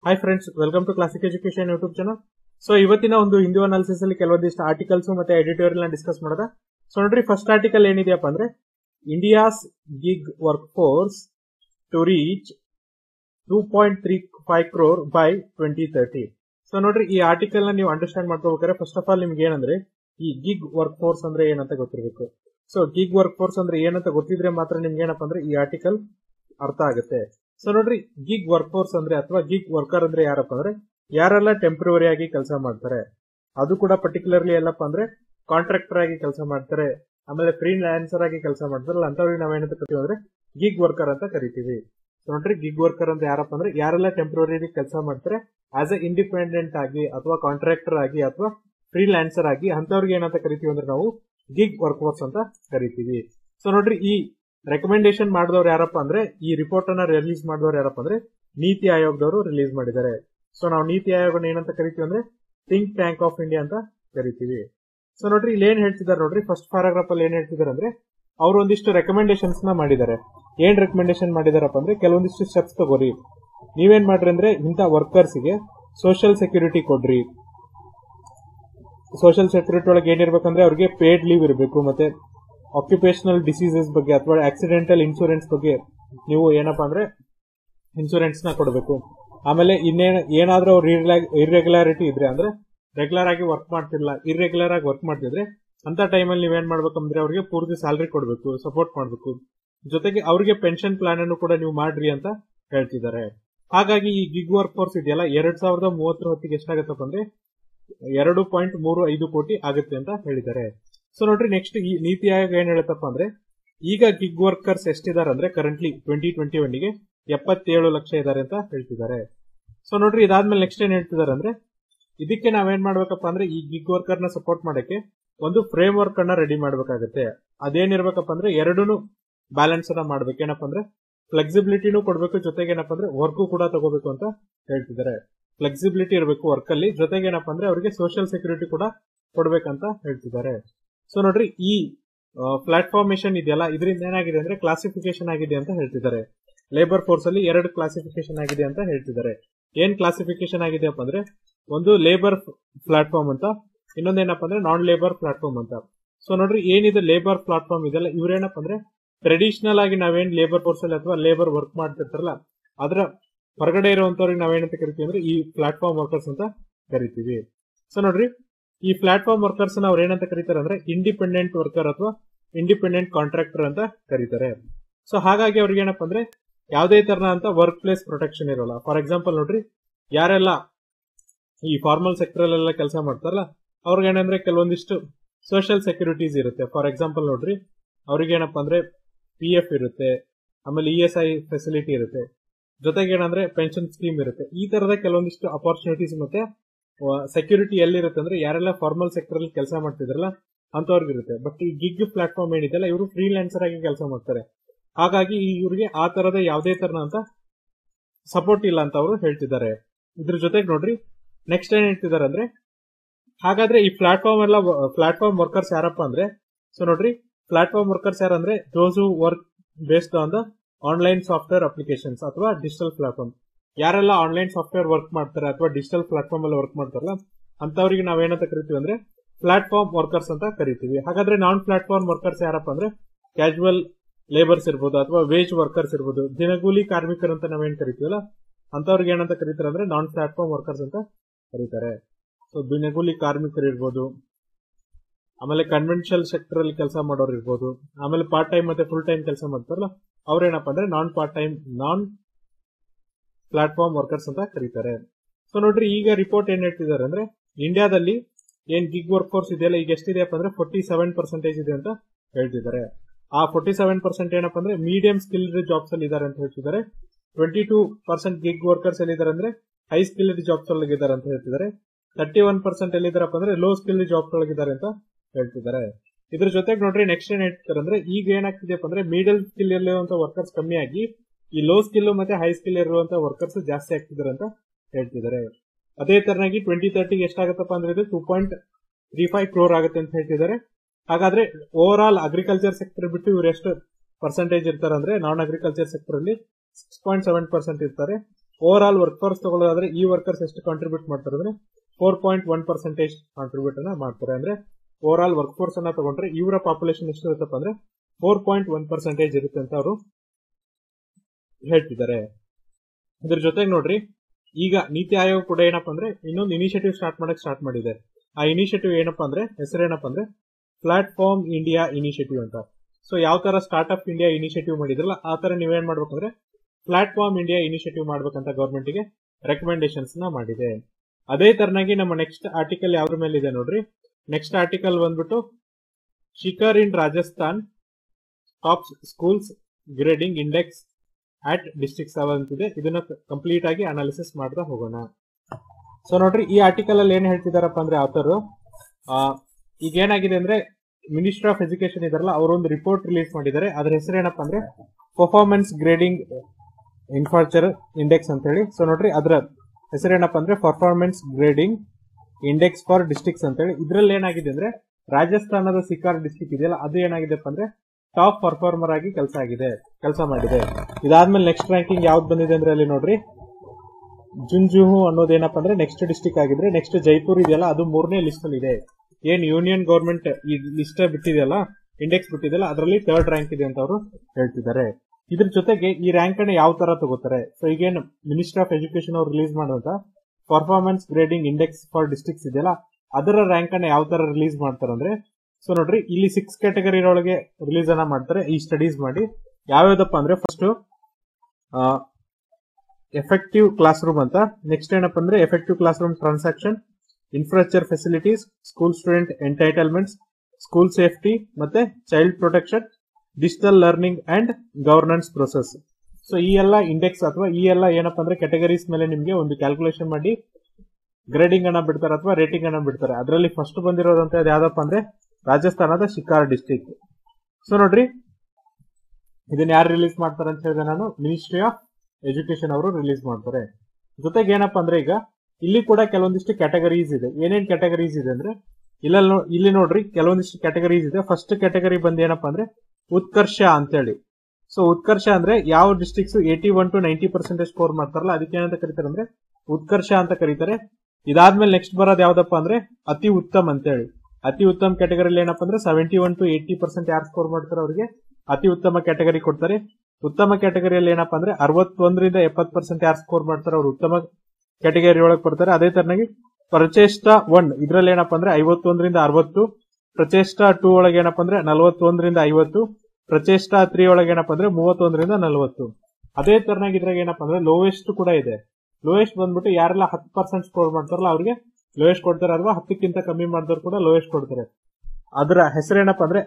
hi friends welcome to classic education YouTube channel so ಇವತ್ತಿನ ಒಂದು Hindu analysis ಅಲ್ಲಿ ಕೆಲವೊಂದಿಷ್ಟು ಆರ್ಟಿಕಲ್ಸ್ ಮತ್ತೆ ಎಡಿಟೋರಿಯಲ್ ಡಿಸ್ಕಸ್ ಮಾಡೋದ ಸೊ ನೋಡ್ರಿ ಫಸ್ಟ್ ಆರ್ಟಿಕಲ್ ಏನಿದೆಯಪ್ಪ ಅಂದ್ರೆ India's gig work force to reach two point three five crore by twenty thirty so ನೋಡ್ರಿ ಈ ಆರ್ಟಿಕಲ್ ನ ನೀವು ಅಂಡರ್ಸ್ಟ್ಯಾಂಡ್ ಮಾಡ್ಕೋಬೇಕಾದ್ರೆ ಫಸ್ಟ್ ಆಫ್ ಆಲ್ ನಿಮ್ಗೆ ಏನಂದ್ರೆ ಈ ಗಿಗ್ ವರ್ಕ್ ಫೋರ್ಸ್ ಅಂದ್ರೆ ಏನಂತ ಗೊತ್ತಿರಬೇಕು ಸೊ ಗಿಗ್ ವರ್ಕ್ ಫೋರ್ಸ್ ಅಂದ್ರೆ ಏನಂತ ಗೊತ್ತಿದ್ರೆ ಮಾತ್ರ ನಿಮ್ಗೆ ಏನಪ್ಪ ಅಂದ್ರೆ ಈ ಆರ್ಟಿಕಲ್ ಅರ್ಥ ಆಗುತ್ತೆ ಸೊ ನೋಡ್ರಿ ಗಿಗ್ ವರ್ಕ್ ಫೋರ್ಸ್ ಅಂದ್ರೆ ಅಥವಾ ಗಿಗ್ ವರ್ಕರ್ ಅಂದ್ರೆ ಯಾರಪ್ಪ ಅಂದ್ರೆ ಯಾರೆಲ್ಲ ಟೆಂಪ್ರವರಿ ಆಗಿ ಕೆಲಸ ಮಾಡ್ತಾರೆ ಅದು ಕೂಡ ಪರ್ಟಿಕ್ಯುಲರ್ಲಿ ಎಲ್ಲಪ್ಪ ಅಂದ್ರೆ ಕಾಂಟ್ರಾಕ್ಟರ್ ಆಗಿ ಕೆಲಸ ಮಾಡ್ತಾರೆ ಆಮೇಲೆ ಫ್ರೀ ಲ್ಯಾನ್ಸರ್ ಆಗಿ ಕೆಲಸ ಮಾಡ್ತಾರಲ್ಲ ಅಂತವ್ರಿಗೆ ನಾವೇನಂತ ಕರಿತೀವಿ ಅಂದ್ರೆ ಗಿಗ್ ವರ್ಕರ್ ಅಂತ ಕರಿತೀವಿ ಸೊ ನೋಡ್ರಿ ಗಿಗ್ ವರ್ಕರ್ ಅಂತ ಯಾರಪ್ಪ ಅಂದ್ರೆ ಯಾರೆಲ್ಲ ಟೆಂಪ್ರವರಿ ಕೆಲಸ ಮಾಡ್ತಾರೆ ಆಸ್ ಎ ಇಂಡಿಪೆಂಡೆಂಟ್ ಆಗಿ ಅಥವಾ ಕಾಂಟ್ರಾಕ್ಟರ್ ಆಗಿ ಅಥವಾ ಫ್ರೀ ಲ್ಯಾನ್ಸರ್ ಆಗಿ ಅಂತವ್ರಿಗೆ ಏನಂತ ಕರಿತೀವಿ ಅಂದ್ರೆ ನಾವು ಗಿಗ್ ವರ್ಕ್ ಫೋರ್ಸ್ ಅಂತ ಕರಿತೀವಿ ಸೊ ನೋಡ್ರಿ ಈ ರೆಕಮೆಂಡೇಶನ್ ಮಾಡಿದವ್ರು ಯಾರಪ್ಪ ಅಂದ್ರೆ ಈ ರಿಪೋರ್ಟ್ ಅನ್ನ ರಿಲೀಸ್ ಮಾಡಿದವ್ರು ಯಾರಪ್ಪ ಅಂದ್ರೆ ನೀತಿ ಆಯೋಗದವರು ರಿಲೀಸ್ ಮಾಡಿದ್ದಾರೆ ಸೊ ನಾವು ನೀತಿ ಆಯೋಗನ ಏನಂತ ಕರಿತೀವಿ ಅಂದ್ರೆ ಥಿಂಕ್ ಟ್ಯಾಂಕ್ ಆಫ್ ಇಂಡಿಯಾ ಅಂತ ಕರಿತೀವಿ ಸೊ ನೋಡ್ರಿ ಇಲ್ಲಿ ಏನ್ ಹೇಳ್ತಿದ್ದಾರೆ ನೋಡ್ರಿ ಫಸ್ಟ್ ಪ್ಯಾರಾಗ್ರಾಫ್ ಅಲ್ಲಿ ಏನ್ ಹೇಳ್ತಿದ್ದಾರೆ ಅಂದ್ರೆ ಅವ್ರು ಒಂದಿಷ್ಟು ರೆಕಮೆಂಡೇಶನ್ಸ್ ನ ಮಾಡಿದ್ದಾರೆ ಏನ್ ರೆಕಮೆಂಡೇಶನ್ ಮಾಡಿದಾರಪ್ಪ ಅಂದ್ರೆ ಕೆಲವೊಂದಿಷ್ಟು ಸ್ಟೆಪ್ಸ್ ತಗೋರಿ ನೀವೇನ್ ಮಾಡ್ರಿ ಅಂದ್ರೆ ಇಂಥ ವರ್ಕರ್ಸ್ ಗೆ ಸೋಷಿಯಲ್ ಸೆಕ್ಯೂರಿಟಿ ಕೊಡ್ರಿ ಸೋಷಿಯಲ್ ಸೆಕ್ಯೂರಿಟಿ ಒಳಗೆ ಏನಿರ್ಬೇಕಂದ್ರೆ ಅವ್ರಿಗೆ ಪೇಡ್ ಲೀವ್ ಇರಬೇಕು ಮತ್ತೆ ಆಕ್ಯುಪೇಷನಲ್ ಡಿಸೀಸಸ್ ಬಗ್ಗೆ ಅಥವಾ ಆಕ್ಸಿಡೆಂಟಲ್ ಇನ್ಶೂರೆನ್ಸ್ ಬಗ್ಗೆ ನೀವು ಏನಪ್ಪಾ ಅಂದ್ರೆ ಇನ್ಶೂರೆನ್ಸ್ ನ ಕೊಡಬೇಕು ಆಮೇಲೆ ಇನ್ನೇನ್ ಏನಾದ್ರೂ ಅವ್ರ ಇರ್ರೆಗ್ಯುಲಾರಿಟಿ ಇದ್ರೆ ಅಂದ್ರೆ ರೆಗ್ಯುಲರ್ ಆಗಿ ವರ್ಕ್ ಮಾಡ್ತಿಲ್ಲ ಇರ್ರೆಗ್ಯುಲರ್ ಆಗಿ ವರ್ಕ್ ಮಾಡ್ತಿದ್ರೆ ಅಂತ ಟೈಮಲ್ಲಿ ನೀವೇನ್ ಮಾಡ್ಬೇಕಂದ್ರೆ ಅವ್ರಿಗೆ ಪೂರ್ತಿ ಸ್ಯಾಲರಿ ಕೊಡಬೇಕು ಸಪೋರ್ಟ್ ಮಾಡಬೇಕು ಜೊತೆಗೆ ಅವ್ರಿಗೆ ಪೆನ್ಷನ್ ಪ್ಲಾನ್ ಅನ್ನು ಕೂಡ ನೀವು ಮಾಡ್ರಿ ಅಂತ ಹೇಳ್ತಿದ್ದಾರೆ ಹಾಗಾಗಿ ಈ ಗಿಗ್ ವರ್ಕ್ ಫೋರ್ಸ್ ಇದೆಯಲ್ಲ ಎರಡ್ ಸಾವಿರದ ಮೂವತ್ತರ ಹೊತ್ತಿಗೆ ಎಷ್ಟಾಗತ್ತಪ್ಪ ಅಂದ್ರೆ ಎರಡು ಪಾಯಿಂಟ್ ಮೂರು ಐದು ಕೋಟಿ ಆಗುತ್ತೆ ಅಂತ ಹೇಳಿದ್ದಾರೆ ಸೊ ನೋಡ್ರಿ ನೆಕ್ಸ್ಟ್ ಈ ನೀತಿ ಆಯೋಗ ಏನ್ ಹೇಳುತ್ತಪ್ಪ ಅಂದ್ರೆ ಈಗ ಗಿಗ್ ವರ್ಕರ್ಸ್ ಎಷ್ಟಿದ್ದಾರೆ ಅಂದ್ರೆ ಕರೆಂಟ್ಲಿ ಟ್ವೆಂಟಿ ಟ್ವೆಂಟಿ ಒನ್ಗೆ ಎಪ್ಪತ್ತೇಳು ಲಕ್ಷ ಇದಾರೆ ಅಂತ ಹೇಳ್ತಿದ್ದಾರೆ ಸೊ ನೋಡ್ರಿ ಇದಾದ್ಮೇಲೆ ನೆಕ್ಸ್ಟ್ ಏನ್ ಹೇಳ್ತಿದ್ದಾರೆ ಅಂದ್ರೆ ಇದಕ್ಕೆ ನಾವೇನ್ ಮಾಡ್ಬೇಕಪ್ಪ ಅಂದ್ರೆ ಈ ಗಿಗ್ ವರ್ಕರ್ ನ ಸಪೋರ್ಟ್ ಮಾಡಕ್ಕೆ ಒಂದು ಫ್ರೇಮ್ ವರ್ಕ್ ಅನ್ನ ರೆಡಿ ಮಾಡ್ಬೇಕಾಗತ್ತೆ ಅದೇನಿರ್ಬೇಕಪ್ಪ ಅಂದ್ರೆ ಎರಡೂ ಬ್ಯಾಲೆನ್ಸ್ ಅನ್ನ ಮಾಡ್ಬೇಕು ಏನಪ್ಪ ಅಂದ್ರೆ ಫ್ಲೆಕ್ಸಿಬಿಲಿಟಿನೂ ಕೊಡಬೇಕು ಜೊತೆಗೆ ಏನಪ್ಪ ಅಂದ್ರೆ ವರ್ಕು ಕೂಡ ತಗೋಬೇಕು ಅಂತ ಹೇಳ್ತಿದ್ದಾರೆ ಫ್ಲೆಕ್ಸಿಬಿಲಿಟಿ ಇರಬೇಕು ವರ್ಕ್ ಅಲ್ಲಿ ಜೊತೆಗೆ ಏನಪ್ಪ ಅಂದ್ರೆ ಅವರಿಗೆ ಸೋಷಿಯಲ್ ಸೆಕ್ಯೂರಿಟಿ ಕೂಡ ಕೊಡ್ಬೇಕಂತ ಹೇಳ್ತಿದ್ದಾರೆ ಸೊ ನೋಡ್ರಿ ಈ ಪ್ಲಾಟ್ಫಾರ್ಮೇಶನ್ ಇದೆಯಲ್ಲ ಇದರಿಂದ ಏನಾಗಿದೆ ಅಂದ್ರೆ ಕ್ಲಾಸಿಫಿಕೇಶನ್ ಆಗಿದೆ ಅಂತ ಹೇಳ್ತಿದ್ದಾರೆ ಲೇಬರ್ ಫೋರ್ಸ್ ಅಲ್ಲಿ ಎರಡು ಕ್ಲಾಸಿಫಿಕೇಶನ್ ಆಗಿದೆ ಅಂತ ಹೇಳ್ತಿದ್ದಾರೆ ಏನ್ ಕ್ಲಾಸಿಫಿಕೇಶನ್ ಆಗಿದೆಯಪ್ಪ ಅಂದ್ರೆ ಒಂದು ಲೇಬರ್ ಪ್ಲಾಟ್ಫಾರ್ಮ್ ಅಂತ ಇನ್ನೊಂದೇನಪ್ಪ ಅಂದ್ರೆ ನಾನ್ ಲೇಬರ್ ಪ್ಲಾಟ್ಫಾರ್ಮ್ ಅಂತ ಸೊ ನೋಡ್ರಿ ಏನಿದೆ ಲೇಬರ್ ಪ್ಲಾಟ್ಫಾರ್ಮ್ ಇದೆಲ್ಲ ಇವ್ರೇನಪ್ಪ ಅಂದ್ರೆ ಟ್ರೆಡಿಷನಲ್ ಆಗಿ ನಾವೇನ್ ಲೇಬರ್ ಫೋರ್ಸ್ ಅಲ್ಲಿ ಅಥವಾ ಲೇಬರ್ ವರ್ಕ್ ಮಾಡ್ತಿರ್ತಾರಲ್ಲ ಅದರ ಹೊರಗಡೆ ಇರುವಂತವ್ರಿಗೆ ನಾವೇನಂತ ಕರಿತೀವಿ ಅಂದ್ರೆ ಈ ಪ್ಲಾಟ್ಫಾರ್ಮ್ ವರ್ಕರ್ಸ್ ಅಂತ ಕರಿತೀವಿ ಸೊ ನೋಡ್ರಿ ಈ ಪ್ಲಾಟ್ಫಾರ್ಮ್ ವರ್ಕರ್ಸ್ ಅವ್ರು ಏನಂತ ಕರೀತಾರೆ ಅಂದ್ರೆ ಇಂಡಿಪೆಂಡೆಂಟ್ ವರ್ಕರ್ ಅಥವಾ ಇಂಡಿಪೆಂಡೆಂಟ್ ಕಾಂಟ್ರಾಕ್ಟರ್ ಅಂತ ಕರೀತಾರೆ ಸೊ ಹಾಗಾಗಿ ಅವ್ರಿಗೆ ಏನಪ್ಪ ಅಂದ್ರೆ ಯಾವುದೇ ತರನ ಅಂತ ವರ್ಕ್ ಪ್ಲೇಸ್ ಪ್ರೊಟೆಕ್ಷನ್ ಇರೋಲ್ಲ ಫಾರ್ ಎಕ್ಸಾಂಪಲ್ ನೋಡ್ರಿ ಯಾರೆಲ್ಲ ಈ ಫಾರ್ಮಲ್ ಸೆಕ್ಟರ್ ಅಲ್ಲೆಲ್ಲ ಕೆಲಸ ಮಾಡ್ತಾರಲ್ಲ ಅವ್ರಿಗೆ ಏನಂದ್ರೆ ಕೆಲವೊಂದಿಷ್ಟು ಸೋಷಿಯಲ್ ಸೆಕ್ಯೂರಿಟೀಸ್ ಇರುತ್ತೆ ಫಾರ್ ಎಕ್ಸಾಂಪಲ್ ನೋಡ್ರಿ ಅವ್ರಿಗೆ ಏನಪ್ಪ ಅಂದ್ರೆ ಪಿ ಎಫ್ ಇರುತ್ತೆ ಆಮೇಲೆ ಇ ಎಸ್ ಐ ಫೆಸಿಲಿಟಿ ಇರುತ್ತೆ ಜೊತೆಗೆ ಏನಂದ್ರೆ ಪೆನ್ಷನ್ ಸ್ಕೀಮ್ ಇರುತ್ತೆ ಈ ತರದ ಕೆಲವೊಂದಿಷ್ಟು ಅಪಾರ್ಚುನಿಟೀಸ್ ಮತ್ತೆ ಸೆಕ್ಯೂರಿಟಿ ಎಲ್ಲಿರುತ್ತೆ ಅಂದ್ರೆ ಯಾರೆಲ್ಲ ಫಾರ್ಮಲ್ ಸೆಕ್ಟರ್ ಅಲ್ಲಿ ಕೆಲಸ ಮಾಡ್ತಿದ್ರಲ್ಲ ಅಂತವ್ರಿಗೆ ಇರುತ್ತೆ ಬಟ್ ಈ ಗಿಗ್ ಪ್ಲಾಟ್ಫಾರ್ಮ್ ಏನಿದೆಲ್ಲ ಇವರು ಫ್ರೀಲ್ಯಾನ್ಸರ್ ಆಗಿ ಕೆಲಸ ಮಾಡ್ತಾರೆ ಹಾಗಾಗಿ ಇವ್ರಿಗೆ ಆ ತರದ ಯಾವುದೇ ತರನ ಅಂತ ಸಪೋರ್ಟ್ ಇಲ್ಲ ಅಂತ ಅವರು ಹೇಳ್ತಿದ್ದಾರೆ ಇದ್ರ ಜೊತೆಗೆ ನೋಡ್ರಿ ನೆಕ್ಸ್ಟ್ ಏನ್ ಹೇಳ್ತಿದ್ದಾರೆ ಅಂದ್ರೆ ಹಾಗಾದ್ರೆ ಈ ಪ್ಲಾಟ್ಫಾರ್ಮ್ ಎಲ್ಲ ಪ್ಲಾಟ್ಫಾರ್ಮ್ ವರ್ಕರ್ಸ್ ಯಾರಪ್ಪ ಅಂದ್ರೆ ಸೊ ನೋಡ್ರಿ ಪ್ಲಾಟ್ಫಾರ್ಮ್ ವರ್ಕರ್ಸ್ ಯಾರಂದ್ರೆ those who work based on the online software applications ಅಥವಾ ಡಿಜಿಟಲ್ ಪ್ಲಾಟ್ಫಾರ್ಮ್ ಯಾರೆಲ್ಲ ಆನ್ಲೈನ್ ಸಾಫ್ಟ್ವೇರ್ ವರ್ಕ್ ಮಾಡ್ತಾರೆ ಅಥವಾ ಡಿಜಿಟಲ್ ಪ್ಲಾಟ್ಫಾರ್ಮ್ ಅಲ್ಲಿ ವರ್ಕ್ ಮಾಡ್ತಾರಲ್ಲ ಅಂತವರಿಗೆ ನಾವೇನಂತ ಕರಿತೀವಿ ಅಂದ್ರೆ ಪ್ಲಾಟ್ಫಾರ್ಮ್ ವರ್ಕರ್ಸ್ ಅಂತ ಕರಿತೀವಿ ಹಾಗಾದ್ರೆ ನಾನ್ ಪ್ಲಾಟ್ಫಾರ್ಮ್ ವರ್ಕರ್ಸ್ ಯಾರಪ್ಪ ಅಂದ್ರೆ ಕ್ಯಾಶುವಲ್ ಲೇಬರ್ಸ್ ಇರ್ಬೋದು ಅಥವಾ ವೇಜ್ ವರ್ಕರ್ಸ್ ಇರ್ಬೋದು ದಿನಗೂಲಿ ಕಾರ್ಮಿಕರು ಅಂತ ನಾವೇನ್ ಕರಿತೀವಲ್ಲ ಅಂತವ್ರಿಗೆ ಏನಂತ ಕರೀತಾರೆ ಅಂದ್ರೆ ನಾನ್ ಪ್ಲಾಟ್ಫಾರ್ಮ್ ವರ್ಕರ್ಸ್ ಅಂತ ಕರೀತಾರೆ ಸೊ ದಿನಗೂಲಿ ಕಾರ್ಮಿಕರು ಇರ್ಬೋದು ಆಮೇಲೆ ಕನ್ವೆನ್ಷನಲ್ ಸೆಕ್ಟರ್ ಅಲ್ಲಿ ಕೆಲಸ ಮಾಡೋರು ಇರ್ಬೋದು ಆಮೇಲೆ ಪಾರ್ಟ್ ಟೈಮ್ ಮತ್ತೆ ಫುಲ್ ಟೈಮ್ ಕೆಲಸ ಮಾಡ್ತಾರಲ್ಲ ಅವ್ರೇನಪ್ಪ ಅಂದ್ರೆ non part time non platform workers ಅಂತ ಕರೀತಾರೆ ಸೊ ನೋಡ್ರಿ ಈಗ ರಿಪೋರ್ಟ್ ಏನ್ ಹೇಳ್ತಿದ್ದಾರೆ ಅಂದ್ರೆ ಇಂಡಿಯಾದಲ್ಲಿ ಏನ್ ಗಿಗ್ ವರ್ಕ್ ಫೋರ್ಸ್ ಇದೆಯಲ್ಲ ಈಗ ಎಷ್ಟಿದೆಯಪ್ಪ ಅಂದ್ರೆ ಫೋರ್ಟಿ ಸೆವೆನ್ ಪರ್ಸೆಂಟೇಜ್ ಇದೆ ಅಂತ ಹೇಳ್ತಿದ್ದಾರೆ ಆ ಫೋರ್ಟಿ ಸೆವೆನ್ ಪರ್ಸೆಂಟ್ ಏನಪ್ಪ ಅಂದ್ರೆ ಮೀಡಿಯಂ ಸ್ಕಿಲ್ಡ್ ಜಾಬ್ಸ್ ಅಲ್ಲಿ ಇದಾರೆ ಅಂತ ಹೇಳ್ತಿದ್ದಾರೆ twenty two percent gig workers ಎಲ್ಲಿದ್ದಾರೆ ಅಂದ್ರೆ ಹೈ ಸ್ಕಿಲ್ಡ್ ಜಾಬ್ಸ್ ಒಳಗಿದ್ದಾರೆ ಅಂತ ಹೇಳ್ತಿದ್ದಾರೆ ತರ್ಟಿ ಒನ್ ಪರ್ಸೆಂಟ್ ಎಲ್ಲಿದ್ದಾರಪ್ಪ ಅಂದ್ರೆ ಲೋ ಸ್ಕಿಲ್ಡ್ ಜಾಬ್ಸ್ ಒಳಗಿದ್ದಾರೆ ಅಂತ ಹೇಳ್ತಿದ್ದಾರೆ ಇದ್ರ ಜೊತೆಗೆ ನೋಡ್ರಿ ನೆಕ್ಸ್ಟ್ ಏನ್ ಹೇಳ್ತಾರೆ ಅಂದ್ರೆ ಈಗ ಏನಾಗ್ತಿದೆಯಪ್ಪ ಅಂದ್ರೆ ಮಿಡಲ್ ಸ್ಕಿಲ್ ಇರುವಂತ ವರ್ಕರ್ಸ್ ಕಮ್ಮಿ ಆಗಿ ಈ ಲೋ ಸ್ಕಿಲ್ ಮತ್ತೆ ಹೈ ಸ್ಕಿಲ್ ಇರುವಂತ ವರ್ಕರ್ಸ್ ಜಾಸ್ತಿ ಆಗ್ತಿದ್ದಾರೆ ಅಂತ ಹೇಳ್ತಿದ್ದಾರೆ ಅದೇ ತರನಾಗಿ ಟ್ವೆಂಟಿ ತರ್ಟಿಗೆ ಎಷ್ಟಾಗತ್ತಪ್ಪ ಅಂದ್ರೆ ಇದು two point three five crore ಆಗುತ್ತೆ ಅಂತ ಹೇಳ್ತಿದ್ದಾರೆ ಹಾಗಾದ್ರೆ ಓವರ್ ಆಲ್ ಅಗ್ರಿಕಲ್ಚರ್ ಸೆಕ್ಟರ್ ಬಿಟ್ಟು ಇವ್ರು ಎಷ್ಟು ಪರ್ಸೆಂಟೇಜ್ ಇರ್ತಾರೆ ಅಂದ್ರೆ ನಾನ್ ಅಗ್ರಿಕಲ್ಚರ್ ಸೆಕ್ಟರ್ ಅಲ್ಲಿ ಸಿಕ್ಸ್ ಪಾಯಿಂಟ್ ಸೆವೆನ್ ಪರ್ಸೆಂಟ್ ಇರ್ತಾರೆ ಓವರ್ ಆಲ್ ವರ್ಕರ್ಸ್ ತಗೊಳ್ಳೋದಾದ್ರೆ ಈ ವರ್ಕರ್ಸ್ ಎಷ್ಟು ಕಾಂಟ್ರಿಬ್ಯೂಟ್ ಮಾಡ್ತಾರೆ ಅಂದ್ರೆ four point one percentage contribute ಅನ್ನ ಮಾಡ್ತಾರೆ ಅಂದ್ರೆ ಓವರ್ ಆಲ್ ವರ್ಕ್ ಫೋರ್ಸ್ ಅನ್ನ ತಗೊಂಡ್ರೆ ಇವರ ಪಾಪ್ಯುಲೇಷನ್ ಎಷ್ಟು ಇರುತ್ತಪ್ಪ ಅಂದ್ರೆ ಫೋರ್ ಪಾಯಿಂಟ್ ಒನ್ ಪರ್ಸೆಂಟೇಜ್ ಇರುತ್ತೆ ಅಂತ ಅವರು ಹೇಳ್ತಿದ್ದಾರೆ ಇದ್ರ ಜೊತೆಗೆ ನೋಡ್ರಿ ಈಗ ನೀತಿ ಆಯೋಗ ಕೂಡ ಏನಪ್ಪಾ ಅಂದ್ರೆ ಇನ್ನೊಂದು ಇನಿಷಿಯೇಟಿವ್ ಸ್ಟಾರ್ಟ್ ಮಾಡಕ್ ಸ್ಟಾರ್ಟ್ ಮಾಡಿದೆ ಆ ಇನಿಷಿಯೇಟಿವ್ ಏನಪ್ಪಾ ಅಂದ್ರೆ ಹೆಸರೇನಪ್ಪ ಅಂದ್ರೆ ಪ್ಲಾಟ್ಫಾರ್ಮ್ ಇಂಡಿಯಾ ಇನಿಷಿಯೇಟಿವ್ ಅಂತ ಸೊ ಯಾವ ತರ ಸ್ಟಾರ್ಟ್ಅಪ್ ಇಂಡಿಯಾ ಇನಿಷಿಯೇಟಿವ್ ಮಾಡಿದ್ರಲ್ಲ ಆ ತರ ನೀವೇನ್ ಮಾಡ್ಬೇಕಂದ್ರೆ ಪ್ಲಾಟ್ಫಾರ್ಮ್ ಇಂಡಿಯಾ ಇನಿಷಿಯೇಟಿವ್ ಮಾಡ್ಬೇಕಂತ ಗವರ್ಮೆಂಟ್ ಗೆ ರೆಕಮೆಂಡೇಶನ್ಸ್ ನ ಮಾಡಿದೆ ಅದೇ ತರನಾಗಿ ನಮ್ಮ ನೆಕ್ಸ್ಟ್ ಆರ್ಟಿಕಲ್ ಯಾವ್ದ್ರ ಮೇಲೆ ಇದೆ ನೋಡ್ರಿ ನೆಕ್ಸ್ಟ್ ಆರ್ಟಿಕಲ್ ಬಂದ್ಬಿಟ್ಟು Shikhar in Rajasthan top schools grading index at district level ಅಂತಿದೆ ಇದನ್ನ ಕಂಪ್ಲೀಟ್ ಆಗಿ ಅನಾಲಿಸಿಸ್ ಮಾಡ್ತಾ ಹೋಗೋಣ ಸೊ ನೋಡ್ರಿ ಈ ಆರ್ಟಿಕಲ್ ಅಲ್ಲಿ ಏನ್ ಹೇಳ್ತಿದಾರಪ್ಪ ಅಂದ್ರೆ ಆತರು ಈಗ ಏನಾಗಿದೆ ಅಂದ್ರೆ ಮಿನಿಸ್ಟರ್ ಆಫ್ ಎಜುಕೇಶನ್ ಇದಾರಲ್ಲ ಅವರೊಂದು ರಿಪೋರ್ಟ್ ರಿಲೀಸ್ ಮಾಡಿದ್ದಾರೆ ಅದ್ರ ಹೆಸರು ಏನಪ್ಪಾ ಅಂದ್ರೆ ಪರ್ಫಾರ್ಮೆನ್ಸ್ ಗ್ರೇಡಿಂಗ್ ಇನ್ಫ್ರಾಸ್ಟ್ರಕ್ಚರ್ ಇಂಡೆಕ್ಸ್ ಅಂತ ಹೇಳಿ ಸೊ ನೋಡ್ರಿ ಅದ್ರ ಹೆಸರೇನಪ್ಪ ಅಂದ್ರೆ performance grading index for districts ಅಂತ ಹೇಳಿ ಇದ್ರಲ್ಲಿ ಏನಾಗಿದೆ ಅಂದ್ರೆ ರಾಜಸ್ಥಾನದ ಸಿಕಾರ್ ಡಿಸ್ಟ್ರಿಕ್ಟ್ ಇದೆಯಲ್ಲ ಅದು ಏನಾಗಿದೆಪ್ಪ ಅಂದ್ರೆ ಟಾಪ್ ಪರ್ಫಾರ್ಮರ್ ಆಗಿ ಕೆಲಸ ಆಗಿದೆ ಕೆಲಸ ಮಾಡಿದೆ ಇದಾದ್ಮೇಲೆ ನೆಕ್ಸ್ಟ್ ರ್ಯಾಂಕಿಂಗ್ ಯಾವ್ದು ಬಂದಿದೆ ಅಂದ್ರೆ ಅಲ್ಲಿ ನೋಡ್ರಿ ಜುಂಜುಹು ಅನ್ನೋದೇನಪ್ಪ ಅಂದ್ರೆ ನೆಕ್ಸ್ಟ್ ಡಿಸ್ಟಿಕ್ ಆಗಿದ್ರೆ ನೆಕ್ಸ್ಟ್ ಜೈಪುರ್ ಇದೆಯಲ್ಲ ಅದು ಮೂರನೇ ಲಿಸ್ಟ್ ಅಲ್ಲಿ ಇದೆ ಏನ್ ಯೂನಿಯನ್ ಗವರ್ಮೆಂಟ್ ಈ ಲಿಸ್ಟ್ ಬಿಟ್ಟಿದೆಯಲ್ಲ ಇಂಡೆಕ್ಸ್ ಬಿಟ್ಟಿದೆಯಲ್ಲ ಅದರಲ್ಲಿ ಥರ್ಡ್ ರ್ಯಾಂಕ್ ಇದೆ ಅಂತ ಅವರು ಹೇಳ್ತಿದ್ದಾರೆ ಇದ್ರ ಜೊತೆಗೆ ಈ ರ್ಯಾಂಕ್ ಅನ್ನ ಯಾವ ತರ ತಗೋತಾರೆ ಸೊ ಈಗೇನು ಮಿನಿಸ್ಟರ್ ಆಫ್ ಎಜುಕೇಶನ್ ಅವ್ರು ರಿಲೀಸ್ ಮಾಡುವಂತ performance grading index for districts ಇದೆಯಲ್ಲ ಅದರ ರ್ಯಾಂಕ್ ಅನ್ನ ಯಾವ ತರ ರಿಲೀಸ್ ಮಾಡ್ತಾರೆ ಅಂದ್ರೆ ಸೊ ನೋಡ್ರಿ ಇಲ್ಲಿ ಸಿಕ್ಸ್ ಕ್ಯಾಟಗರಿ ಒಳಗೆ ರಿಲೀಸ್ ಅನ್ನ ಮಾಡ್ತಾರೆ ಈ ಸ್ಟಡೀಸ್ ಮಾಡಿ ಯಾವ್ಯಾವ್ದಪ್ಪ ಅಂದ್ರೆ ಫಸ್ಟ್ ಎಫೆಕ್ಟಿವ್ ಕ್ಲಾಸ್ ರೂಮ್ ಅಂತ ನೆಕ್ಸ್ಟ್ ಏನಪ್ಪ ಅಂದ್ರೆ effective class room transaction infrastructure facilities school student entitlements school safety ಮತ್ತೆ child protection digital learning and governance process so ಈ ಎಲ್ಲ ಇಂಡೆಕ್ಸ್ ಅಥವಾ ಈ ಎಲ್ಲ ಏನಪ್ಪಾ ಅಂದ್ರೆ ಕ್ಯಾಟಗರೀಸ್ ಮೇಲೆ ನಿಮ್ಗೆ ಒಂದು ಕ್ಯಾಲ್ಕುಲೇಷನ್ ಮಾಡಿ ಗ್ರೇಡಿಂಗ್ ಅನ್ನ ಬಿಡ್ತಾರೆ ಅಥವಾ ರೇಟಿಂಗ್ ಅನ್ನ ಬಿಡ್ತಾರೆ ಅದರಲ್ಲಿ ಫಸ್ಟ್ ಬಂದಿರೋದಂತ ಯಾವ್ದಪ್ಪ ಅಂದ್ರೆ ರಾಜಸ್ಥಾನದ ಶಿಕಾರ್ ಡಿಸ್ಟಿಕ್ ಸೊ ನೋಡ್ರಿ ಇದನ್ನ ಯಾರು ರಿಲೀಸ್ ಮಾಡ್ತಾರೆ ಅಂತ ಹೇಳಿದ್ರೆ ನಾನು ಮಿನಿಸ್ಟ್ರಿ ಆಫ್ ಎಜುಕೇಶನ್ ಅವರು ರಿಲೀಸ್ ಮಾಡ್ತಾರೆ ಜೊತೆಗೆ ಏನಪ್ಪಾ ಅಂದ್ರೆ ಈಗ ಇಲ್ಲಿ ಕೂಡ ಕೆಲವೊಂದಿಷ್ಟು ಕ್ಯಾಟಗರೀಸ್ ಇದೆ ಏನೇನ್ ಕ್ಯಾಟಗರೀಸ್ ಇದೆ ಅಂದ್ರೆ ಇಲ್ಲ ಇಲ್ಲಿ ನೋಡ್ರಿ ಕೆಲವೊಂದಿಷ್ಟು ಕ್ಯಾಟಗರೀಸ್ ಇದೆ ಫಸ್ಟ್ ಕ್ಯಾಟಗರಿ ಬಂದ್ ಏನಪ್ಪಾ ಅಂದ್ರೆ ಉತ್ಕರ್ಷ ಅಂತೇಳಿ ಸೊ ಉತ್ಕರ್ಷ ಅಂದ್ರೆ ಯಾವ districts eighty one to ninety percentage score ಮಾಡ್ತಾರಲ್ಲ ಅದಕ್ಕೆ ಏನಂತ ಕರೀತಾರೆ ಅಂದ್ರೆ ಉತ್ಕರ್ಷ ಅಂತ ಕರೀತಾರೆ ಇದಾದ್ಮೇಲೆ ನೆಕ್ಸ್ಟ್ ಬರೋದು ಯಾವ್ದಪ್ಪ ಅಂದ್ರೆ ಅತಿ ಉತ್ತಮ್ ಅಂತೇಳಿ ಅತಿ ಉತ್ತಮ ಕ್ಯಾಟಗರಿಲಿ ಏನಪ್ಪಾ ಅಂದ್ರೆ seventy one to eighty percent ಯಾರು ಸ್ಕೋರ್ ಮಾಡ್ತಾರೆ ಅವರಿಗೆ ಅತಿ ಉತ್ತಮ ಕ್ಯಾಟಗರಿ ಕೊಡ್ತಾರೆ ಉತ್ತಮ ಕ್ಯಾಟಗರಿಯಲ್ಲಿ ಏನಪ್ಪಾ ಅಂದ್ರೆ ಅರವತ್ತೊಂದರಿಂದ ಎಪ್ಪತ್ತು ಪರ್ಸೆಂಟ್ ಯಾರು ಸ್ಕೋರ್ ಮಾಡ್ತಾರೆ ಅವ್ರು ಉತ್ತಮ ಕ್ಯಾಟಗರಿ ಒಳಗೆ ಬರ್ತಾರೆ ಅದೇ ತರನಾಗಿ ಪ್ರಚೇಷ್ಟ ಒನ್ ಇದ್ರಲ್ಲಿ ಏನಪ್ಪಾ ಅಂದ್ರೆ ಐವತ್ತೊಂದರಿಂದ ಅರವತ್ತು ಪ್ರಚೇಷ್ಟ ಟೂ ಒಳಗೆ ಏನಪ್ಪಾ ಅಂದ್ರೆ ನಲವತ್ತೊಂದರಿಂದ ಐವತ್ತು ಪ್ರಚೇಷ್ಟ ತ್ರೀ ಒಳಗೆ ಏನಪ್ಪಾ ಅಂದ್ರೆ ಮೂವತ್ತೊಂದರಿಂದ ನಲವತ್ತು ಅದೇ ತರನಾಗಿ ಇದ್ರಾಗ ಏನಪ್ಪಾ ಅಂದ್ರೆ ಲೋವೆಸ್ಟ್ ಕೂಡ ಇದೆ ಲೋಯೆಸ್ಟ್ ಬಂದ್ಬಿಟ್ಟು ಯಾರೆಲ್ಲ ಹತ್ತು ಪರ್ಸೆಂಟ್ ಸ್ಕೋರ್ ಮಾಡ್ತಾರಲ್ಲ ಅವ್ರಿಗೆ ಲೋಯೆಸ್ಟ್ ಕೊಡ್ತಾರೆ ಅಥವಾ ಹತ್ತಕ್ಕಿಂತ ಕಮ್ಮಿ ಮಾಡಿದವ್ರು ಕೂಡ ಲೋಯೆಸ್ಟ್ ಕೊಡ್ತಾರೆ ಅದರ ಹೆಸರೇನಪ್ಪ ಅಂದ್ರೆ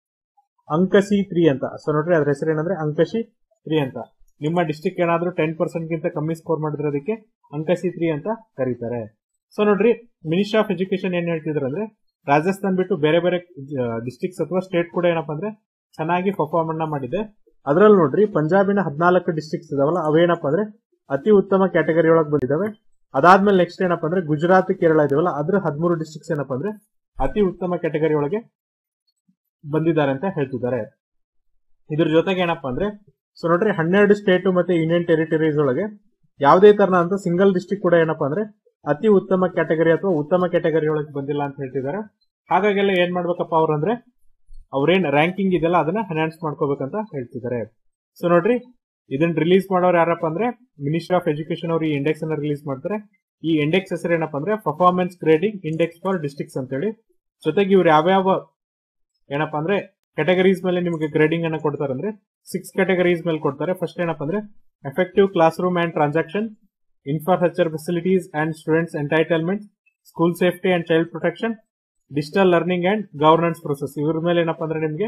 ಅಂಕಸಿ ತ್ರೀ ಅಂತ ಸೊ ನೋಡ್ರಿ ಅದ್ರ ಹೆಸರೇನಂದ್ರೆ ಅಂಕಶಿ ತ್ರೀ ಅಂತ ನಿಮ್ಮ ಡಿಸ್ಟಿಕ್ ಏನಾದ್ರೂ ಟೆನ್ ಪರ್ಸೆಂಟ್ ಗಿಂತ ಕಮ್ಮಿ ಸ್ಕೋರ್ ಮಾಡಿದ್ರೆ ಅದಕ್ಕೆ ಅಂಕಸಿ ತ್ರೀ ಅಂತ ಕರೀತಾರೆ ಸೊ ನೋಡ್ರಿ ಮಿನಿಸ್ಟ್ರಿ ಆಫ್ ಎಜುಕೇಶನ್ ಏನ್ ಹೇಳ್ತಿದ್ರು ಅಂದ್ರೆ ರಾಜಸ್ಥಾನ್ ಬಿಟ್ಟು ಬೇರೆ ಬೇರೆ ಡಿಸ್ಟಿಕ್ಸ್ ಅಥವಾ ಸ್ಟೇಟ್ ಕೂಡ ಏನಪ್ಪಾ ಅಂದ್ರೆ ಚೆನ್ನಾಗಿ ಪರ್ಫಾರ್ಮ್ ಅನ್ನ ಮಾಡಿದೆ ಅದ್ರಲ್ಲಿ ನೋಡ್ರಿ ಪಂಜಾಬಿನ ಹದಿನಾಲ್ಕು ಡಿಸ್ಟಿಕ್ಸ್ ಇದಾವಲ್ಲ ಅವೇನಪ್ಪ ಅಂದ್ರೆ ಅತಿ ಉತ್ತಮ ಕ್ಯಾಟಗರಿ ಒಳಗೆ ಬಂದಿದಾವೆ ಅದಾದ್ಮೇಲೆ ನೆಕ್ಸ್ಟ್ ಏನಪ್ಪಾ ಅಂದ್ರೆ ಗುಜರಾತ್ ಕೇರಳ ಇದಾವಲ್ಲ ಅದ್ರ ಹದಿಮೂರು ಡಿಸ್ಟಿಕ್ಸ್ ಏನಪ್ಪಾ ಅಂದ್ರೆ ಅತಿ ಉತ್ತಮ ಕ್ಯಾಟಗರಿ ಒಳಗೆ ಬಂದಿದ್ದಾರೆ ಅಂತ ಹೇಳ್ತಿದ್ದಾರೆ ಇದ್ರ ಜೊತೆಗೆ ಏನಪ್ಪಾ ಅಂದ್ರೆ ಸೊ ನೋಡ್ರಿ ಹನ್ನೆರಡು ಸ್ಟೇಟ್ ಮತ್ತೆ ಯೂನಿಯನ್ ಟೆರಿಟರೀಸ್ ಒಳಗೆ ಯಾವುದೇ ತರನ ಅಂತ ಸಿಂಗಲ್ ಡಿಸ್ಟಿಕ್ ಕೂಡ ಏನಪ್ಪಾ ಅಂದ್ರೆ ಅತಿ ಉತ್ತಮ ಕ್ಯಾಟಗರಿ ಅಥವಾ ಉತ್ತಮ ಕ್ಯಾಟಗರಿ ಒಳಗೆ ಬಂದಿಲ್ಲ ಅಂತ ಹೇಳ್ತಿದ್ದಾರೆ ಹಾಗಾಗೆಲ್ಲ ಏನ್ ಮಾಡ್ಬೇಕಪ್ಪ ಅವ್ರಂದ್ರೆ ಅವ್ರೇನ್ ರ್ಯಾಂಕಿಂಗ್ ಇದೆಲ್ಲ ಅದನ್ನ ಎನ್ಹಾನ್ಸ್ ಮಾಡ್ಕೋಬೇಕಂತ ಹೇಳ್ತಿದ್ದಾರೆ ಸೊ ನೋಡ್ರಿ ಇದನ್ನ ರಿಲೀಸ್ ಮಾಡೋರು ಯಾರಪ್ಪ ಅಂದ್ರೆ ಮಿನಿಸ್ಟರ್ ಆಫ್ ಎಜುಕೇಶನ್ ಅವರು ಈ ಇಂಡೆಕ್ಸ್ ಅನ್ನ ರಿಲೀಸ್ ಮಾಡ್ತಾರೆ ಈ ಇಂಡೆಕ್ಸ್ ಹೆಸರು ಏನಪ್ಪಾ ಅಂದ್ರೆ performance grading index for districts ಅಂತೇಳಿ ಜೊತೆಗೆ ಇವ್ರು ಯಾವ್ಯಾವ ಏನಪ್ಪಾ ಅಂದ್ರೆ ಕ್ಯಾಟಗರೀಸ್ ಮೇಲೆ ನಿಮಗೆ ಗ್ರೇಡಿಂಗ್ ಅನ್ನ ಕೊಡ್ತಾರೆ ಅಂದ್ರೆ ಸಿಕ್ಸ್ ಕ್ಯಾಟಗರೀಸ್ ಮೇಲೆ ಕೊಡ್ತಾರೆ ಫಸ್ಟ್ ಏನಪ್ಪಾ ಅಂದ್ರೆ effective class room and transaction infrastructure facilities and students entitlement school safety and child protection digital learning and governance process ಇವ್ರ ಮೇಲೆ ಏನಪ್ಪಾ ಅಂದ್ರೆ ನಿಮಗೆ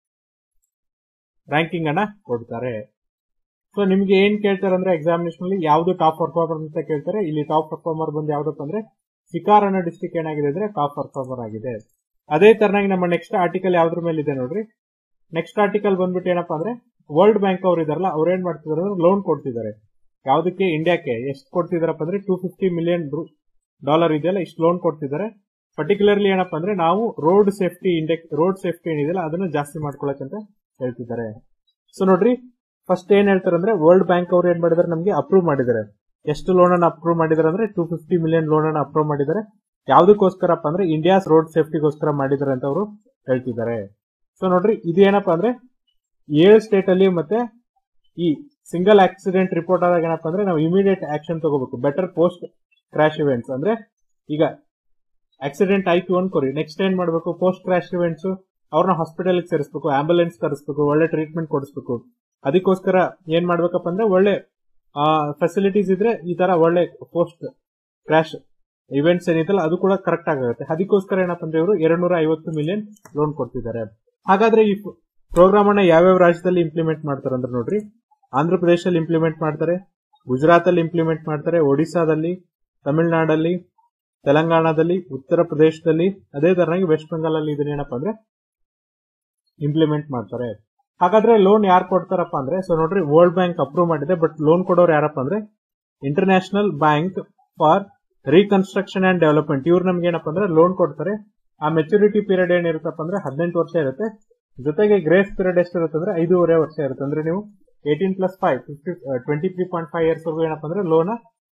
ರ್ಯಾಂಕಿಂಗ್ ಅನ್ನ ಕೊಡ್ತಾರೆ ಸೊ ನಿಮ್ಗೆ ಏನ್ ಕೇಳ್ತಾರೆ ಅಂದ್ರೆ ಎಕ್ಸಾಮಿನೇಷನ್ ಅಲ್ಲಿ ಯಾವ್ದು ಟಾಪ್ ಪರ್ಫಾರ್ಮರ್ ಅಂತ ಕೇಳ್ತಾರೆ ಇಲ್ಲಿ ಟಾಪ್ ಪರ್ಫಾರ್ಮರ್ ಬಂದು ಯಾವ್ದಪ್ಪ ಅಂದ್ರೆ ಸಿಕಾರ್ ಅನ್ನೋ ಡಿಸ್ಟಿಕ್ ಏನಾಗಿದೆ ಅಂದ್ರೆ ಟಾಪ್ ಪರ್ಫಾರ್ಮರ್ ಆಗಿದೆ ಅದೇ ತರನಾಗಿ ನಮ್ಮ ನೆಕ್ಸ್ಟ್ ಆರ್ಟಿಕಲ್ ಯಾವ್ದ್ರ ಮೇಲೆ ಇದೆ ನೋಡ್ರಿ ನೆಕ್ಸ್ಟ್ ಆರ್ಟಿಕಲ್ ಬಂದ್ಬಿಟ್ಟು ಏನಪ್ಪಾ ಅಂದ್ರೆ ವರ್ಲ್ಡ್ ಬ್ಯಾಂಕ್ ಅವ್ರು ಇದಾರಲ್ಲ ಅವ್ರು ಏನ್ ಮಾಡ್ತಿದಾರೆ ಅಂದ್ರೆ ಲೋನ್ ಕೊಡ್ತಿದ್ದಾರೆ ಯಾವ್ದಕ್ಕೆ ಇಂಡಿಯಾಕ್ಕೆ ಎಷ್ಟು ಕೊಡ್ತಿದಾರಪ್ಪ ಅಂದ್ರೆ ಟೂ ಫಿಫ್ಟಿ ಮಿಲಿಯನ್ ಡಾಲರ್ ಇದೆಯಲ್ಲ ಇಷ್ಟು ಲೋನ್ ಕೊಡ್ತಿದ್ದಾರೆ ಪರ್ಟಿಕ್ಯುಲರ್ಲಿ ಏನಪ್ಪಾ ಅಂದ್ರೆ ನಾವು road safety index road safety ಏನಿದೆಯಲ್ಲ ಅದನ್ನ ಜಾಸ್ತಿ ಮಾಡ್ಕೊಳಕಂತ ಹೇಳ್ತಿದ್ದಾರೆ ಸೊ ನೋಡ್ರಿ ಫಸ್ಟ್ ಏನ್ ಹೇಳ್ತಾರೆ ಅಂದ್ರೆ ವರ್ಲ್ಡ್ ಬ್ಯಾಂಕ್ ಅವ್ರು ಏನ್ ಮಾಡಿದಾರೆ ನಮಗೆ ಅಪ್ರೂವ್ ಮಾಡಿದ್ದಾರೆ ಎಷ್ಟು ಲೋನ್ ಅನ್ನು ಅಪ್ರೂವ್ ಮಾಡಿದಾರೆ ಅಂದ್ರೆ ಟೂ ಫಿಫ್ಟಿ ಮಿಲಿಯನ್ ಲೋನ್ ಅನ್ನು ಅಪ್ರೂವ್ ಮಾಡಿದ್ದಾರೆ ಯಾವ್ದಕ್ಕೋಸ್ಕರಪ್ಪ ಅಂದ್ರೆ ಇಂಡಿಯಾಸ್ ರೋಡ್ ಸೇಫ್ಟಿಗೋಸ್ಕರ ಮಾಡಿದ್ದಾರೆ ಅಂತ ಅವರು ಹೇಳ್ತಿದ್ದಾರೆ ಸೊ ನೋಡ್ರಿ ಇದೇನಪ್ಪ ಅಂದ್ರೆ ಏಳು ಸ್ಟೇಟ್ ಅಲ್ಲಿ ಮತ್ತೆ ಈ ಸಿಂಗಲ್ ಆಕ್ಸಿಡೆಂಟ್ ರಿಪೋರ್ಟ್ ಆದಾಗ ಏನಪ್ಪ ಅಂದ್ರೆ ನಾವು ಇಮಿಡಿಯೇಟ್ ಆಕ್ಷನ್ ತಗೋಬೇಕು ಬೆಟರ್ ಪೋಸ್ಟ್ ಕ್ರಾಶ್ ಇವೆಂಟ್ಸ್ ಅಂದ್ರೆ ಈಗ ಆಕ್ಸಿಡೆಂಟ್ ಆಯ್ತು ಅನ್ಕೋರಿ ನೆಕ್ಸ್ಟ್ ಏನ್ ಮಾಡಬೇಕು ಪೋಸ್ಟ್ ಕ್ರಾಶ್ ಇವೆಂಟ್ಸ್ ಅವ್ರನ್ನ ಹಾಸ್ಪಿಟಲ್ ಸೇರಿಸಬೇಕು ಆಂಬುಲೆನ್ಸ್ ತರಿಸ್ಬೇಕು ಒಳ್ಳೆ ಟ್ರೀಟ್ಮೆಂಟ್ ಕೊಡಿಸ್ಬೇಕು ಅದಕ್ಕೋಸ್ಕರ ಏನ್ ಮಾಡ್ಬೇಕಪ್ಪ ಅಂದ್ರೆ ಒಳ್ಳೆ ಫೆಸಿಲಿಟೀಸ್ ಇದ್ರೆ ಈ ತರ ಒಳ್ಳೆ ಪೋಸ್ಟ್ ಕ್ರಾಶ್ ಇವೆಂಟ್ಸ್ ಏನಿದೆಯಲ್ಲ ಅದು ಕೂಡ ಕರೆಕ್ಟ್ ಆಗುತ್ತೆ ಅದಕ್ಕೋಸ್ಕರ ಏನಪ್ಪ ಅಂದ್ರೆ ಇವರು ಎರಡ್ ನೂರ ಐವತ್ತು ಮಿಲಿಯನ್ ಲೋನ್ ಕೊಡ್ತಿದ್ದಾರೆ ಹಾಗಾದ್ರೆ ಈ ಪ್ರೋಗ್ರಾಮ್ ಅನ್ನ ಯಾವ್ಯಾವ ರಾಜ್ಯದಲ್ಲಿ ಇಂಪ್ಲಿಮೆಂಟ್ ಮಾಡ್ತಾರೆ ಅಂದ್ರೆ ನೋಡ್ರಿ ಆಂಧ್ರ ಪ್ರದೇಶದಲ್ಲಿ ಇಂಪ್ಲಿಮೆಂಟ್ ಮಾಡ್ತಾರೆ ಗುಜರಾತ್ ಅಲ್ಲಿ ಇಂಪ್ಲಿಮೆಂಟ್ ಮಾಡ್ತಾರೆ ಒಡಿಸಾದಲ್ಲಿ ತಮಿಳುನಾಡಲ್ಲಿ ತೆಲಂಗಾಣದಲ್ಲಿ ಉತ್ತರ ಪ್ರದೇಶದಲ್ಲಿ ಅದೇ ತರನಾಗಿ ವೆಸ್ಟ್ ಬೆಂಗಾಲ್ ಅಲ್ಲಿ ಇದನ್ನೇನಪ್ಪ ಅಂದ್ರೆ ಇಂಪ್ಲಿಮೆಂಟ್ ಮಾಡ್ತಾರೆ ಹಾಗಾದ್ರೆ ಲೋನ್ ಯಾರು ಕೊಡ್ತಾರಪ್ಪ ಅಂದ್ರೆ ಸೊ ನೋಡ್ರಿ ವರ್ಲ್ಡ್ ಬ್ಯಾಂಕ್ ಅಪ್ರೂವ್ ಮಾಡಿದೆ ಬಟ್ ಲೋನ್ ಕೊಡೋರು ಯಾರಪ್ಪ ಅಂದ್ರೆ international bank for reconstruction and development ಇವ್ರು ನಮ್ಗೆ ಏನಪ್ಪ ಅಂದ್ರೆ ಲೋನ್ ಕೊಡ್ತಾರೆ ಆ ಮೆಚುರಿಟಿ ಪೀರಿಯಡ್ ಏನಿರುತ್ತಪ್ಪ ಅಂದ್ರೆ ಹದಿನೆಂಟು ವರ್ಷ ಇರುತ್ತೆ ಜೊತೆಗೆ ಗ್ರೇಸ್ ಪೀರಿಯಡ್ ಎಷ್ಟಿರುತ್ತೆ ಅಂದ್ರೆ ಐದೂವರೆ ವರ್ಷ ಇರುತ್ತೆ ಅಂದ್ರೆ ನೀವು eighteen plus five fifty twenty three point five years ವರೆಗೂ ಏನಪ್ಪ ಅಂದ್ರೆ ಲೋನ್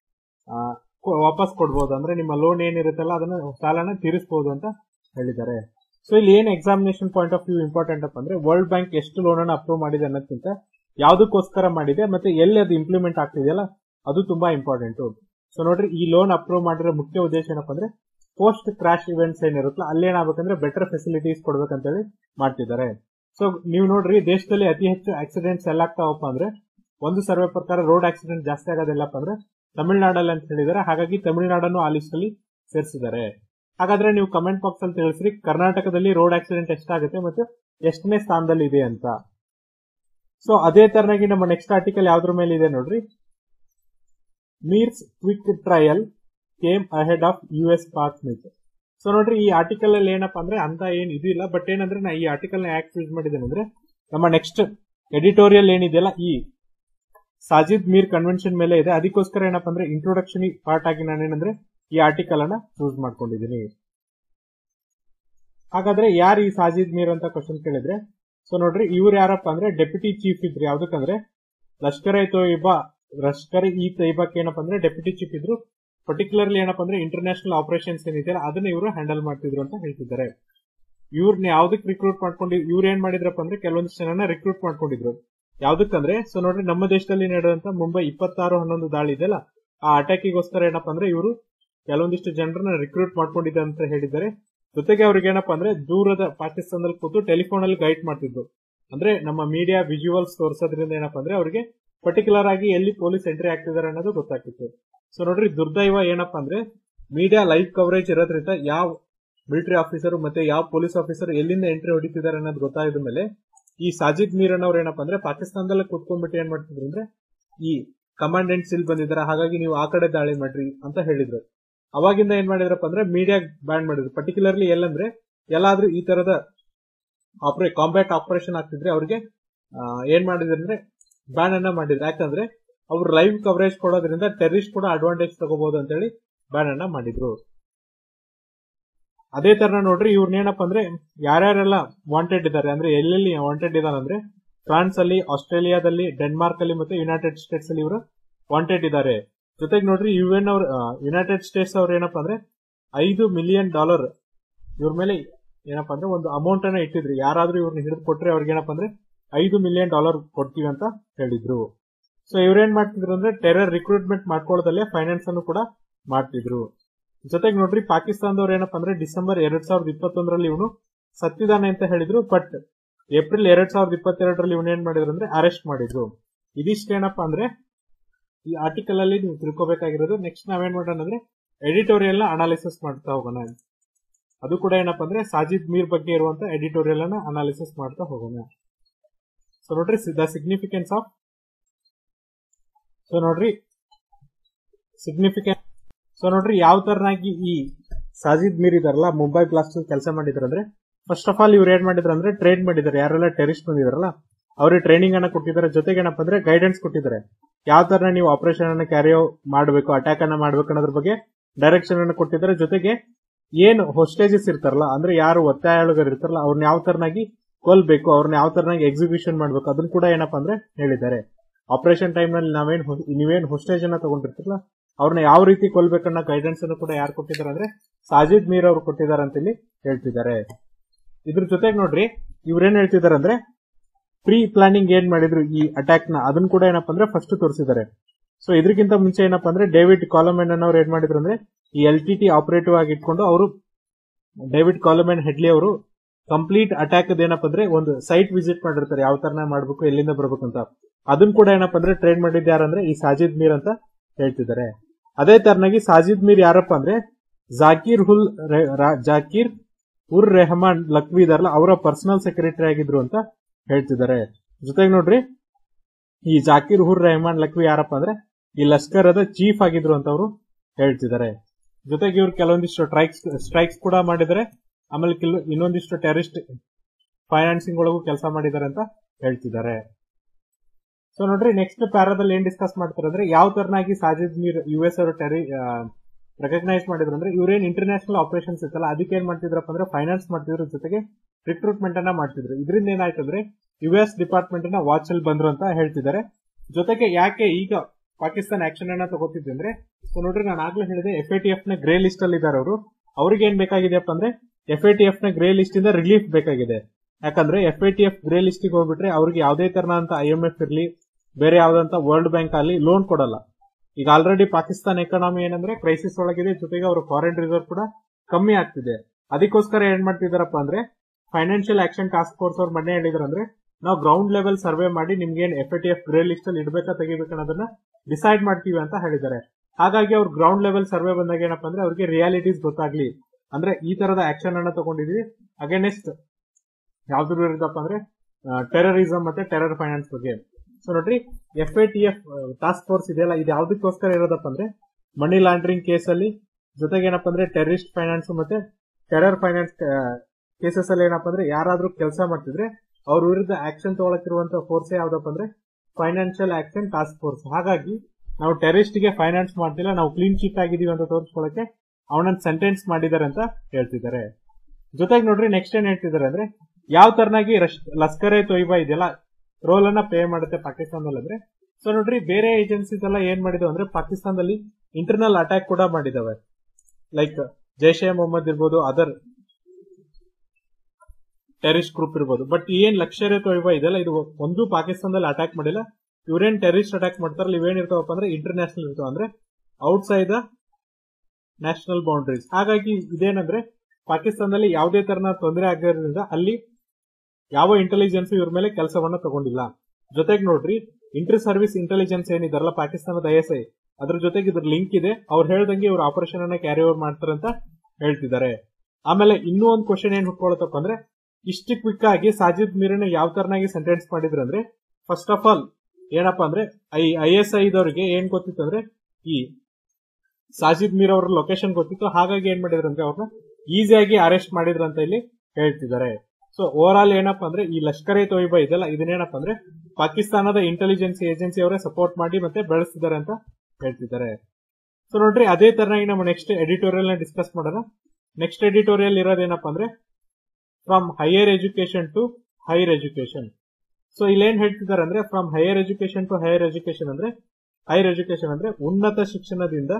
ವಾಪಸ್ ಕೊಡ್ಬೋದು ಅಂದ್ರೆ ನಿಮ್ಮ ಲೋನ್ ಏನಿರುತ್ತಲ್ಲ ಅದನ್ನ ಸಾಲನ ತೀರಿಸಬಹುದು ಅಂತ ಹೇಳಿದ್ದಾರೆ ಸೊ ಇಲ್ಲಿ ಏನ್ examination point of view important ಅಪ್ಪ ಅಂದ್ರೆ ವರ್ಲ್ಡ್ ಬ್ಯಾಂಕ್ ಎಷ್ಟು ಲೋನ್ ಅನ್ನು ಅಪ್ರೂವ್ ಮಾಡಿದೆ ಅನ್ನೋದಕ್ಕಿಂತ ಯಾವ್ದಕ್ಕೋಸ್ಕರ ಮಾಡಿದೆ ಮತ್ತೆ ಎಲ್ಲಿ ಅದು ಇಂಪ್ಲಿಮೆಂಟ್ ಆಗ್ತಿದೆಯಲ್ಲ ಅದು ತುಂಬಾ ಇಂಪಾರ್ಟೆಂಟ್ ಸೊ ನೋಡ್ರಿ ಈ ಲೋನ್ ಅಪ್ರೂವ್ ಮಾಡಿರೋ ಮುಖ್ಯ ಉದ್ದೇಶ ಏನಪ್ಪ ಅಂದ್ರೆ ಪೋಸ್ಟ್ ಕ್ರಾಶ್ ಇವೆಂಟ್ಸ್ ಏನಿರುತ್ತಲ್ಲ ಅಲ್ಲೇನಾಗಬೇಕಂದ್ರೆ ಬೆಟರ್ ಫೆಸಿಲಿಟೀಸ್ ಕೊಡ್ಬೇಕಂತೇಳಿ ಮಾಡ್ತಿದ್ದಾರೆ ಸೊ ನೀವು ನೋಡ್ರಿ ದೇಶದಲ್ಲಿ ಅತಿ ಹೆಚ್ಚು ಆಕ್ಸಿಡೆಂಟ್ಸ್ ಎಲ್ಲ ಆಗ್ತಾವಪ್ಪ ಅಂದ್ರೆ ಒಂದು ಸರ್ವೆ ಪ್ರಕಾರ ರೋಡ್ ಆಕ್ಸಿಡೆಂಟ್ ಜಾಸ್ತಿ ಆಗೋದಿಲ್ಲಪ್ಪ ಅಂದ್ರೆ ತಮಿಳುನಾಡಲ್ಲಿ ಅಂತ ಹೇಳಿದ್ದಾರೆ ಹಾಗಾಗಿ ತಮಿಳುನಾಡನ್ನು ಆ ಲಿಸ್ಟ್ ಅಲ್ಲಿ ಸೇರಿಸಿದ್ದಾರೆ ಹಾಗಾದ್ರೆ ನೀವು ಕಮೆಂಟ್ ಬಾಕ್ಸ್ ಅಲ್ಲಿ ತಿಳಿಸ್ರಿ ಕರ್ನಾಟಕದಲ್ಲಿ ರೋಡ್ ಆಕ್ಸಿಡೆಂಟ್ ಎಷ್ಟಾಗುತ್ತೆ ಮತ್ತು ಎಷ್ಟನೇ ಸ್ಥಾನದಲ್ಲಿ ಇದೆ ಅಂತ ಸೊ ಅದೇ ತರನಾಗಿ ನಮ್ಮ ನೆಕ್ಸ್ಟ್ ಆರ್ಟಿಕಲ್ ಯಾವ್ದ್ರ ಮೇಲೆ ಇದೆ ನೋಡ್ರಿ Mir's quick trial came ahead of U S path myth so ನೋಡ್ರಿ ಈ ಆರ್ಟಿಕಲ್ ಅಲ್ಲಿ ಏನಪ್ಪಾ ಅಂದ್ರೆ ಅಂತ ಏನ್ ಇದಿಲ್ಲ ಬಟ್ ಏನಂದ್ರೆ ನಾ ಈ ಆರ್ಟಿಕಲ್ ನ ಯಾಕೆ ಯೂಸ್ ಮಾಡಿದ್ದೇನೆ ಅಂದ್ರೆ ನಮ್ಮ ನೆಕ್ಸ್ಟ್ ಎಡಿಟೋರಿಯಲ್ ಏನಿದೆಯಲ್ಲ ಈ ಸಾಜಿದ್ ಮೀರ್ ಕನ್ವೆನ್ಷನ್ ಮೇಲೆ ಇದೆ ಅದಕ್ಕೋಸ್ಕರ ಏನಪ್ಪಾ ಅಂದ್ರೆ ಇಂಟ್ರೊಡಕ್ಷನ್ ಪಾರ್ಟ್ ಆಗಿ ನಾನೇನಂದ್ರೆ ಈ ಆರ್ಟಿಕಲ್ ಅನ್ನ ಚೂಸ್ ಮಾಡ್ಕೊಂಡಿದ್ದೀನಿ ಹಾಗಾದ್ರೆ ಯಾರು ಈ ಸಾಜಿದ್ ಮೀರ್ ಅಂತ ಕ್ವಶನ್ ಕೇಳಿದ್ರೆ ಸೊ ನೋಡ್ರಿ ಇವ್ರು ಯಾರಪ್ಪ ಅಂದ್ರೆ ಡೆಪ್ಯೂಟಿ ಚೀಫ್ ಇದ್ರು ಯಾವ್ದಕ್ಕಂದ್ರೆ ಲಷ್ಕರ್ ಎ ತೊಯ್ಬಾ ಲಷ್ಕರ್ ಇ ತೈಬಾಕ್ ಏನಪ್ಪಾ ಅಂದ್ರೆ ಡೆಪ್ಯೂಟಿ ಚೀಫ್ ಇದ್ರು ಪರ್ಟಿಕ್ಯುಲರ್ಲಿ ಏನಪ್ಪಾ ಅಂದ್ರೆ ಇಂಟರ್ನ್ಯಾಷನಲ್ ಆಪರೇಷನ್ಸ್ ಏನಿದೆಯಲ್ಲ ಅದನ್ನ ಇವರು ಹ್ಯಾಂಡಲ್ ಮಾಡ್ತಿದ್ರು ಅಂತ ಹೇಳ್ತಿದ್ದಾರೆ ಇವ್ರನ್ನ ಯಾವ್ದಕ್ ರಿಕ್ರೂಟ್ ಮಾಡ್ಕೊಂಡು ಇವ್ರು ಏನ್ ಮಾಡಿದ್ರಪ್ಪ ಅಂದ್ರೆ ಕೆಲವೊಂದಿಷ್ಟು ಜನನ ರಿಕ್ರೂಟ್ ಮಾಡ್ಕೊಂಡಿದ್ರು ಯಾವ್ದಕ್ಕಂದ್ರೆ ಸೊ ನೋಡ್ರಿ ನಮ್ಮ ದೇಶದಲ್ಲಿ ನಡೆದಂತ ಮುಂಬೈ ಇಪ್ಪತ್ತಾರು ಹನ್ನೊಂದು ದಾಳಿ ಇದೆಯಲ್ಲ ಆ ಅಟ್ಯಾಕಿಗೋಸ್ಕರ ಏನಪ್ಪಾ ಅಂದ್ರೆ ಇವರು ಕೆಲವೊಂದಿಷ್ಟು ಜನರನ್ನ ರಿಕ್ರೂಟ್ ಮಾಡ್ಕೊಂಡಿದ್ದೆ ಅಂತ ಹೇಳಿದ್ದಾರೆ ಜೊತೆಗೆ ಅವ್ರಿಗೆ ಏನಪ್ಪಾ ಅಂದ್ರೆ ದೂರದ ಪಾಕಿಸ್ತಾನದಲ್ಲಿ ಕೂತು ಟೆಲಿಫೋನ್ ಅಲ್ಲಿ ಗೈಡ್ ಮಾಡ್ತಿದ್ರು ಅಂದ್ರೆ ನಮ್ಮ ಮೀಡಿಯಾ ವಿಜುವಲ್ಸ್ ತೋರಿಸೋದ್ರಿಂದ ಏನಪ್ಪಾ ಅಂದ್ರೆ ಅವರಿಗೆ ಪರ್ಟಿಕ್ಯುಲರ್ ಆಗಿ ಎಲ್ಲಿ ಪೊಲೀಸ್ ಎಂಟ್ರಿ ಆಗ್ತಿದ್ದಾರೆ ಅನ್ನೋದು ಗೊತ್ತಾಗ್ತಿತ್ತು ಸೊ ನೋಡ್ರಿ ದುರ್ದೈವ ಏನಪ್ಪಾ ಅಂದ್ರೆ ಮೀಡಿಯಾ ಲೈವ್ ಕವರೇಜ್ ಇರೋದ್ರಿಂದ ಯಾವ ಮಿಲಿಟರಿ ಆಫೀಸರ್ ಮತ್ತೆ ಯಾವ ಪೊಲೀಸ್ ಆಫೀಸರ್ ಎಲ್ಲಿಂದ ಎಂಟ್ರಿ ಹೊಡಿತಿದ್ದಾರೆ ಅನ್ನೋದು ಗೊತ್ತಾಗಿದ ಮೇಲೆ ಈ ಸಾಜಿದ್ ಮೀರನ್ ಅವ್ರು ಏನಪ್ಪಾ ಅಂದ್ರೆ ಪಾಕಿಸ್ತಾನದಲ್ಲೇ ಕುತ್ಕೊಂಡ್ಬಿಟ್ಟು ಏನ್ ಮಾಡ್ತಿದ್ರು ಅಂದ್ರೆ ಈ ಕಮಾಂಡೆಂಟ್ಸ್ ಇಲ್ಲಿ ಬಂದಿದ್ದಾರೆ ಹಾಗಾಗಿ ನೀವು ಆ ಕಡೆ ದಾಳಿ ಮಾಡ್ರಿ ಅಂತ ಹೇಳಿದ್ರು ಅವಾಗಿಂದ ಏನ್ ಮಾಡಿದ್ರಪ್ಪ ಅಂದ್ರೆ ಮೀಡಿಯಾ ಬ್ಯಾನ್ ಮಾಡಿದ್ರು ಪರ್ಟಿಕ್ಯುಲರ್ಲಿ ಎಲ್ಲಂದ್ರೆ ಎಲ್ಲಾದ್ರೂ ಈ ತರದ ಆಪರೇ ಕಾಂಬ್ಯಾಟ್ ಆಪರೇಷನ್ ಆಗ್ತಿದ್ರೆ ಅವ್ರಿಗೆ ಏನ್ ಮಾಡಿದ್ರೆ ಅಂದ್ರೆ ಬ್ಯಾನ್ ಅನ್ನ ಮಾಡಿದ್ರು ಯಾಕಂದ್ರೆ ಅವ್ರು ಲೈವ್ ಕವರೇಜ್ ಕೊಡೋದ್ರಿಂದ ಟೆರರಿಸ್ಟ್ ಕೂಡ ಅಡ್ವಾಂಟೇಜ್ ತಗೋಬಹುದು ಅಂತೇಳಿ ಬ್ಯಾನ್ ಅನ್ನ ಮಾಡಿದ್ರು ಅದೇ ತರ ನೋಡ್ರಿ ಇವ್ರನ್ನೇನಪ್ಪ ಅಂದ್ರೆ ಯಾರ್ಯಾರೆಲ್ಲ ವಾಂಟೆಡ್ ಇದ್ದಾರೆ ಅಂದ್ರೆ ಎಲ್ಲೆಲ್ಲಿ ವಾಂಟೆಡ್ ಇದಾರೆ ಅಂದ್ರೆ ಫ್ರಾನ್ಸ್ ಅಲ್ಲಿ ಆಸ್ಟ್ರೇಲಿಯಾದಲ್ಲಿ ಡೆನ್ಮಾರ್ಕ್ ಅಲ್ಲಿ ಮತ್ತೆ ಯುನೈಟೆಡ್ ಸ್ಟೇಟ್ಸ್ ಅಲ್ಲಿ ಇವರು ವಾಂಟೆಡ್ ಇದ್ದಾರೆ ಜೊತೆಗೆ ನೋಡ್ರಿ ಯು ಎನ್ ಅವ್ರ ಯುನೈಟೆಡ್ ಸ್ಟೇಟ್ಸ್ ಅವ್ರ ಏನಪ್ಪಾ ಅಂದ್ರೆ ಐದು ಮಿಲಿಯನ್ ಡಾಲರ್ ಇವ್ರ ಮೇಲೆ ಏನಪ್ಪಾ ಅಂದ್ರೆ ಒಂದು ಅಮೌಂಟ್ ಅನ್ನ ಇಟ್ಟಿದ್ರು ಯಾರಾದ್ರೂ ಇವ್ರನ್ನ ಹಿಡಿದು ಕೊಟ್ರೆ ಅವ್ರಿಗೆ ಏನಪ್ಪಾ ಅಂದ್ರೆ ಐದು ಮಿಲಿಯನ್ ಡಾಲರ್ ಕೊಡ್ತೀವಿ ಅಂತ ಹೇಳಿದ್ರು ಸೊ ಇವ್ರೇನ್ ಮಾಡ್ತಿದ್ರು ಅಂದ್ರೆ ಟೆರರ್ ರಿಕ್ರೂಟ್ಮೆಂಟ್ ಮಾಡ್ಕೊಳ್ಳೋದಲ್ಲೇ ಫೈನಾನ್ಸ್ ಅನ್ನು ಕೂಡ ಮಾಡ್ತಿದ್ರು ಜೊತೆಗೆ ನೋಡ್ರಿ ಪಾಕಿಸ್ತಾನದವ್ರು ಏನಪ್ಪಾ ಅಂದ್ರೆ ಡಿಸೆಂಬರ್ ಎರಡ್ ಸಾವಿರದ ಇಪ್ಪತ್ತೊಂದರಲ್ಲಿ ಇವನು ಸತ್ತಿದ್ದಾನೆ ಅಂತ ಹೇಳಿದ್ರು ಬಟ್ ಏಪ್ರಿಲ್ ಎರಡ್ ಸಾವಿರದ ಇಪ್ಪತ್ತೆರಡರಲ್ಲಿ ಇವನ್ ಏನ್ ಮಾಡಿದ್ರು ಅಂದ್ರೆ ಅರೆಸ್ಟ್ ಮಾಡಿದ್ರು ಇದಿಷ್ಟೇನಪ್ಪಾ ಅಂದ್ರೆ ಈ ಆರ್ಟಿಕಲ್ ಅಲ್ಲಿ ನೀವು ತಿಳ್ಕೊಬೇಕಾಗಿರೋದು ನೆಕ್ಸ್ಟ್ ನಾವೇನ್ ಮಾಡೋಣ ಅಂದ್ರೆ ಎಡಿಟೋರಿಯಲ್ ನ ಅನಾಲಿಸಿಸ್ ಮಾಡ್ತಾ ಹೋಗೋಣ ಅದು ಕೂಡ ಏನಪ್ಪಾ ಅಂದ್ರೆ ಸಾಜಿದ್ ಮೀರ್ ಬಗ್ಗೆ ಇರುವಂತ ಎಡಿಟೋರಿಯಲ್ ಅನ್ನ ಅನಾಲಿಸಿಸ್ ಮಾಡ್ತಾ ಹೋಗೋಣ ಸೊ ನೋಡ್ರಿ ದ ಸಿಗ್ನಿಫಿಕೆನ್ಸ್ ಆಫ್ ಸೊ ನೋಡ್ರಿ ಸಿಗ್ನಿಫಿಕೆನ್ಸ್ ಸೊ ನೋಡ್ರಿ ಯಾವ ತರನಾಗಿ ಈ ಸಾಜಿದ್ ಮೀರ್ ಇದಾರಲ್ಲ ಮುಂಬೈ ಬ್ಲಾಸ್ಟ್ ಕೆಲಸ ಮಾಡಿದ್ರು ಅಂದ್ರೆ ಫಸ್ಟ್ ಆಫ್ ಆಲ್ ಇವ್ರು ಏನ್ ಮಾಡಿದ್ರು ಅಂದ್ರೆ ಟ್ರೈನ್ ಮಾಡಿದ್ದಾರೆ ಯಾರೆಲ್ಲ ಟೆರಿಸ್ಟ್ ಬಂದಿದಾರಲ್ಲ ಅವ್ರಿಗೆ ಟ್ರೈನಿಂಗ್ ಅನ್ನ ಕೊಟ್ಟಿದ್ದಾರೆ ಜೊತೆಗೆ ಏನಪ್ಪಾ ಅಂದ್ರೆ ಗೈಡೆನ್ಸ್ ಕೊಟ್ಟಿದ್ದಾರೆ ಯಾವ ತರ ನೀವು ಆಪರೇಷನ್ ಅನ್ನ ಕ್ಯಾರಿ ಮಾಡಬೇಕು ಅಟ್ಯಾಕ್ ಅನ್ನ ಮಾಡ್ಬೇಕು ಅನ್ನೋದ್ರ ಬಗ್ಗೆ ಡೈರೆಕ್ಷನ್ ಅನ್ನ ಕೊಟ್ಟಿದ್ದಾರೆ ಜೊತೆಗೆ ಏನು ಹೊಸ್ಟೇಜಸ್ ಇರ್ತಾರಲ್ಲ ಅಂದ್ರೆ ಯಾರು ಒತ್ತಾಯಗಳು ಇರ್ತಾರಲ್ಲ ಅವ್ರನ್ನ ಯಾವ ತರನಾಗಿ ಕೊಲ್ಬೇಕು ಅವ್ರನ್ನ ಯಾವ ತರನಾಗಿ ಎಕ್ಸಿಕ್ಯೂಷನ್ ಮಾಡ್ಬೇಕು ಅದನ್ನ ಕೂಡ ಏನಪ್ಪಾ ಅಂದ್ರೆ ಹೇಳಿದ್ದಾರೆ ಆಪರೇಷನ್ ಟೈಮ್ ನಲ್ಲಿ ನಾವೇನ್ ಹೊ- ನೀವೇನ್ ಹೊಸ್ಟೇಜ್ ಅನ್ನ ತಗೊಂಡಿರ್ತಿರಲ್ಲ ಅವ್ರನ್ನ ಯಾವ ರೀತಿ ಕೊಲ್ಬೇಕನ್ನೋ ಗೈಡೆನ್ಸ್ ಅನ್ನು ಕೂಡ ಯಾರು ಕೊಟ್ಟಿದ್ದಾರೆ ಅಂದ್ರೆ ಸಾಜಿದ್ ಮೀರ್ ಅವರು ಕೊಟ್ಟಿದ್ದಾರೆ ಅಂತ ಇಲ್ಲಿ ಹೇಳ್ತಿದ್ದಾರೆ ಇದ್ರ ಜೊತೆಗೆ ನೋಡ್ರಿ ಇವ್ರೇನ್ ಹೇಳ್ತಿದ್ದಾರೆ ಅಂದ್ರೆ ಪ್ರೀ ಪ್ಲಾನಿಂಗ್ ಏನ್ ಮಾಡಿದ್ರು ಈ ಅಟ್ಯಾಕ್ ನ ಅದನ್ನ ಕೂಡ ಏನಪ್ಪಾ ಅಂದ್ರೆ ಫಸ್ಟ್ ತೋರಿಸಿದ್ದಾರೆ ಸೊ ಇದಕ್ಕಿಂತ ಮುಂಚೆ ಏನಪ್ಪಾ ಅಂದ್ರೆ ಡೇವಿಡ್ ಕಾಲಮೆನ್ ಅನ್ನೋರು ಏನ್ ಮಾಡಿದ್ರು ಅಂದ್ರೆ ಈ ಎಲ್ ಟಿ ಟಿ ಆಪರೇಟಿವ್ ಆಗಿ ಇಟ್ಕೊಂಡು ಅವರು ಡೇವಿಡ್ ಕಾಲಮೆನ್ ಹೆಡ್ಲಿ ಅವರು ಕಂಪ್ಲೀಟ್ ಅಟ್ಯಾಕ್ ಏನಪ್ಪ ಅಂದ್ರೆ ಒಂದು ಸೈಟ್ ವಿಸಿಟ್ ಮಾಡಿರ್ತಾರೆ ಯಾವ ತರನ ಮಾಡ್ಬೇಕು ಎಲ್ಲಿಂದ ಬರ್ಬೇಕು ಅಂತ ಅದನ್ನ ಕೂಡ ಏನಪ್ಪ ಅಂದ್ರೆ ಟ್ರೈನ್ ಮಾಡಿದ್ದು ಯಾರಂದ್ರೆ ಈ ಸಾಜಿದ್ ಮೀರ್ ಅಂತ ಹೇಳ್ತಿದ್ದಾರೆ ಅದೇ ತರನಾಗಿ ಸಾಜಿದ್ ಮೀರ್ ಯಾರಪ್ಪ ಅಂದ್ರೆ ಜಾಕೀರ್ ಹುಲ್ ರೆ- ರಾ- ಜಾಕೀರ್ ಉರ್ ರೆಹಮಾನ್ ಲಕ್ವಿ ಇದಾರಲ್ಲ ಅವರ ಪರ್ಸನಲ್ ಸೆಕ್ರೆಟರಿ ಆಗಿದ್ರು ಅಂತ ಹೇಳ್ತಿದ್ದಾರೆ ಜೊತೆಗೆ ನೋಡ್ರಿ ಈ ಜಾಕೀರ್ ಹುರ್ ರೆಹಮಾನ್ ಲಕ್ವಿ ಯಾರಪ್ಪ ಅಂದ್ರೆ ಈ ಲಷ್ಕರದ ಚೀಫ್ ಆಗಿದ್ರು ಅಂತ ಅವರು ಹೇಳ್ತಿದ್ದಾರೆ ಜೊತೆಗೆ ಇವ್ರು ಕೆಲವೊಂದಿಷ್ಟು ಸ್ಟ್ರೈಕ್ಸ್ ಸ್ಟ್ರೈಕ್ಸ್ ಕೂಡ ಮಾಡಿದ್ದಾರೆ ಆಮೇಲೆ ಕೆಲ ಇನ್ನೊಂದಿಷ್ಟು ಟೆರರಿಸ್ಟ್ ಫೈನಾನ್ಸಿಂಗ್ ಒಳಗೂ ಕೆಲಸ ಮಾಡಿದ್ದಾರೆ ಅಂತ ಹೇಳ್ತಿದ್ದಾರೆ ಸೊ ನೋಡ್ರಿ ನೆಕ್ಸ್ಟ್ ಪ್ಯಾರಾದಲ್ಲಿ ಏನ್ ಡಿಸ್ಕಸ್ ಮಾಡ್ತಾರೆ ಅಂದ್ರೆ ಯಾವ ತರನಾಗಿ ಸಾಜಿದ್ ಮೀರ್ ಯು ಎಸ್ ಅವರು ಟೆರಿ ರೆಕಗ್ನೈಸ್ ಮಾಡಿದ್ರು ಅಂದ್ರೆ ಇವ್ರೇನ್ ಇಂಟರ್ನ್ಯಾಷನಲ್ ಆಪರೇಷನ್ಸ್ ಇತ್ತಲ್ಲ ಅದಕ್ಕೆ ಏನ್ ಮಾಡ್ತಿದ್ರಪ್ಪ ಅಂದ್ರೆ ಫೈನಾನ್ಸ್ ಮಾಡ್ತಿದ್ರು ಜೊತೆಗೆ ರಿಕ್ರೂಟ್ಮೆಂಟ್ ಅನ್ನ ಮಾಡ್ತಿದ್ರು ಇದರಿಂದ ಏನಾಯ್ತು ಅಂದ್ರೆ ಯು ಎಸ್ ಡಿಪಾರ್ಟ್ಮೆಂಟ್ ಅನ್ನ ವಾಚ್ ಅಲ್ಲಿ ಬಂದ್ರು ಅಂತ ಹೇಳ್ತಿದ್ದಾರೆ ಜೊತೆಗೆ ಯಾಕೆ ಈಗ ಪಾಕಿಸ್ತಾನ ಆಕ್ಷನ್ ಅನ್ನ ತಗೋತಿದ್ದೆ ಅಂದ್ರೆ ಸೊ ನೋಡ್ರಿ ನಾನು ಆಗ್ಲೇ ಹೇಳಿದೆ ಎಫ್ ಎ ಟಿ ಎಫ್ ನ ಗ್ರೇ ಲಿಸ್ಟ್ ಅಲ್ಲಿ ಇದ್ದಾರೆ ಅವರು ಅವ್ರಿಗೆ ಏನ್ ಬೇಕಾಗಿದೆಯಪ್ಪ ಅಂದ್ರೆ ಎಫ್ ಎ ಟಿ ಎಫ್ ನ ಗ್ರೇ ಲಿಸ್ಟ್ ಇಂದ ರಿಲೀಫ್ ಬೇಕಾಗಿದೆ ಯಾಕಂದ್ರೆ F A T F grey list ಗೆ ಹೋಗ್ಬಿಟ್ರೆ ಅವ್ರಿಗೆ ಯಾವುದೇ ತರನಾದಂತ ಐ ಎಂ ಎಫ್ ಇರ್ಲಿ ಬೇರೆ ಯಾವ್ದಂತ ವರ್ಲ್ಡ್ ಬ್ಯಾಂಕ್ ಅಲ್ಲಿ ಲೋನ್ ಕೊಡಲ್ಲ ಈಗ ಆಲ್ರೆಡಿ ಪಾಕಿಸ್ತಾನ ಎಕಾನಮಿ ಏನಂದ್ರೆ ಕ್ರೈಸಿಸ್ ಒಳಗಿದೆ ಜೊತೆಗೆ ಅವರು ಫಾರಿನ್ ರಿಸರ್ವ್ ಕೂಡ ಕಮ್ಮಿ ಆಗ್ತಿದೆ ಅದಕ್ಕೋಸ್ಕರ ಏನ್ ಮಾಡ್ತಿದಾರಪ್ಪ ಅಂದ್ರೆ ಫೈನಾನ್ಷಿಯಲ್ ಆಕ್ಷನ್ ಟಾಸ್ಕ್ ಫೋರ್ಸ್ ಅವ್ರು ಮೊನ್ನೆ ಹೇಳಿದ್ರು ಅಂದ್ರೆ ನಾವು ಗ್ರೌಂಡ್ ಲೆವೆಲ್ ಸರ್ವೆ ಮಾಡಿ ನಿಮ್ಗೆ ಏನ್ F T F grey list ಅಲ್ಲಿ ಇಡಬೇಕಾ ತೆಗಿಬೇಕಾ ಅನ್ನೋದನ್ನ ಡಿಸೈಡ್ ಮಾಡ್ತೀವಿ ಅಂತ ಹೇಳಿದ್ದಾರೆ ಹಾಗಾಗಿ ಅವ್ರು ಗ್ರೌಂಡ್ ಲೆವೆಲ್ ಸರ್ವೆ ಬಂದಾಗ ಏನಪ್ಪಾ ಅಂದ್ರೆ ಅವ್ರಿಗೆ ರಿಯಾಲಿಟೀಸ್ ಗೊತ್ತಾಗ್ಲಿ ಅಂದ್ರೆ ಈ ತರದ ಆಕ್ಷನ್ ಅನ್ನ ತಗೊಂಡಿದ್ವಿ ಅಗೇನೆಸ್ಟ್ ಯಾವ್ದ್ರ ವಿರುದ್ಧಪ್ಪ ಅಂದ್ರೆ ಟೆರರಿಸಂ ಮತ್ತೆ ಟೆರರ್ ಫೈನಾನ್ಸ್ ಬಗ್ಗೆ ಸೊ ನೋಡ್ರಿ F A T F task force ಇದೆಯಲ್ಲ ಇದು ಯಾವ್ದಕ್ಕೋಸ್ಕರ ಇರೋದಪ್ಪ ಅಂದ್ರೆ ಮನಿ ಲಾಂಡ್ರಿಂಗ್ ಕೇಸಲ್ಲಿ ಜೊತೆಗೆ ಏನಪ್ಪಾ ಅಂದ್ರೆ ಟೆರರಿಸ್ಟ್ ಫೈನಾನ್ಸ್ ಮತ್ತೆ ಟೆರರ್ ಫೈನಾನ್ಸ್ ಕೇಸಸ್ ಅಲ್ಲಿ ಏನಪ್ಪಾ ಅಂದ್ರೆ ಯಾರಾದ್ರೂ ಕೆಲಸ ಮಾಡ್ತಿದ್ರೆ ಅವ್ರ ವಿರುದ್ಧ ಆಕ್ಷನ್ ತಗೊಳಕಿರುವಂತ ಫೋರ್ಸ್ ಯಾವ್ದಪ್ಪ ಅಂದ್ರೆ ಫೈನಾನ್ಷಿಯಲ್ ಆಕ್ಷನ್ ಟಾಸ್ಕ್ ಫೋರ್ಸ್ ಹಾಗಾಗಿ ನಾವು ಟೆರರಿಸ್ಟ್ ಗೆ ಫೈನಾನ್ಸ್ ಮಾಡ್ತಿಲ್ಲ ನಾವು ಕ್ಲೀನ್ ಚೀಟ್ ಆಗಿದೀವಿ ಅಂತ ತೋರಿಸ್ಕೊಳಕ್ಕೆ ಅವನನ್ನ ಸೆಂಟೆನ್ಸ್ ಮಾಡಿದ್ದಾರೆ ಅಂತ ಹೇಳ್ತಿದ್ದಾರೆ ಜೊತೆಗೆ ನೋಡ್ರಿ ನೆಕ್ಸ್ಟ್ ಏನ್ ಹೇಳ್ತಿದ್ದಾರೆ ಅಂದ್ರೆ ಯಾವ ತರನಾಗಿ ಲಷ್ಕರ್ ಎ ತೊಯ್ಬಾ ಇದೆಯಲ್ಲ ರೋಲ್ ಅನ್ನ ಪ್ಲೇ ಮಾಡುತ್ತೆ ಪಾಕಿಸ್ತಾನದಲ್ಲಿ ಅಂದ್ರೆ ಸೊ ನೋಡ್ರಿ ಬೇರೆ ಏಜೆನ್ಸೀಸ್ ಎಲ್ಲ ಏನ್ ಮಾಡಿದವು ಅಂದ್ರೆ ಪಾಕಿಸ್ತಾನದಲ್ಲಿ ಇಂಟರ್ನಲ್ ಅಟ್ಯಾಕ್ ಕೂಡ ಮಾಡಿದಾವೆ ಲೈಕ್ ಜೈಷ್ ಎ ಮೊಹಮ್ಮದ್ ಇರ್ಬೋದು ಅದರ್ ಟೆರಿಸ್ಟ್ ಗ್ರೂಪ್ ಇರ್ಬೋದು ಬಟ್ ಏನ್ ಲಕ್ಷರ್ ಎ ತೊಯ್ಬಾ ಇದೆಲ್ಲ ಇದು ಒಂದು ಪಾಕಿಸ್ತಾನದಲ್ಲಿ ಅಟ್ಯಾಕ್ ಮಾಡಿಲ್ಲ ಇವ್ರೇನ್ ಟೆರಿಸ್ಟ್ ಅಟ್ಯಾಕ್ ಮಾಡ್ತಾರಲ್ಲ ಇವೇನ್ ಇರ್ತಾವಪ್ಪ ಅಂದ್ರೆ ಇಂಟರ್ನ್ಯಾಷನಲ್ ಇರ್ತಾವ ಅಂದ್ರೆ ಔಟ್ಸೈಡ್ ದ ನ್ಯಾಷನಲ್ ಬೌಂಡ್ರೀಸ್ ಹಾಗಾಗಿ ಇದೇನಂದ್ರೆ ಪಾಕಿಸ್ತಾನದಲ್ಲಿ ಯಾವುದೇ ತರನ ತೊಂದರೆ ಆಗಿರೋದ್ರಿಂದ ಅಲ್ಲಿ ಯಾವ ಇಂಟೆಲಿಜೆನ್ಸ್ ಇವ್ರ ಮೇಲೆ ಕೆಲಸವನ್ನ ತಗೊಂಡಿಲ್ಲ ಜೊತೆಗೆ ನೋಡ್ರಿ ಇಂಟರ್ ಸರ್ವಿಸ್ ಇಂಟೆಲಿಜೆನ್ಸ್ ಏನಿದಾರಲ್ಲ ಪಾಕಿಸ್ತಾನದ ಐ ಎಸ್ ಐ ಅದ್ರ ಜೊತೆಗೆ ಇದ್ರ ಲಿಂಕ್ ಇದೆ ಅವ್ರು ಹೇಳ್ದಂಗೆ ಇವ್ರು ಆಪರೇಷನ್ ಅನ್ನ ಕ್ಯಾರಿ ಓವರ್ ಮಾಡ್ತಾರೆ ಅಂತ ಹೇಳ್ತಿದ್ದಾರೆ ಆಮೇಲೆ ಇನ್ನೂ ಒಂದು ಕ್ವಶನ್ ಏನ್ ಹುಟ್ಕೊಳತ್ತಪ್ಪ ಅಂದ್ರೆ ಇಷ್ಟು ಕ್ವಿಕ್ ಆಗಿ ಸಾಜಿದ್ ಮೀರನ್ನ ಯಾವ ತರನಾಗಿ ಸೆಂಟೆನ್ಸ್ ಮಾಡಿದ್ರು ಅಂದ್ರೆ ಫಸ್ಟ್ ಆಫ್ ಆಲ್ ಏನಪ್ಪಾ ಅಂದ್ರೆ ಐ ಐ ಎಸ್ ಐ ದವರಿಗೆ ಏನ್ ಗೊತ್ತಿತ್ತು ಅಂದ್ರೆ ಈ ಸಾಜಿದ್ ಮೀರ್ ಅವರ ಲೊಕೇಶನ್ ಗೊತ್ತಿತ್ತು ಹಾಗಾಗಿ ಏನ್ ಮಾಡಿದ್ರು ಅಂದ್ರೆ ಅವ್ರನ್ನ ಈಸಿಯಾಗಿ ಅರೆಸ್ಟ್ ಮಾಡಿದ್ರು ಅಂತ ಇಲ್ಲಿ ಹೇಳ್ತಿದ್ದಾರೆ ಸೊ ಓವರ್ ಆಲ್ ಏನಪ್ಪಾ ಅಂದ್ರೆ ಈ ಲಷ್ಕರ್ ಎ ತೊಯ್ಬಾ ಇದೆಲ್ಲ ಇದನ್ನೇನಪ್ಪ ಅಂದ್ರೆ ಪಾಕಿಸ್ತಾನದ ಇಂಟೆಲಿಜೆನ್ಸ್ ಏಜೆನ್ಸಿ ಅವರೇ ಸಪೋರ್ಟ್ ಮಾಡಿ ಮತ್ತೆ ಬೆಳೆಸ್ತಿದ್ದಾರೆ ಅಂತ ಹೇಳ್ತಿದ್ದಾರೆ ಸೊ ನೋಡ್ರಿ ಅದೇ ತರನಾಗಿ ನಮ್ಮ ನೆಕ್ಸ್ಟ್ ಎಡಿಟೋರಿಯಲ್ ನ ಡಿಸ್ಕಸ್ ಮಾಡೋಣ ನೆಕ್ಸ್ಟ್ ಎಡಿಟೋರಿಯಲ್ ಇರೋದೇನಪ್ಪ ಅಂದ್ರೆ from higher education to higher education so ಇಲ್ಲೇನ್ ಹೇಳ್ತಿದ್ದಾರೆ ಅಂದ್ರೆ from higher education to higher education ಅಂದ್ರೆ ಹೈಯರ್ ಎಜುಕೇಶನ್ ಅಂದ್ರೆ ಉನ್ನತ ಶಿಕ್ಷಣದಿಂದ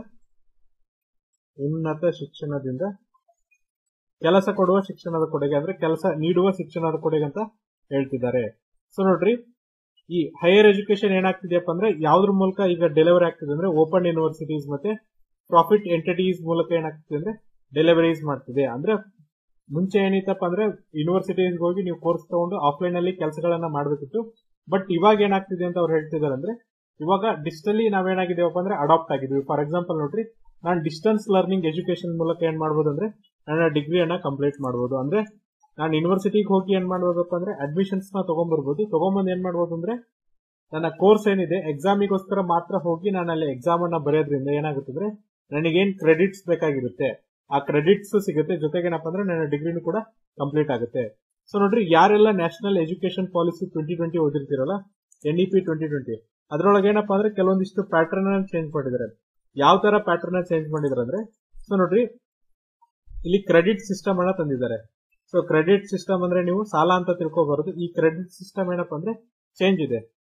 ಉನ್ನತ ಶಿಕ್ಷಣದಿಂದ ಕೆಲಸ ಕೊಡುವ ಶಿಕ್ಷಣದ ಕೊಡುಗೆ ಅಂದ್ರೆ ಕೆಲಸ ನೀಡುವ ಶಿಕ್ಷಣದ ಕೊಡುಗೆ ಅಂತ ಹೇಳ್ತಿದ್ದಾರೆ ಸೊ ನೋಡ್ರಿ ಈ ಹೈಯರ್ ಎಜುಕೇಶನ್ ಏನಾಗ್ತಿದೆಯಪ್ಪ ಅಂದ್ರೆ ಯಾವ್ದ್ರ ಮೂಲಕ ಈಗ ಡೆಲಿವರಿ ಆಗ್ತಿದೆ ಅಂದ್ರೆ ಓಪನ್ ಯೂನಿವರ್ಸಿಟೀಸ್ ಮತ್ತೆ ಪ್ರಾಫಿಟ್ ಎಂಟಿಟೀಸ್ ಮೂಲಕ ಏನಾಗ್ತಿದೆ ಅಂದ್ರೆ ಡೆಲಿವರೀಸ್ ಮಾಡ್ತಿದೆ ಅಂದ್ರೆ ಮುಂಚೆ ಏನಿತ್ತಪ್ಪ ಅಂದ್ರೆ ಯೂನಿವರ್ಸಿಟೀಸ್ ಹೋಗಿ ನೀವು ಕೋರ್ಸ್ ತಗೊಂಡು ಆಫ್ಲೈನ್ ಅಲ್ಲಿ ಕೆಲಸಗಳನ್ನ ಮಾಡಬೇಕಿತ್ತು ಬಟ್ ಇವಾಗ ಏನಾಗ್ತಿದೆ ಅಂತ ಅವ್ರು ಹೇಳ್ತಿದ್ದಾರೆ ಅಂದ್ರೆ ಇವಾಗ ಡಿಜಿಟಲಿ ನಾವೇನಾಗಿದ್ದೇವಪ್ಪ ಅಂದ್ರೆ ಅಡಾಪ್ಟ್ ಆಗಿದ್ವಿ ಫಾರ್ ಎಕ್ಸಾಂಪಲ್ ನೋಡ್ರಿ ನಾನು ಡಿಸ್ಟೆನ್ಸ್ ಲರ್ನಿಂಗ್ ಎಜುಕೇಶನ್ ಮೂಲಕ ಏನ್ ಮಾಡ್ಬೋದು ಅಂದ್ರೆ ನನ್ನ ಡಿಗ್ರಿಯನ್ನ ಕಂಪ್ಲೀಟ್ ಮಾಡಬಹುದು ಅಂದ್ರೆ ನಾನು ಯೂನಿವರ್ಸಿಟಿಗೆ ಹೋಗಿ ಏನ್ ಮಾಡ್ಬೋದಪ್ಪ ಅಂದ್ರೆ ಅಡ್ಮಿಷನ್ಸ್ ನ ತಗೊಂಡ್ಬರ್ಬೋದು ತಗೊಂಬಂದ್ ಏನ್ ಮಾಡ್ಬೋದು ಅಂದ್ರೆ ನನ್ನ ಕೋರ್ಸ್ ಏನಿದೆ ಎಕ್ಸಾಮಿಗೋಸ್ಕರ ಮಾತ್ರ ಹೋಗಿ ನಾನು ಅಲ್ಲಿ ಎಕ್ಸಾಮ್ ಅನ್ನ ಬರೆಯೋದ್ರಿಂದ ಏನಾಗುತ್ತೆ ಅಂದ್ರೆ ನನಗೇನ್ ಕ್ರೆಡಿಟ್ಸ್ ಬೇಕಾಗಿರುತ್ತೆ ಆ ಕ್ರೆಡಿಟ್ಸ್ ಸಿಗುತ್ತೆ ಜೊತೆಗೇನಪ್ಪ ಅಂದ್ರೆ ನನ್ನ ಡಿಗ್ರಿನೂ ಕೂಡ ಕಂಪ್ಲೀಟ್ ಆಗುತ್ತೆ ಸೊ ನೋಡ್ರಿ ಯಾರೆಲ್ಲ national education policy twenty twenty ಓದಿರ್ತಿರಲ್ಲ N E P twenty twenty ಅದ್ರೊಳಗೆ ಏನಪ್ಪಾ ಅಂದ್ರೆ ಕೆಲವೊಂದಿಷ್ಟು ಪ್ಯಾಟರ್ನ್ ಅನ್ನ ಚೇಂಜ್ ಮಾಡಿದ್ದಾರೆ ಯಾವ ತರ ಪ್ಯಾಟರ್ನ್ ಚೇಂಜ್ ಮಾಡಿದ್ದಾರೆ ಅಂದ್ರೆ ಸೊ ನೋಡ್ರಿ ಇಲ್ಲಿ ಕ್ರೆಡಿಟ್ ಸಿಸ್ಟಮ್ ಅನ್ನ ತಂದಿದ್ದಾರೆ ಸೊ ಕ್ರೆಡಿಟ್ ಸಿಸ್ಟಮ್ ಅಂದ್ರೆ ನೀವು ಸಾಲ ಅಂತ ತಿಳ್ಕೊಬಾರದು ಈ ಕ್ರೆಡಿಟ್ ಸಿಸ್ಟಮ್ ಏನಪ್ಪಾ ಅಂದ್ರೆ ಚೇಂಜ್ ಇದೆ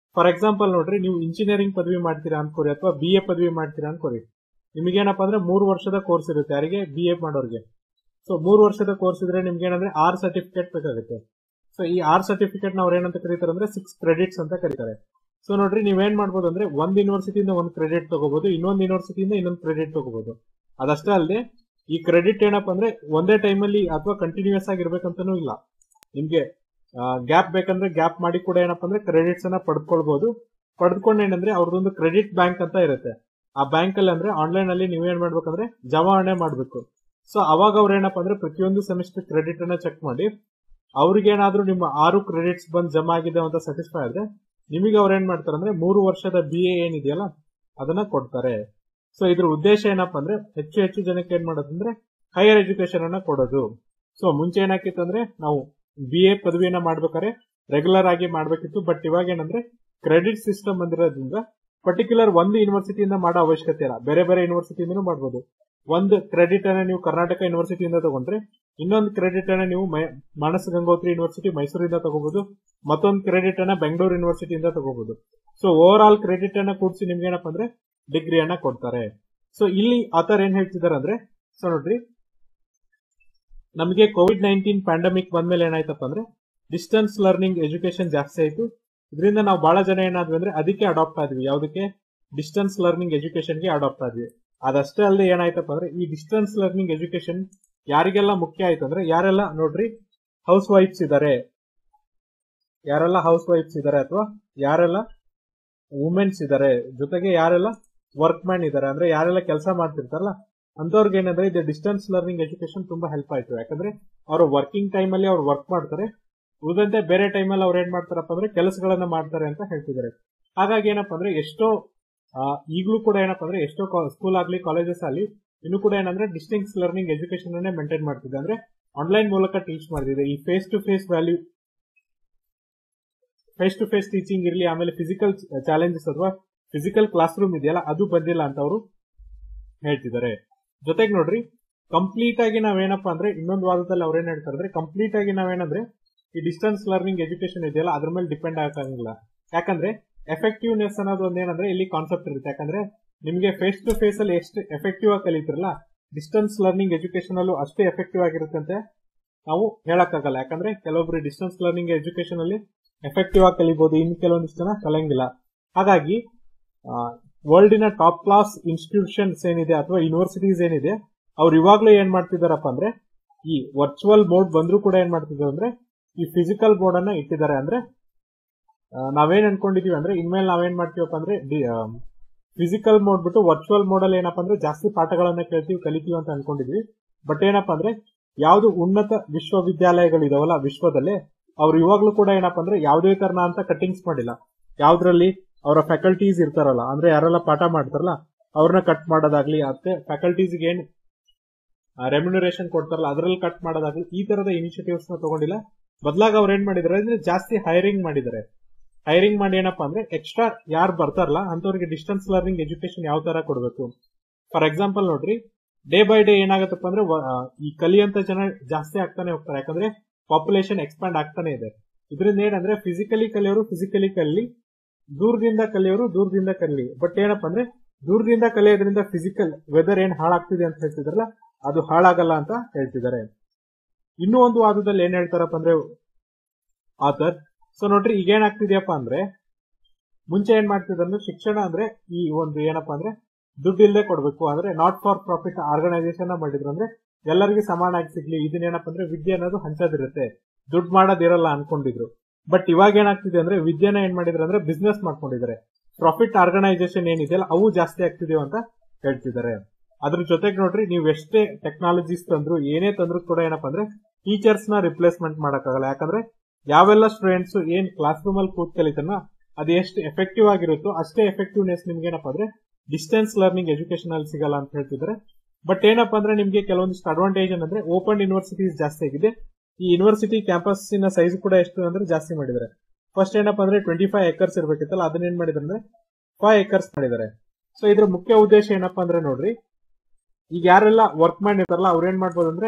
ಫಾರ್ ಎಕ್ಸಾಂಪಲ್ ನೋಡ್ರಿ ನೀವು ಇಂಜಿನಿಯರಿಂಗ್ ಪದವಿ ಮಾಡ್ತೀರಾ ಅನ್ಕೋರಿ ಅಥವಾ ಬಿ ಎ ಪದವಿ ಮಾಡ್ತೀರಾ ಅನ್ಕೋರಿ ನಿಮಗೇನಪ್ಪ ಅಂದ್ರೆ ಮೂರು ವರ್ಷದ ಕೋರ್ಸ್ ಇರುತ್ತೆ ಯಾರಿಗೆ ಬಿ ಎ ಮಾಡೋರಿಗೆ ಸೊ ಮೂರು ವರ್ಷದ ಕೋರ್ಸ್ ಇದ್ರೆ ನಿಮ್ಗೆ ಏನಂದ್ರೆ ಆರ್ ಸರ್ಟಿಫಿಕೇಟ್ ಬೇಕಾಗುತ್ತೆ ಸೊ ಈ ಆರ್ ಸರ್ಟಿಫಿಕೇಟ್ ಅವ್ರು ಏನಂತ ಕರೀತಾರೆ ಅಂದ್ರೆ ಸಿಕ್ಸ್ ಕ್ರೆಡಿಟ್ಸ್ ಅಂತ ಕರೀತಾರೆ ಸೊ ನೋಡ್ರಿ ನೀವೇನ್ ಮಾಡ್ಬೋದು ಅಂದ್ರೆ ಒಂದ್ ಯೂನಿವರ್ಸಿಟಿಯಿಂದ ಒಂದು ಕ್ರೆಡಿಟ್ ತಗೋಬಹುದು ಇನ್ನೊಂದು ಯೂನಿವರ್ಸಿಟಿಯಿಂದ ಇನ್ನೊಂದು ಕ್ರೆಡಿಟ್ ತಗೋಬಹುದು ಅದಷ್ಟೇ ಅಲ್ಲದೆ ಈ ಕ್ರೆಡಿಟ್ ಏನಪ್ಪ ಅಂದ್ರೆ ಒಂದೇ ಟೈಮಲ್ಲಿ ಅಥವಾ ಕಂಟಿನ್ಯೂಸ್ ಆಗಿರ್ಬೇಕಂತನೂ ಇಲ್ಲ ನಿಮ್ಗೆ ಗ್ಯಾಪ್ ಬೇಕಂದ್ರೆ ಗ್ಯಾಪ್ ಮಾಡಿ ಕೂಡ ಏನಪ್ಪ ಅಂದ್ರೆ ಕ್ರೆಡಿಟ್ಸ್ ಅನ್ನ ಪಡ್ಕೊಳ್ಬಹುದು ಪಡೆದುಕೊಂಡು ಏನಂದ್ರೆ ಅವ್ರದ್ದೊಂದು ಕ್ರೆಡಿಟ್ ಬ್ಯಾಂಕ್ ಅಂತ ಇರುತ್ತೆ ಆ ಬ್ಯಾಂಕ್ ಅಲ್ಲಿ ಅಂದ್ರೆ ಆನ್ಲೈನ್ ಅಲ್ಲಿ ನೀವೇನ್ ಮಾಡ್ಬೇಕಂದ್ರೆ ಜಮಾವಣೆ ಮಾಡ್ಬೇಕು ಸೊ ಅವಾಗ ಅವ್ರು ಏನಪ್ಪ ಅಂದ್ರೆ ಪ್ರತಿಯೊಂದು ಸೆಮಿಸ್ಟರ್ ಕ್ರೆಡಿಟ್ ಅನ್ನ ಚೆಕ್ ಮಾಡಿ ಅವ್ರಿಗೇನಾದ್ರೂ ನಿಮ್ಮ ಆರು ಕ್ರೆಡಿಟ್ಸ್ ಬಂದ್ ಜಮಾ ಆಗಿದೆ ಅಂತ ಸ್ಯಾಟಿಸ್ಫೈ ಆದ್ರೆ ನಿಮಗೆ ಅವ್ರು ಏನ್ ಮಾಡ್ತಾರೆ ಅಂದ್ರೆ ಮೂರು ವರ್ಷದ ಬಿ ಎ ಏನಿದೆಯಲ್ಲ ಅದನ್ನ ಕೊಡ್ತಾರೆ ಸೊ ಇದ್ರ ಉದ್ದೇಶ ಏನಪ್ಪಾ ಅಂದ್ರೆ ಹೆಚ್ಚು ಹೆಚ್ಚು ಜನಕ್ಕೆ ಏನ್ ಮಾಡೋದಂದ್ರೆ ಹೈಯರ್ ಎಜುಕೇಶನ್ ಅನ್ನ ಕೊಡೋದು ಸೊ ಮುಂಚೆ ಏನಾಕಿತ್ತು ಅಂದ್ರೆ ನಾವು ಬಿ ಎ ಪದವಿಯನ್ನ ಮಾಡ್ಬೇಕಾದ್ರೆ ರೆಗ್ಯುಲರ್ ಆಗಿ ಮಾಡ್ಬೇಕಿತ್ತು ಬಟ್ ಇವಾಗ ಏನಂದ್ರೆ ಕ್ರೆಡಿಟ್ ಸಿಸ್ಟಮ್ ಬಂದಿರೋದ್ರಿಂದ ಪರ್ಟಿಕ್ಯುಲರ್ ಒಂದು ಯೂನಿವರ್ಸಿಟಿಯಿಂದ ಮಾಡೋ ಅವಶ್ಯಕತೆ ಇಲ್ಲ ಬೇರೆ ಬೇರೆ ಯೂನಿವರ್ಸಿಟಿಯಿಂದನೂ ಮಾಡ್ಬೋದು ಒಂದು ಕ್ರೆಡಿಟ್ ಅನ್ನ ನೀವು ಕರ್ನಾಟಕ ಯೂನಿವರ್ಸಿಟಿಯಿಂದ ತಗೊಂಡ್ರೆ ಇನ್ನೊಂದು ಕ್ರೆಡಿಟ್ ಅನ್ನ ನೀವು ಮೈ- ಮಾನಸ ಗಂಗೋತ್ರಿ ಯೂನಿವರ್ಸಿಟಿ ಮೈಸೂರಿಂದ ತಗೋಬಹುದು ಮತ್ತೊಂದು ಕ್ರೆಡಿಟ್ ಅನ್ನ ಬೆಂಗಳೂರು ಯೂನಿವರ್ಸಿಟಿಯಿಂದ ತಗೋಬಹುದು ಸೊ ಓವರ್ ಆಲ್ ಕ್ರೆಡಿಟ್ ಅನ್ನ ಕೂಡಿಸಿ ನಿಮ್ಗೆ ಏನಪ್ಪ ಅಂದ್ರೆ ಡಿಗ್ರಿಯನ್ನ ಕೊಡ್ತಾರೆ ಸೊ ಇಲ್ಲಿ ಆತರ ಏನ್ ಹೇಳ್ತಿದಾರೆ ಅಂದ್ರೆ ಸೊ ನೋಡ್ರಿ ನಮಗೆ ಕೋವಿಡ್ ನೈನ್ಟೀನ್ ಪ್ಯಾಂಡಮಿಕ್ ಬಂದ್ಮೇಲೆ ಏನಾಯ್ತಪ್ಪ ಅಂದ್ರೆ ಡಿಸ್ಟೆನ್ಸ್ ಲರ್ನಿಂಗ್ ಎಜುಕೇಶನ್ ಜಾಸ್ತಿ ಆಯ್ತು ಇದರಿಂದ ನಾವು ಬಹಳ ಜನ ಏನಾದ್ವಿ ಅಂದ್ರೆ ಅದಕ್ಕೆ ಅಡಾಪ್ಟ್ ಆದ್ವಿ ಯಾವ್ದಕ್ಕೆ ಡಿಸ್ಟೆನ್ಸ್ ಲರ್ನಿಂಗ್ ಎಜುಕೇಶನ್ಗೆ ಅಡಾಪ್ಟ್ ಆದ್ವಿ ಅದಷ್ಟೇ ಅಲ್ಲದೆ ಏನಾಯ್ತಪ್ಪ ಅಂದ್ರೆ ಈ ಡಿಸ್ಟೆನ್ಸ್ ಲರ್ನಿಂಗ್ ಎಜುಕೇಶನ್ ಯಾರಿಗೆಲ್ಲ ಮುಖ್ಯ ಆಯ್ತು ಅಂದ್ರೆ ಯಾರೆಲ್ಲ ನೋಡ್ರಿ ಹೌಸ್ ವೈಫ್ಸ್ ಇದಾರೆ ಯಾರೆಲ್ಲ ಹೌಸ್ ವೈಫ್ಸ್ ಇದಾರೆ ಅಥವಾ ಯಾರೆಲ್ಲ ವುಮೆನ್ಸ್ ಇದಾರೆ ಜೊತೆಗೆ ಯಾರೆಲ್ಲ ವರ್ಕ್ ಮ್ಯಾನ್ ಇದಾರೆ ಅಂದ್ರೆ ಯಾರೆಲ್ಲ ಕೆಲಸ ಮಾಡ್ತಿರ್ತಾರಲ್ಲ ಅಂತವ್ರಿಗೆ ಏನಂದ್ರೆ ಇದು ಡಿಸ್ಟೆನ್ಸ್ ಲರ್ನಿಂಗ್ ಎಜುಕೇಶನ್ ತುಂಬಾ ಹೆಲ್ಪ್ ಆಯ್ತು ಯಾಕಂದ್ರೆ ಅವರು ವರ್ಕಿಂಗ್ ಟೈಮ್ ಅಲ್ಲಿ ಅವ್ರು ವರ್ಕ್ ಮಾಡ್ತಾರೆ ಉಳಿದಂತೆ ಬೇರೆ ಟೈಮಲ್ಲಿ ಅವ್ರು ಏನ್ ಮಾಡ್ತಾರಪ್ಪ ಅಂದ್ರೆ ಕೆಲಸಗಳನ್ನ ಮಾಡ್ತಾರೆ ಅಂತ ಹೇಳ್ತಿದ್ದಾರೆ ಹಾಗಾಗಿ ಏನಪ್ಪಾ ಅಂದ್ರೆ ಎಷ್ಟೋ ಆ, ಈಗ್ಲೂ ಕೂಡ ಏನಪ್ಪಾ ಅಂದ್ರೆ ಎಷ್ಟೋ ಸ್ಕೂಲ್ ಆಗ್ಲಿ ಕಾಲೇಜಸ್ ಆಗಲಿ ಇನ್ನು ಕೂಡ ಏನಂದ್ರೆ ಡಿಸ್ಟೆನ್ಸ್ ಲರ್ನಿಂಗ್ ಎಜುಕೇಶನ್ ಅನ್ನೇ ಮೇಂಟೈನ್ ಮಾಡ್ತಿದೆ ಅಂದ್ರೆ ಆನ್ಲೈನ್ ಮೂಲಕ ಟೀಚ್ ಮಾಡ್ತಿದೆ ಈ face to face value face to face teaching ಇರಲಿ ಆಮೇಲೆ ಫಿಸಿಕಲ್ ಚಾಲೆಂಜಸ್ ಅಥವಾ ಫಿಸಿಕಲ್ ಕ್ಲಾಸ್ ರೂಮ್ ಇದೆಯಲ್ಲ ಅದು ಬಂದಿಲ್ಲ ಅಂತ ಅವರು ಹೇಳ್ತಿದ್ದಾರೆ ಜೊತೆಗೆ ನೋಡ್ರಿ ಕಂಪ್ಲೀಟ್ ಆಗಿ ನಾವೇನಪ್ಪ ಅಂದ್ರೆ ಇನ್ನೊಂದು ವಾದದಲ್ಲಿ ಅವ್ರೇನ್ ಹೇಳ್ತಾರೆ ಅಂದ್ರೆ ಕಂಪ್ಲೀಟ್ ಆಗಿ ನಾವೇನಂದ್ರೆ ಈ ಡಿಸ್ಟೆನ್ಸ್ ಲರ್ನಿಂಗ್ ಎಜುಕೇಶನ್ ಇದೆಯಲ್ಲ ಅದ್ರ ಮೇಲೆ ಡಿಪೆಂಡ್ ಆಗಕ್ಕಾಗಿಲ್ಲ ಯಾಕಂದ್ರೆ ಎಫೆಕ್ಟಿವ್ನೆಸ್ ಅನ್ನೋದು ಒಂದೇನಂದ್ರೆ ಇಲ್ಲಿ ಕಾನ್ಸೆಪ್ಟ್ ಇರುತ್ತೆ ಯಾಕಂದ್ರೆ ನಿಮಗೆ ಫೇಸ್ ಟು ಫೇಸ್ ಅಲ್ಲಿ ಎಷ್ಟು ಎಫೆಕ್ಟಿವ್ ಆಗಿ ಕಲಿತಿರಲ್ಲ ಡಿಸ್ಟೆನ್ಸ್ ಲರ್ನಿಂಗ್ ಎಜುಕೇಶನ್ ಅಲ್ಲೂ ಅಷ್ಟೇ ಎಫೆಕ್ಟಿವ್ ಆಗಿರುತ್ತೆ ಅಂತ ನಾವು ಹೇಳಕ್ಕಾಗಲ್ಲ ಯಾಕಂದ್ರೆ ಕೆಲವೊಬ್ರು ಡಿಸ್ಟೆನ್ಸ್ ಲರ್ನಿಂಗ್ ಎಜುಕೇಶನ್ ಅಲ್ಲಿ ಎಫೆಕ್ಟಿವ್ ಆಗಿ ಕಲಿಬಹುದು ಇನ್ನು ಕೆಲವೊಂದಿಷ್ಟು ಜನ ಕಲಿಯಂಗಿಲ್ಲ ಹಾಗಾಗಿ ವರ್ಲ್ಡಿನ ಟಾಪ್ ಕ್ಲಾಸ್ ಇನ್ಸ್ಟಿಟ್ಯೂಷನ್ಸ್ ಏನಿದೆ ಅಥವಾ ಯೂನಿವರ್ಸಿಟೀಸ್ ಏನಿದೆ ಅವ್ರು ಇವಾಗ್ಲೂ ಏನ್ ಮಾಡ್ತಿದಾರಪ್ಪ ಅಂದ್ರೆ ಈ ವರ್ಚುವಲ್ ಮೋಡ್ ಬಂದ್ರು ಕೂಡ ಏನ್ ಮಾಡ್ತಿದ್ದಾರೆ ಅಂದ್ರೆ ಈ ಫಿಸಿಕಲ್ ಬೋರ್ಡ್ ಅನ್ನ ಇಟ್ಟಿದ್ದಾರೆ ಅಂದ್ರೆ ಆ, ನಾವೇನ್ ಅನ್ಕೊಂಡಿದೀವಿ ಅಂದ್ರೆ ಇನ್ಮೇಲೆ ನಾವೇನ್ ಮಾಡ್ತೀವಪ್ಪ ಅಂದ್ರೆ ಫಿಸಿಕಲ್ ಮೋಡ್ ಬಿಟ್ಟು ವರ್ಚುವಲ್ ಮೋಡ್ ಅಲ್ಲಿ ಏನಪ್ಪಾ ಅಂದ್ರೆ ಜಾಸ್ತಿ ಪಾಠಗಳನ್ನ ಕೇಳ್ತೀವಿ ಕಲಿತೀವಿ ಅಂತ ಅನ್ಕೊಂಡಿದ್ವಿ ಬಟ್ ಏನಪ್ಪಾ ಅಂದ್ರೆ ಯಾವ್ದು ಉನ್ನತ ವಿಶ್ವವಿದ್ಯಾಲಯಗಳಿದಾವಲ್ಲ ವಿಶ್ವದಲ್ಲೇ ಅವ್ರು ಇವಾಗ್ಲೂ ಕೂಡ ಏನಪ್ಪಾ ಅಂದ್ರೆ ಯಾವುದೇ ತರನ ಅಂತ ಕಟ್ಟಿಂಗ್ಸ್ ಮಾಡಿಲ್ಲ ಯಾವ್ದ್ರಲ್ಲಿ ಅವರ ಫ್ಯಾಕಲ್ಟೀಸ್ ಇರ್ತಾರಲ್ಲ ಅಂದ್ರೆ ಯಾರೆಲ್ಲ ಪಾಠ ಮಾಡ್ತಾರಲ್ಲ ಅವ್ರನ್ನ ಕಟ್ ಮಾಡೋದಾಗ್ಲಿ ಮತ್ತೆ ಫ್ಯಾಕಲ್ಟೀಸ್ ಏನ್ ರೆಮ್ಯುನರೇಷನ್ ಕೊಡ್ತಾರಲ್ಲ ಅದ್ರಲ್ಲಿ ಕಟ್ ಮಾಡೋದಾಗ್ಲಿ ಈ ತರದ ಇನಿಷಿಯೇಟಿವ್ಸ್ ನ ತಗೊಂಡಿಲ್ಲ ಬದಲಾಗಿ ಅವ್ರು ಏನ್ ಮಾಡಿದಾರೆ ಅಂದ್ರೆ ಜಾಸ್ತಿ ಹೈರಿಂಗ್ ಮಾಡಿದ್ದಾರೆ ಹೈರಿಂಗ್ ಮಾಡಿ ಏನಪ್ಪಾ ಅಂದ್ರೆ ಎಕ್ಸ್ಟ್ರಾ ಯಾರು ಬರ್ತಾರಲ್ಲ ಅಂತವ್ರಿಗೆ ಡಿಸ್ಟೆನ್ಸ್ ಲರ್ನಿಂಗ್ ಎಜುಕೇಶನ್ ಯಾವ ತರ ಕೊಡಬೇಕು ಫಾರ್ ಎಕ್ಸಾಂಪಲ್ ನೋಡ್ರಿ ಡೇ ಬೈ ಡೇ ಏನಾಗತ್ತಪ್ಪ ಅಂದ್ರೆ ವ- ಆ, ಈ ಕಲಿಯಂತ ಜನ ಜಾಸ್ತಿ ಆಗ್ತಾನೆ ಹೋಗ್ತಾರೆ ಯಾಕಂದ್ರೆ ಪಾಪ್ಯುಲೇಷನ್ ಎಕ್ಸ್ಪಾಂಡ್ ಆಗ್ತಾನೆ ಇದೆ ಇದರಿಂದ ಏನಂದ್ರೆ ಫಿಸಿಕಲಿ ಕಲಿಯೋರು ಫಿಸಿಕಲಿ ಕಲಿ ದೂರದಿಂದ ಕಲಿಯೋರು ದೂರದಿಂದ ಕಲಿ ಬಟ್ ಏನಪ್ಪಾ ಅಂದ್ರೆ ದೂರದಿಂದ ಕಲಿಯೋದ್ರಿಂದ ಫಿಸಿಕಲ್ ವೆದರ್ ಏನ್ ಹಾಳಾಗ್ತಿದೆ ಅಂತ ಹೇಳ್ತಿದ್ರಲ್ಲ ಅದು ಹಾಳಾಗಲ್ಲ ಅಂತ ಹೇಳ್ತಿದ್ದಾರೆ ಇನ್ನೂ ಒಂದು ವಾದದಲ್ಲಿ ಏನ್ ಹೇಳ್ತಾರಪ್ಪ ಅಂದ್ರೆ ಆತರ್ ಸೊ ನೋಡ್ರಿ ಈಗ ಏನಾಗ್ತಿದ್ಯಪ್ಪ ಅಂದ್ರೆ ಮುಂಚೆ ಏನ್ ಮಾಡ್ತಿದ್ರು ಅಂದ್ರೆ ಶಿಕ್ಷಣ ಅಂದ್ರೆ ಈ ಒಂದು ಏನಪ್ಪಾ ಅಂದ್ರೆ ದುಡ್ಡು ಇಲ್ಲದೆ ಕೊಡ್ಬೇಕು ಅಂದ್ರೆ ನಾಟ್ ಫಾರ್ ಪ್ರಾಫಿಟ್ ಆರ್ಗನೈಸೇಷನ್ ಮಾಡಿದ್ರು ಅಂದ್ರೆ ಎಲ್ಲರಿಗೂ ಸಮಾನಾಗಿ ಸಿಗ್ಲಿ ಇದನ್ನೇನಪ್ಪ ಅಂದ್ರೆ ವಿದ್ಯೆ ಅನ್ನೋದು ಹಂಚೋದಿರುತ್ತೆ ದುಡ್ಡು ಮಾಡೋದಿರಲ್ಲ ಅನ್ಕೊಂಡಿದ್ರು ಬಟ್ ಇವಾಗ ಏನಾಗ್ತಿದೆ ಅಂದ್ರೆ ವಿದ್ಯೆನ ಏನ್ ಮಾಡಿದ್ರು ಅಂದ್ರೆ ಬಿಸ್ನೆಸ್ ಮಾಡ್ಕೊಂಡಿದ್ದಾರೆ ಪ್ರಾಫಿಟ್ ಆರ್ಗನೈಸೇಷನ್ ಏನಿದೆಯಲ್ಲ ಅವು ಜಾಸ್ತಿ ಆಗ್ತಿದೆಯೋ ಅಂತ ಹೇಳ್ತಿದ್ದಾರೆ ಅದ್ರ ಜೊತೆಗೆ ನೋಡ್ರಿ ನೀವು ಎಷ್ಟೇ ಟೆಕ್ನಾಲಜೀಸ್ ತಂದ್ರು ಏನೇ ತಂದ್ರು ಕೂಡ ಏನಪ್ಪಾ ಅಂದ್ರೆ ಟೀಚರ್ಸ್ ನ ರಿಪ್ಲೇಸ್ಮೆಂಟ್ ಮಾಡಕ್ಕಾಗಲ್ಲ ಯಾಕಂದ್ರೆ ಯಾವೆಲ್ಲ ಸ್ಟೂಡೆಂಟ್ಸ್ ಏನ್ ಕ್ಲಾಸ್ ರೂಮ್ ಅಲ್ಲಿ ಕೂತ್ ಕಲಿತಾನ ಅದು ಎಷ್ಟು ಎಫೆಕ್ಟಿವ್ ಆಗಿರುತ್ತೋ ಅಷ್ಟೇ ಎಫೆಕ್ಟಿವ್ನೆಸ್ ನಿಮ್ಗೆ ಏನಪ್ಪಾ ಅಂದ್ರೆ ಡಿಸ್ಟೆನ್ಸ್ ಲರ್ನಿಂಗ್ ಎಜುಕೇಶನ್ ಅಲ್ಲಿ ಸಿಗಲ್ಲ ಅಂತ ಹೇಳ್ತಿದ್ದಾರೆ ಬಟ್ ಏನಪ್ಪಾ ಅಂದ್ರೆ ನಿಮ್ಗೆ ಕೆಲವೊಂದಿಷ್ಟು ಅಡ್ವಾಂಟೇಜ್ ಏನಂದ್ರೆ ಓಪನ್ ಯೂನಿವರ್ಸಿಟೀಸ್ ಜಾಸ್ತಿ ಆಗಿದೆ ಈ ಯೂನಿವರ್ಸಿಟಿ ಕ್ಯಾಂಪಸ್ಸಿನ ಸೈಜ್ ಕೂಡ ಎಷ್ಟು ಅಂದ್ರೆ ಜಾಸ್ತಿ ಮಾಡಿದ್ದಾರೆ ಫಸ್ಟ್ ಏನಪ್ಪಾ ಅಂದ್ರೆ ಟ್ವೆಂಟಿ ಫೈವ್ ಏಕರ್ಸ್ ಇರ್ಬೇಕಿತ್ತಲ್ಲ ಅದನ್ನ ಏನ್ ಮಾಡಿದ್ದಾರೆ ಅಂದ್ರೆ ಫೈವ್ ಏಕರ್ಸ್ ಮಾಡಿದ್ದಾರೆ ಸೊ ಇದ್ರ ಮುಖ್ಯ ಉದ್ದೇಶ ಏನಪ್ಪಾ ಅಂದ್ರೆ ನೋಡ್ರಿ ಈಗ ಯಾರೆಲ್ಲ ವರ್ಕ್ ಮ್ಯಾನ್ ಇರ್ತಾರಲ್ಲ ಅವ್ರು ಏನ್ ಮಾಡ್ಬೋದು ಅಂದ್ರೆ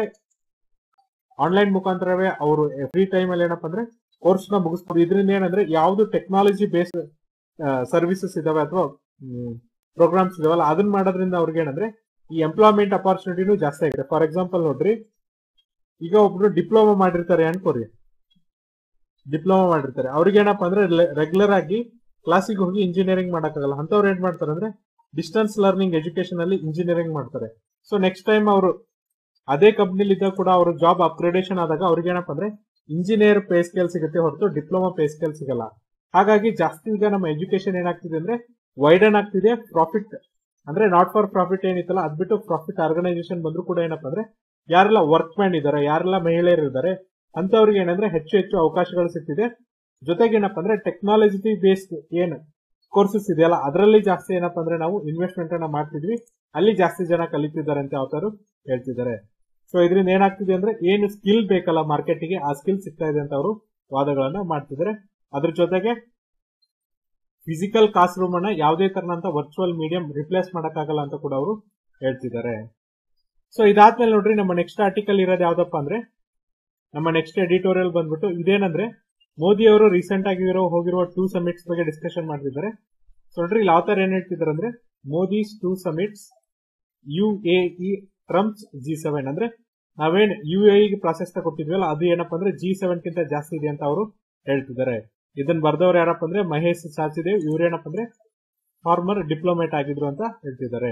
ಆನ್ಲೈನ್ ಮುಖಾಂತರವೇ ಅವರು ಫ್ರೀ ಟೈಮ್ ಅಲ್ಲಿ ಏನಪ್ಪಾ ಅಂದ್ರೆ ಕೋರ್ಸ್ ನ ಮುಗಿಸ್ಬೋದು ಇದರಿಂದ ಏನಂದ್ರೆ ಯಾವ್ದು ಟೆಕ್ನಾಲಜಿ ಬೇಸ್ ಸರ್ವಿಸಸ್ ಇದಾವೆ ಅಥವಾ ಪ್ರೋಗ್ರಾಮ್ಸ್ ಇದಾವಲ್ಲ ಅದನ್ನ ಮಾಡೋದ್ರಿಂದ ಅವ್ರಿಗೆ ಏನಂದ್ರೆ ಈ ಎಂಪ್ಲಾಯ್ಮೆಂಟ್ ಅಪಾರ್ಚುನಿಟಿನೂ ಜಾಸ್ತಿ ಆಗಿದೆ ಫಾರ್ ಎಕ್ಸಾಂಪಲ್ ನೋಡ್ರಿ ಈಗ ಒಬ್ರು ಡಿಪ್ಲೊಮಾ ಮಾಡಿರ್ತಾರೆ ಅನ್ಕೋರಿ ಡಿಪ್ಲೊಮಾ ಮಾಡಿರ್ತಾರೆ ಅವ್ರಿಗೆ ಏನಪ್ಪಾ ಅಂದ್ರೆ ರೆಗ್ಯುಲರ್ ಆಗಿ ಕ್ಲಾಸಿಗೆ ಹೋಗಿ ಇಂಜಿನಿಯರಿಂಗ್ ಮಾಡಕ್ಕಾಗಲ್ಲ ಅಂತವ್ರು ಏನ್ ಮಾಡ್ತಾರೆ ಅಂದ್ರೆ ಡಿಸ್ಟೆನ್ಸ್ ಲರ್ನಿಂಗ್ ಎಜುಕೇಶನ್ ಅಲ್ಲಿ ಇಂಜಿನಿಯರಿಂಗ್ ಮಾಡ್ತಾರೆ ಸೊ ನೆಕ್ಸ್ಟ್ ಟೈಮ್ ಅವರು ಅದೇ ಕಂಪ್ನಿಲಿ ಇದ್ದಾಗ ಕೂಡ ಅವರು ಜಾಬ್ ಅಪ್ಗ್ರೇಡೇಷನ್ ಆದಾಗ ಅವ್ರಿಗೆ ಏನಪ್ಪ ಅಂದ್ರೆ ಇಂಜಿನಿಯರ್ ಪೇ ಸ್ಕೇಲ್ ಸಿಗುತ್ತೆ ಹೊರತು ಡಿಪ್ಲೊಮಾ ಪೇ ಸ್ಕೇಲ್ ಸಿಗಲ್ಲ ಹಾಗಾಗಿ ಜಾಸ್ತಿ ಈಗ ನಮ್ಮ ಎಜುಕೇಶನ್ ಏನಾಗ್ತಿದೆ ಅಂದ್ರೆ ವೈಡನ್ ಆಗ್ತಿದೆ ಪ್ರಾಫಿಟ್ ಅಂದ್ರೆ ನಾಟ್ ಫಾರ್ ಪ್ರಾಫಿಟ್ ಏನಿತ್ತಲ್ಲ ಅದ್ಬಿಟ್ಟು ಪ್ರಾಫಿಟ್ ಆರ್ಗನೈಸೇಷನ್ ಬಂದ್ರು ಕೂಡ ಏನಪ್ಪ ಅಂದ್ರೆ ಯಾರೆಲ್ಲ ವರ್ಕ್ ಮ್ಯಾನ್ ಇದಾರೆ ಯಾರೆಲ್ಲ ಮಹಿಳೆಯರು ಇದ್ದಾರೆ ಅಂತವ್ರಿಗೆ ಏನಂದ್ರೆ ಹೆಚ್ಚು ಹೆಚ್ಚು ಅವಕಾಶಗಳು ಸಿಗ್ತಿದೆ ಜೊತೆಗೆ ಏನಪ್ಪ ಅಂದ್ರೆ ಟೆಕ್ನಾಲಜಿ ಬೇಸ್ಡ್ ಏನ್ ಕೋರ್ಸಸ್ ಇದೆಯಲ್ಲ ಅದರಲ್ಲಿ ಜಾಸ್ತಿ ಏನಪ್ಪ ಅಂದ್ರೆ ನಾವು ಇನ್ವೆಸ್ಟ್ಮೆಂಟ್ ಅನ್ನ ಮಾಡ್ತಿದ್ವಿ ಅಲ್ಲಿ ಜಾಸ್ತಿ ಜನ ಕಲಿತಿದ್ದಾರೆ ಅಂತ ಯಾವ್ದಾರು ಹೇಳ್ತಿದ್ದಾರೆ ಸೊ ಇದರಿಂದ ಏನಾಗ್ತಿದೆ ಅಂದ್ರೆ ಏನು ಸ್ಕಿಲ್ ಬೇಕಲ್ಲ ಮಾರ್ಕೆಟಿಗೆ ಆ ಸ್ಕಿಲ್ ಸಿಗ್ತಾ ಇದೆ ಅಂತ ಅವರು ವಾದಗಳನ್ನ ಮಾಡ್ತಿದ್ದಾರೆ ಅದ್ರ ಜೊತೆಗೆ ಫಿಸಿಕಲ್ ಕ್ಲಾಸ್ ರೂಮ್ ಅನ್ನ ಯಾವುದೇ ತರನಂತ ವರ್ಚುವಲ್ ಮೀಡಿಯಂ ರಿಪ್ಲೇಸ್ ಮಾಡಕ್ಕಾಗಲ್ಲ ಅಂತ ಕೂಡ ಅವರು ಹೇಳ್ತಿದ್ದಾರೆ ಸೊ ಇದಾದ್ಮೇಲೆ ನೋಡ್ರಿ ನಮ್ಮ ನೆಕ್ಸ್ಟ್ ಆರ್ಟಿಕಲ್ ಇರೋದು ಯಾವ್ದಪ್ಪ ಅಂದ್ರೆ ನಮ್ಮ ನೆಕ್ಸ್ಟ್ ಎಡಿಟೋರಿಯಲ್ ಬಂದ್ಬಿಟ್ಟು ಇದೇನಂದ್ರೆ ಮೋದಿ ಅವರು ರೀಸೆಂಟ್ ಆಗಿ ಇರೋ ಹೋಗಿರುವ ಟೂ ಸಮಿಟ್ಸ್ ಬಗ್ಗೆ ಡಿಸ್ಕಷನ್ ಮಾಡ್ತಿದ್ದಾರೆ ಸೊ ನೋಡ್ರಿ ಇಲ್ಲಿ ಯಾವ ತರ ಏನ್ ಹೇಳ್ತಿದ್ದಾರೆ ಅಂದ್ರೆ Modi's two summits U A E Trump's G seven ಅಂದ್ರೆ ನಾವೇನ್ ಯು ಎ ಪ್ರಾಶಸ್ತ್ಯ ಕೊಟ್ಟಿದ್ವಲ್ಲ ಅದು ಏನಪ್ಪಾ ಅಂದ್ರೆ ಜಿ ಸೆವೆನ್ ಗಿಂತ ಜಾಸ್ತಿ ಇದೆ ಅಂತ ಅವರು ಹೇಳ್ತಿದ್ದಾರೆ ಇದನ್ನ ಬರ್ದವ್ರು ಯಾರಪ್ಪ ಅಂದ್ರೆ ಮಹೇಶ್ ಸಾಚಿದೇವ್ ಇವ್ರೇನಪ್ಪ ಅಂದ್ರೆ ಫಾರ್ಮರ್ ಡಿಪ್ಲೊಮೇಟ್ ಆಗಿದ್ರು ಅಂತ ಹೇಳ್ತಿದ್ದಾರೆ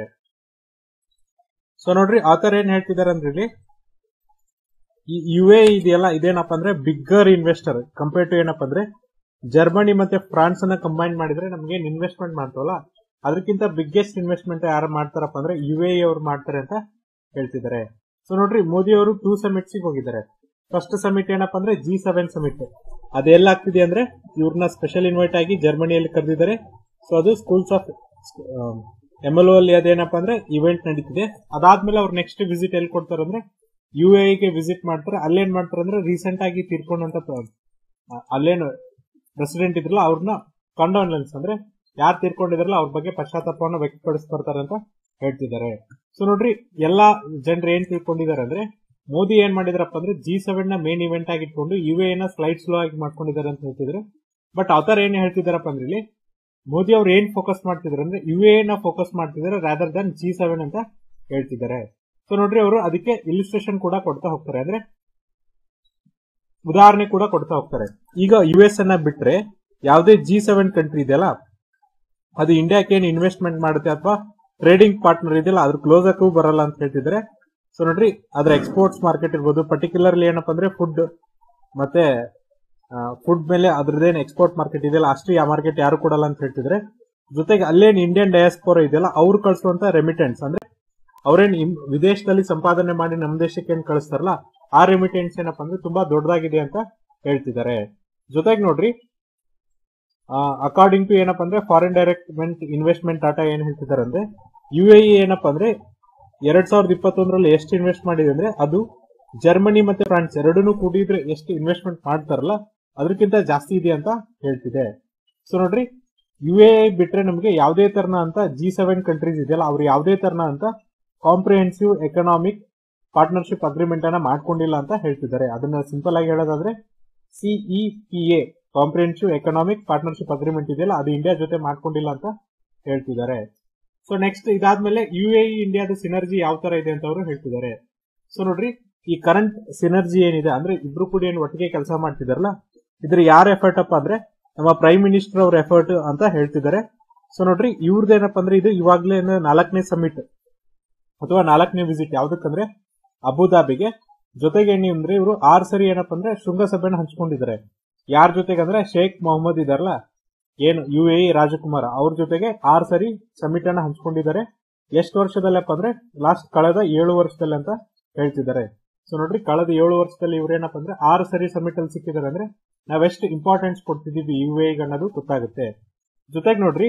ಸೊ ನೋಡ್ರಿ ಆತರ ಏನ್ ಹೇಳ್ತಿದ್ದಾರೆ ಅಂದ್ರೆ ಇಲ್ಲಿ ಈ ಯು ಎ ಇದೆಯಲ್ಲ ಇದೇನಪ್ಪ ಅಂದ್ರೆ ಬಿಗ್ಗರ್ ಇನ್ವೆಸ್ಟರ್ ಕಂಪೇರ್ ಟು ಏನಪ್ಪ ಅಂದ್ರೆ ಜರ್ಮನಿ ಮತ್ತೆ ಫ್ರಾನ್ಸ್ ಅನ್ನ ಕಂಬೈನ್ ಮಾಡಿದ್ರೆ ನಮ್ಗೆ ಏನ್ ಇನ್ವೆಸ್ಟ್ಮೆಂಟ್ ಮಾಡ್ತವಲ್ಲ ಅದಕ್ಕಿಂತ ಬಿಗ್ಗೆಸ್ಟ್ ಇನ್ವೆಸ್ಟ್ಮೆಂಟ್ ಯಾರು ಮಾಡ್ತಾರಪ್ಪ ಅಂದ್ರೆ ಯು ಎ ಅವ್ರು ಮಾಡ್ತಾರೆ ಅಂತ ಹೇಳ್ತಿದ್ದಾರೆ ಸೊ ನೋಡ್ರಿ ಮೋದಿ ಅವರು ಟೂ ಸಮಿಟ್ಸ್ ಹೋಗಿದ್ದಾರೆ ಫಸ್ಟ್ ಸಮಿಟ್ ಏನಪ್ಪ ಅಂದ್ರೆ ಜಿ ಸೆವೆನ್ ಸಮಿಟ್ ಅದೆಲ್ಲ ಆಗ್ತಿದೆ ಅಂದ್ರೆ ಇವ್ರನ್ನ ಸ್ಪೆಷಲ್ ಇನ್ವೈಟ್ ಆಗಿ ಜರ್ಮನಿಯಲ್ಲಿ ಕರೆದಿದ್ದಾರೆ ಸೊ ಅದು ಸ್ಕೂಲ್ಸ್ ಆಫ್ ಎಮ್ ಎಲ್ ಅಲ್ಲಿ ಅದೇನಪ್ಪ ಅಂದ್ರೆ ಇವೆಂಟ್ ನಡೀತಿದೆ ಅದಾದ್ಮೇಲೆ ಅವ್ರು ನೆಕ್ಸ್ಟ್ ವಿಸಿಟ್ ಎಲ್ಲಿ ಕೊಡ್ತಾರೆ ಅಂದ್ರೆ ಯು ಗೆ ವಿಸಿಟ್ ಮಾಡ್ತಾರೆ ಅಲ್ಲೇನ್ ಮಾಡ್ತಾರೆ ಅಂದ್ರೆ ರೀಸೆಂಟ್ ಆಗಿ ತೀರ್ಕೊಂಡಂತ ಪ್ರ- ಅಲ್ಲೇನು ಪ್ರೆಸಿಡೆಂಟ್ ಇದ್ರಲ್ಲ ಅವ್ರನ್ನ ಕಂಡೋಲೆನ್ಸ್ ಅಂದ್ರೆ ಯಾರು ತೀರ್ಕೊಂಡಿದ್ರಲ್ಲ ಅವ್ರ ಬಗ್ಗೆ ಪಶ್ಚಾತ್ತಾಪವನ್ನು ವ್ಯಕ್ತಪಡಿಸ್ತಾರೆ ಅಂತ ಹೇಳ್ತಿದ್ದಾರೆ ಸೊ ನೋಡ್ರಿ ಎಲ್ಲಾ ಜನರು ಏನ್ ತಿಳ್ಕೊಂಡಿದ್ದಾರೆ ಅಂದ್ರೆ ಮೋದಿ ಏನ್ ಮಾಡಿದ್ರಪ್ಪ ಅಂದ್ರೆ ಜಿ ಸೆವೆನ್ ನ ಮೇನ್ ಇವೆಂಟ್ ಆಗಿ ಇಟ್ಕೊಂಡು ಯು ನ ಸ್ಲೈಡ್ ಸ್ಲೋ ಆಗಿ ಮಾಡ್ಕೊಂಡಿದ್ದಾರೆ ಅಂತ ಹೇಳ್ತಿದ್ರೆ ಬಟ್ ಅವತರ ಏನ್ ಹೇಳ್ತಿದಾರಪ್ಪ ಅಂದ್ರೆ ಇಲ್ಲಿ ಮೋದಿ ಅವ್ರು ಏನ್ ಫೋಕಸ್ ಮಾಡ್ತಿದ್ದಾರೆ ಅಂದ್ರೆ ಯು ನ ಫೋಕಸ್ ಮಾಡ್ತಿದ್ದಾರೆ ರಾದರ್ ದನ್ ಜಿ ಸೆವೆನ್ ಅಂತ ಹೇಳ್ತಿದ್ದಾರೆ ಸೊ ನೋಡ್ರಿ ಅವರು ಅದಕ್ಕೆ ಇಲಿಸ್ಟ್ರೇಷನ್ ಕೂಡ ಕೊಡ್ತಾ ಹೋಗ್ತಾರೆ ಅಂದ್ರೆ ಉದಾಹರಣೆ ಕೂಡ ಕೊಡ್ತಾ ಹೋಗ್ತಾರೆ ಈಗ ಯು ಎಸ್ ಅನ್ನ ಬಿಟ್ರೆ ಯಾವುದೇ ಜಿ ಸೆವೆನ್ ಕಂಟ್ರಿ ಇದೆಯಲ್ಲ ಅದು ಇಂಡಿಯಾಕ್ಕೆ ಏನು ಇನ್ವೆಸ್ಟ್ಮೆಂಟ್ ಮಾಡುತ್ತೆ ಅಥವಾ ಟ್ರೇಡಿಂಗ್ ಪಾರ್ಟ್ನರ್ ಇದೆಯಲ್ಲ ಅದ್ರ ಕ್ಲೋಸ್ ಆಗೂ ಬರಲ್ಲ ಅಂತ ಹೇಳ್ತಿದ್ರೆ ಸೊ ನೋಡ್ರಿ ಅದ್ರ ಎಕ್ಸ್ಪೋರ್ಟ್ಸ್ ಮಾರ್ಕೆಟ್ ಇರ್ಬೋದು ಪರ್ಟಿಕ್ಯುಲರ್ಲಿ ಏನಪ್ಪ ಅಂದ್ರೆ ಫುಡ್ ಮತ್ತೆ ಫುಡ್ ಮೇಲೆ ಅದ್ರದ್ದೇನು ಎಕ್ಸ್ಪೋರ್ಟ್ ಮಾರ್ಕೆಟ್ ಇದೆಯಲ್ಲ ಅಷ್ಟು ಆ ಮಾರ್ಕೆಟ್ ಯಾರು ಕೊಡಲ್ಲ ಅಂತ ಹೇಳ್ತಿದ್ರೆ ಜೊತೆಗೆ ಅಲ್ಲೇನು ಇಂಡಿಯನ್ ಡಯಾಸ್ಪೋರ ಇದೆಯಲ್ಲ ಅವ್ರು ಕಳಿಸುವಂತ ರೆಮಿಟೆನ್ಸ್ ಅಂದ್ರೆ ಅವ್ರೇನ್ ಇಮ್- ವಿದೇಶದಲ್ಲಿ ಸಂಪಾದನೆ ಮಾಡಿ ನಮ್ಮ ದೇಶಕ್ಕೆ ಏನ್ ಕಳಿಸ್ತಾರಲ್ಲ ಆ ರೆಮಿಟೆನ್ಸ್ ಏನಪ್ಪಾ ಅಂದ್ರೆ ತುಂಬಾ ದೊಡ್ಡದಾಗಿದೆ ಅಂತ ಹೇಳ್ತಿದ್ದಾರೆ ಜೊತೆಗೆ ನೋಡ್ರಿ ಅಕಾರ್ಡಿಂಗ್ ಟು ಏನಪ್ಪಾ ಅಂದ್ರೆ ಫಾರಿನ್ ಡೈರೆಕ್ಟ್ಮೆಂಟ್ ಇನ್ವೆಸ್ಟ್ಮೆಂಟ್ ಡಾಟಾ ಏನ್ ಹೇಳ್ತಿದ್ದಾರೆ ಅಂದ್ರೆ ಯು ಎ ಏನಪ್ಪಾ ಅಂದ್ರೆ ಎರಡ್ ಸಾವಿರದ ಇಪ್ಪತ್ತೊಂದರಲ್ಲಿ ಎಷ್ಟು ಇನ್ವೆಸ್ಟ್ ಮಾಡಿದೆ ಅಂದ್ರೆ ಅದು ಜರ್ಮನಿ ಮತ್ತೆ ಫ್ರಾನ್ಸ್ ಎರಡನ್ನೂ ಕೂಡಿದ್ರೆ ಎಷ್ಟು ಇನ್ವೆಸ್ಟ್ಮೆಂಟ್ ಮಾಡ್ತಾರಲ್ಲ ಅದಕ್ಕಿಂತ ಜಾಸ್ತಿ ಇದೆ ಅಂತ ಹೇಳ್ತಿದೆ ಸೊ ನೋಡ್ರಿ ಯು ಎ ಬಿಟ್ರೆ ನಮಗೆ ಯಾವುದೇ ತರನ ಅಂತ ಜಿ ಸೆವೆನ್ ಕಂಟ್ರೀಸ್ ಇದೆಯಲ್ಲ ಅವ್ರು ಯಾವುದೇ ತರನ ಅಂತ ಕಾಂಪ್ರಿಹೆನ್ಸಿವ್ ಎಕನಾಮಿಕ್ ಪಾರ್ಟ್ನರ್ಶಿಪ್ ಅಗ್ರಿಮೆಂಟ್ ಅನ್ನ ಮಾಡ್ಕೊಂಡಿಲ್ಲ ಅಂತ ಹೇಳ್ತಿದ್ದಾರೆ ಅದನ್ನ ಸಿಂಪಲ್ ಆಗಿ ಹೇಳೋದಾದ್ರೆ C E P A comprehensive economic partnership agreement ಇದೆಯಲ್ಲ ಅದು ಇಂಡಿಯಾ ಜೊತೆ ಮಾಡ್ಕೊಂಡಿಲ್ಲ ಅಂತ ಹೇಳ್ತಿದ್ದಾರೆ ಸೊ ನೆಕ್ಸ್ಟ್ ಇದಾದ್ಮೇಲೆ ಯು ಎ ಇಂಡಿಯಾದ ಸಿನರ್ಜಿ ಯಾವ ತರ ಇದೆ ಅಂತ ಅವರು ಹೇಳ್ತಿದ್ದಾರೆ ಸೊ ನೋಡ್ರಿ ಈ ಕರೆಂಟ್ ಸಿನರ್ಜಿ ಏನಿದೆ ಅಂದ್ರೆ ಇಬ್ರು ಕೂಡ ಏನು ಒಟ್ಟಿಗೆ ಕೆಲಸ ಮಾಡ್ತಿದಾರಲ್ಲ ಇದ್ರ ಯಾರ ಎಫರ್ಟ್ ಅಪ್ಪ ಅಂದ್ರೆ ನಮ್ಮ ಪ್ರೈಮ್ ಮಿನಿಸ್ಟರ್ ಅವ್ರ ಎಫರ್ಟ್ ಅಂತ ಹೇಳ್ತಿದ್ದಾರೆ ಸೊ ನೋಡ್ರಿ ಇವ್ರದ್ದು ಏನಪ್ಪ ಅಂದ್ರೆ ಇದು ಇವಾಗ್ಲೇ ನಾಲ್ಕನೇ ಸಮಿಟ್ ಅಥವಾ ನಾಲ್ಕನೇ ವಿಸಿಟ್ ಯಾವ್ದಕ್ಕಂದ್ರೆ ಅಬುದಾಬಿಗೆ ಜೊತೆಗೆ ಏನು ಅಂದ್ರೆ ಇವರು ಆರ್ ಸರಿ ಏನಪ್ಪ ಅಂದ್ರೆ ಶೃಂಗಸಭೆನ ಹಂಚ್ಕೊಂಡಿದ್ದಾರೆ ಯಾರ ಜೊತೆಗೆ ಅಂದ್ರೆ ಶೇಖ್ ಮೊಹಮ್ಮದ್ ಇದಾರಲ್ಲ ಏನು ಯು ಎ ರಾಜಕುಮಾರ ಅವ್ರ ಜೊತೆಗೆ ಆರ್ ಸರಿ ಸಮಿಟ್ ಅನ್ನ ಹಂಚ್ಕೊಂಡಿದ್ದಾರೆ ಎಷ್ಟು ವರ್ಷದಲ್ಲಪ್ಪ ಅಂದ್ರೆ ಲಾಸ್ಟ್ ಕಳೆದ ಏಳು ವರ್ಷದಲ್ಲಿ ಅಂತ ಹೇಳ್ತಿದ್ದಾರೆ ಸೊ ನೋಡ್ರಿ ಕಳೆದ ಏಳು ವರ್ಷದಲ್ಲಿ ಇವ್ರೇನಪ್ಪ ಅಂದ್ರೆ ಆರು ಸರಿ ಸಮಿಟ್ ಅಲ್ಲಿ ಸಿಕ್ಕಿದ್ದಾರೆ ಅಂದ್ರೆ ನಾವೆಷ್ಟು ಇಂಪಾರ್ಟೆನ್ಸ್ ಕೊಡ್ತಿದೀವಿ ಯು ಎ ಅನ್ನೋದು ಗೊತ್ತಾಗುತ್ತೆ ಜೊತೆಗೆ ನೋಡ್ರಿ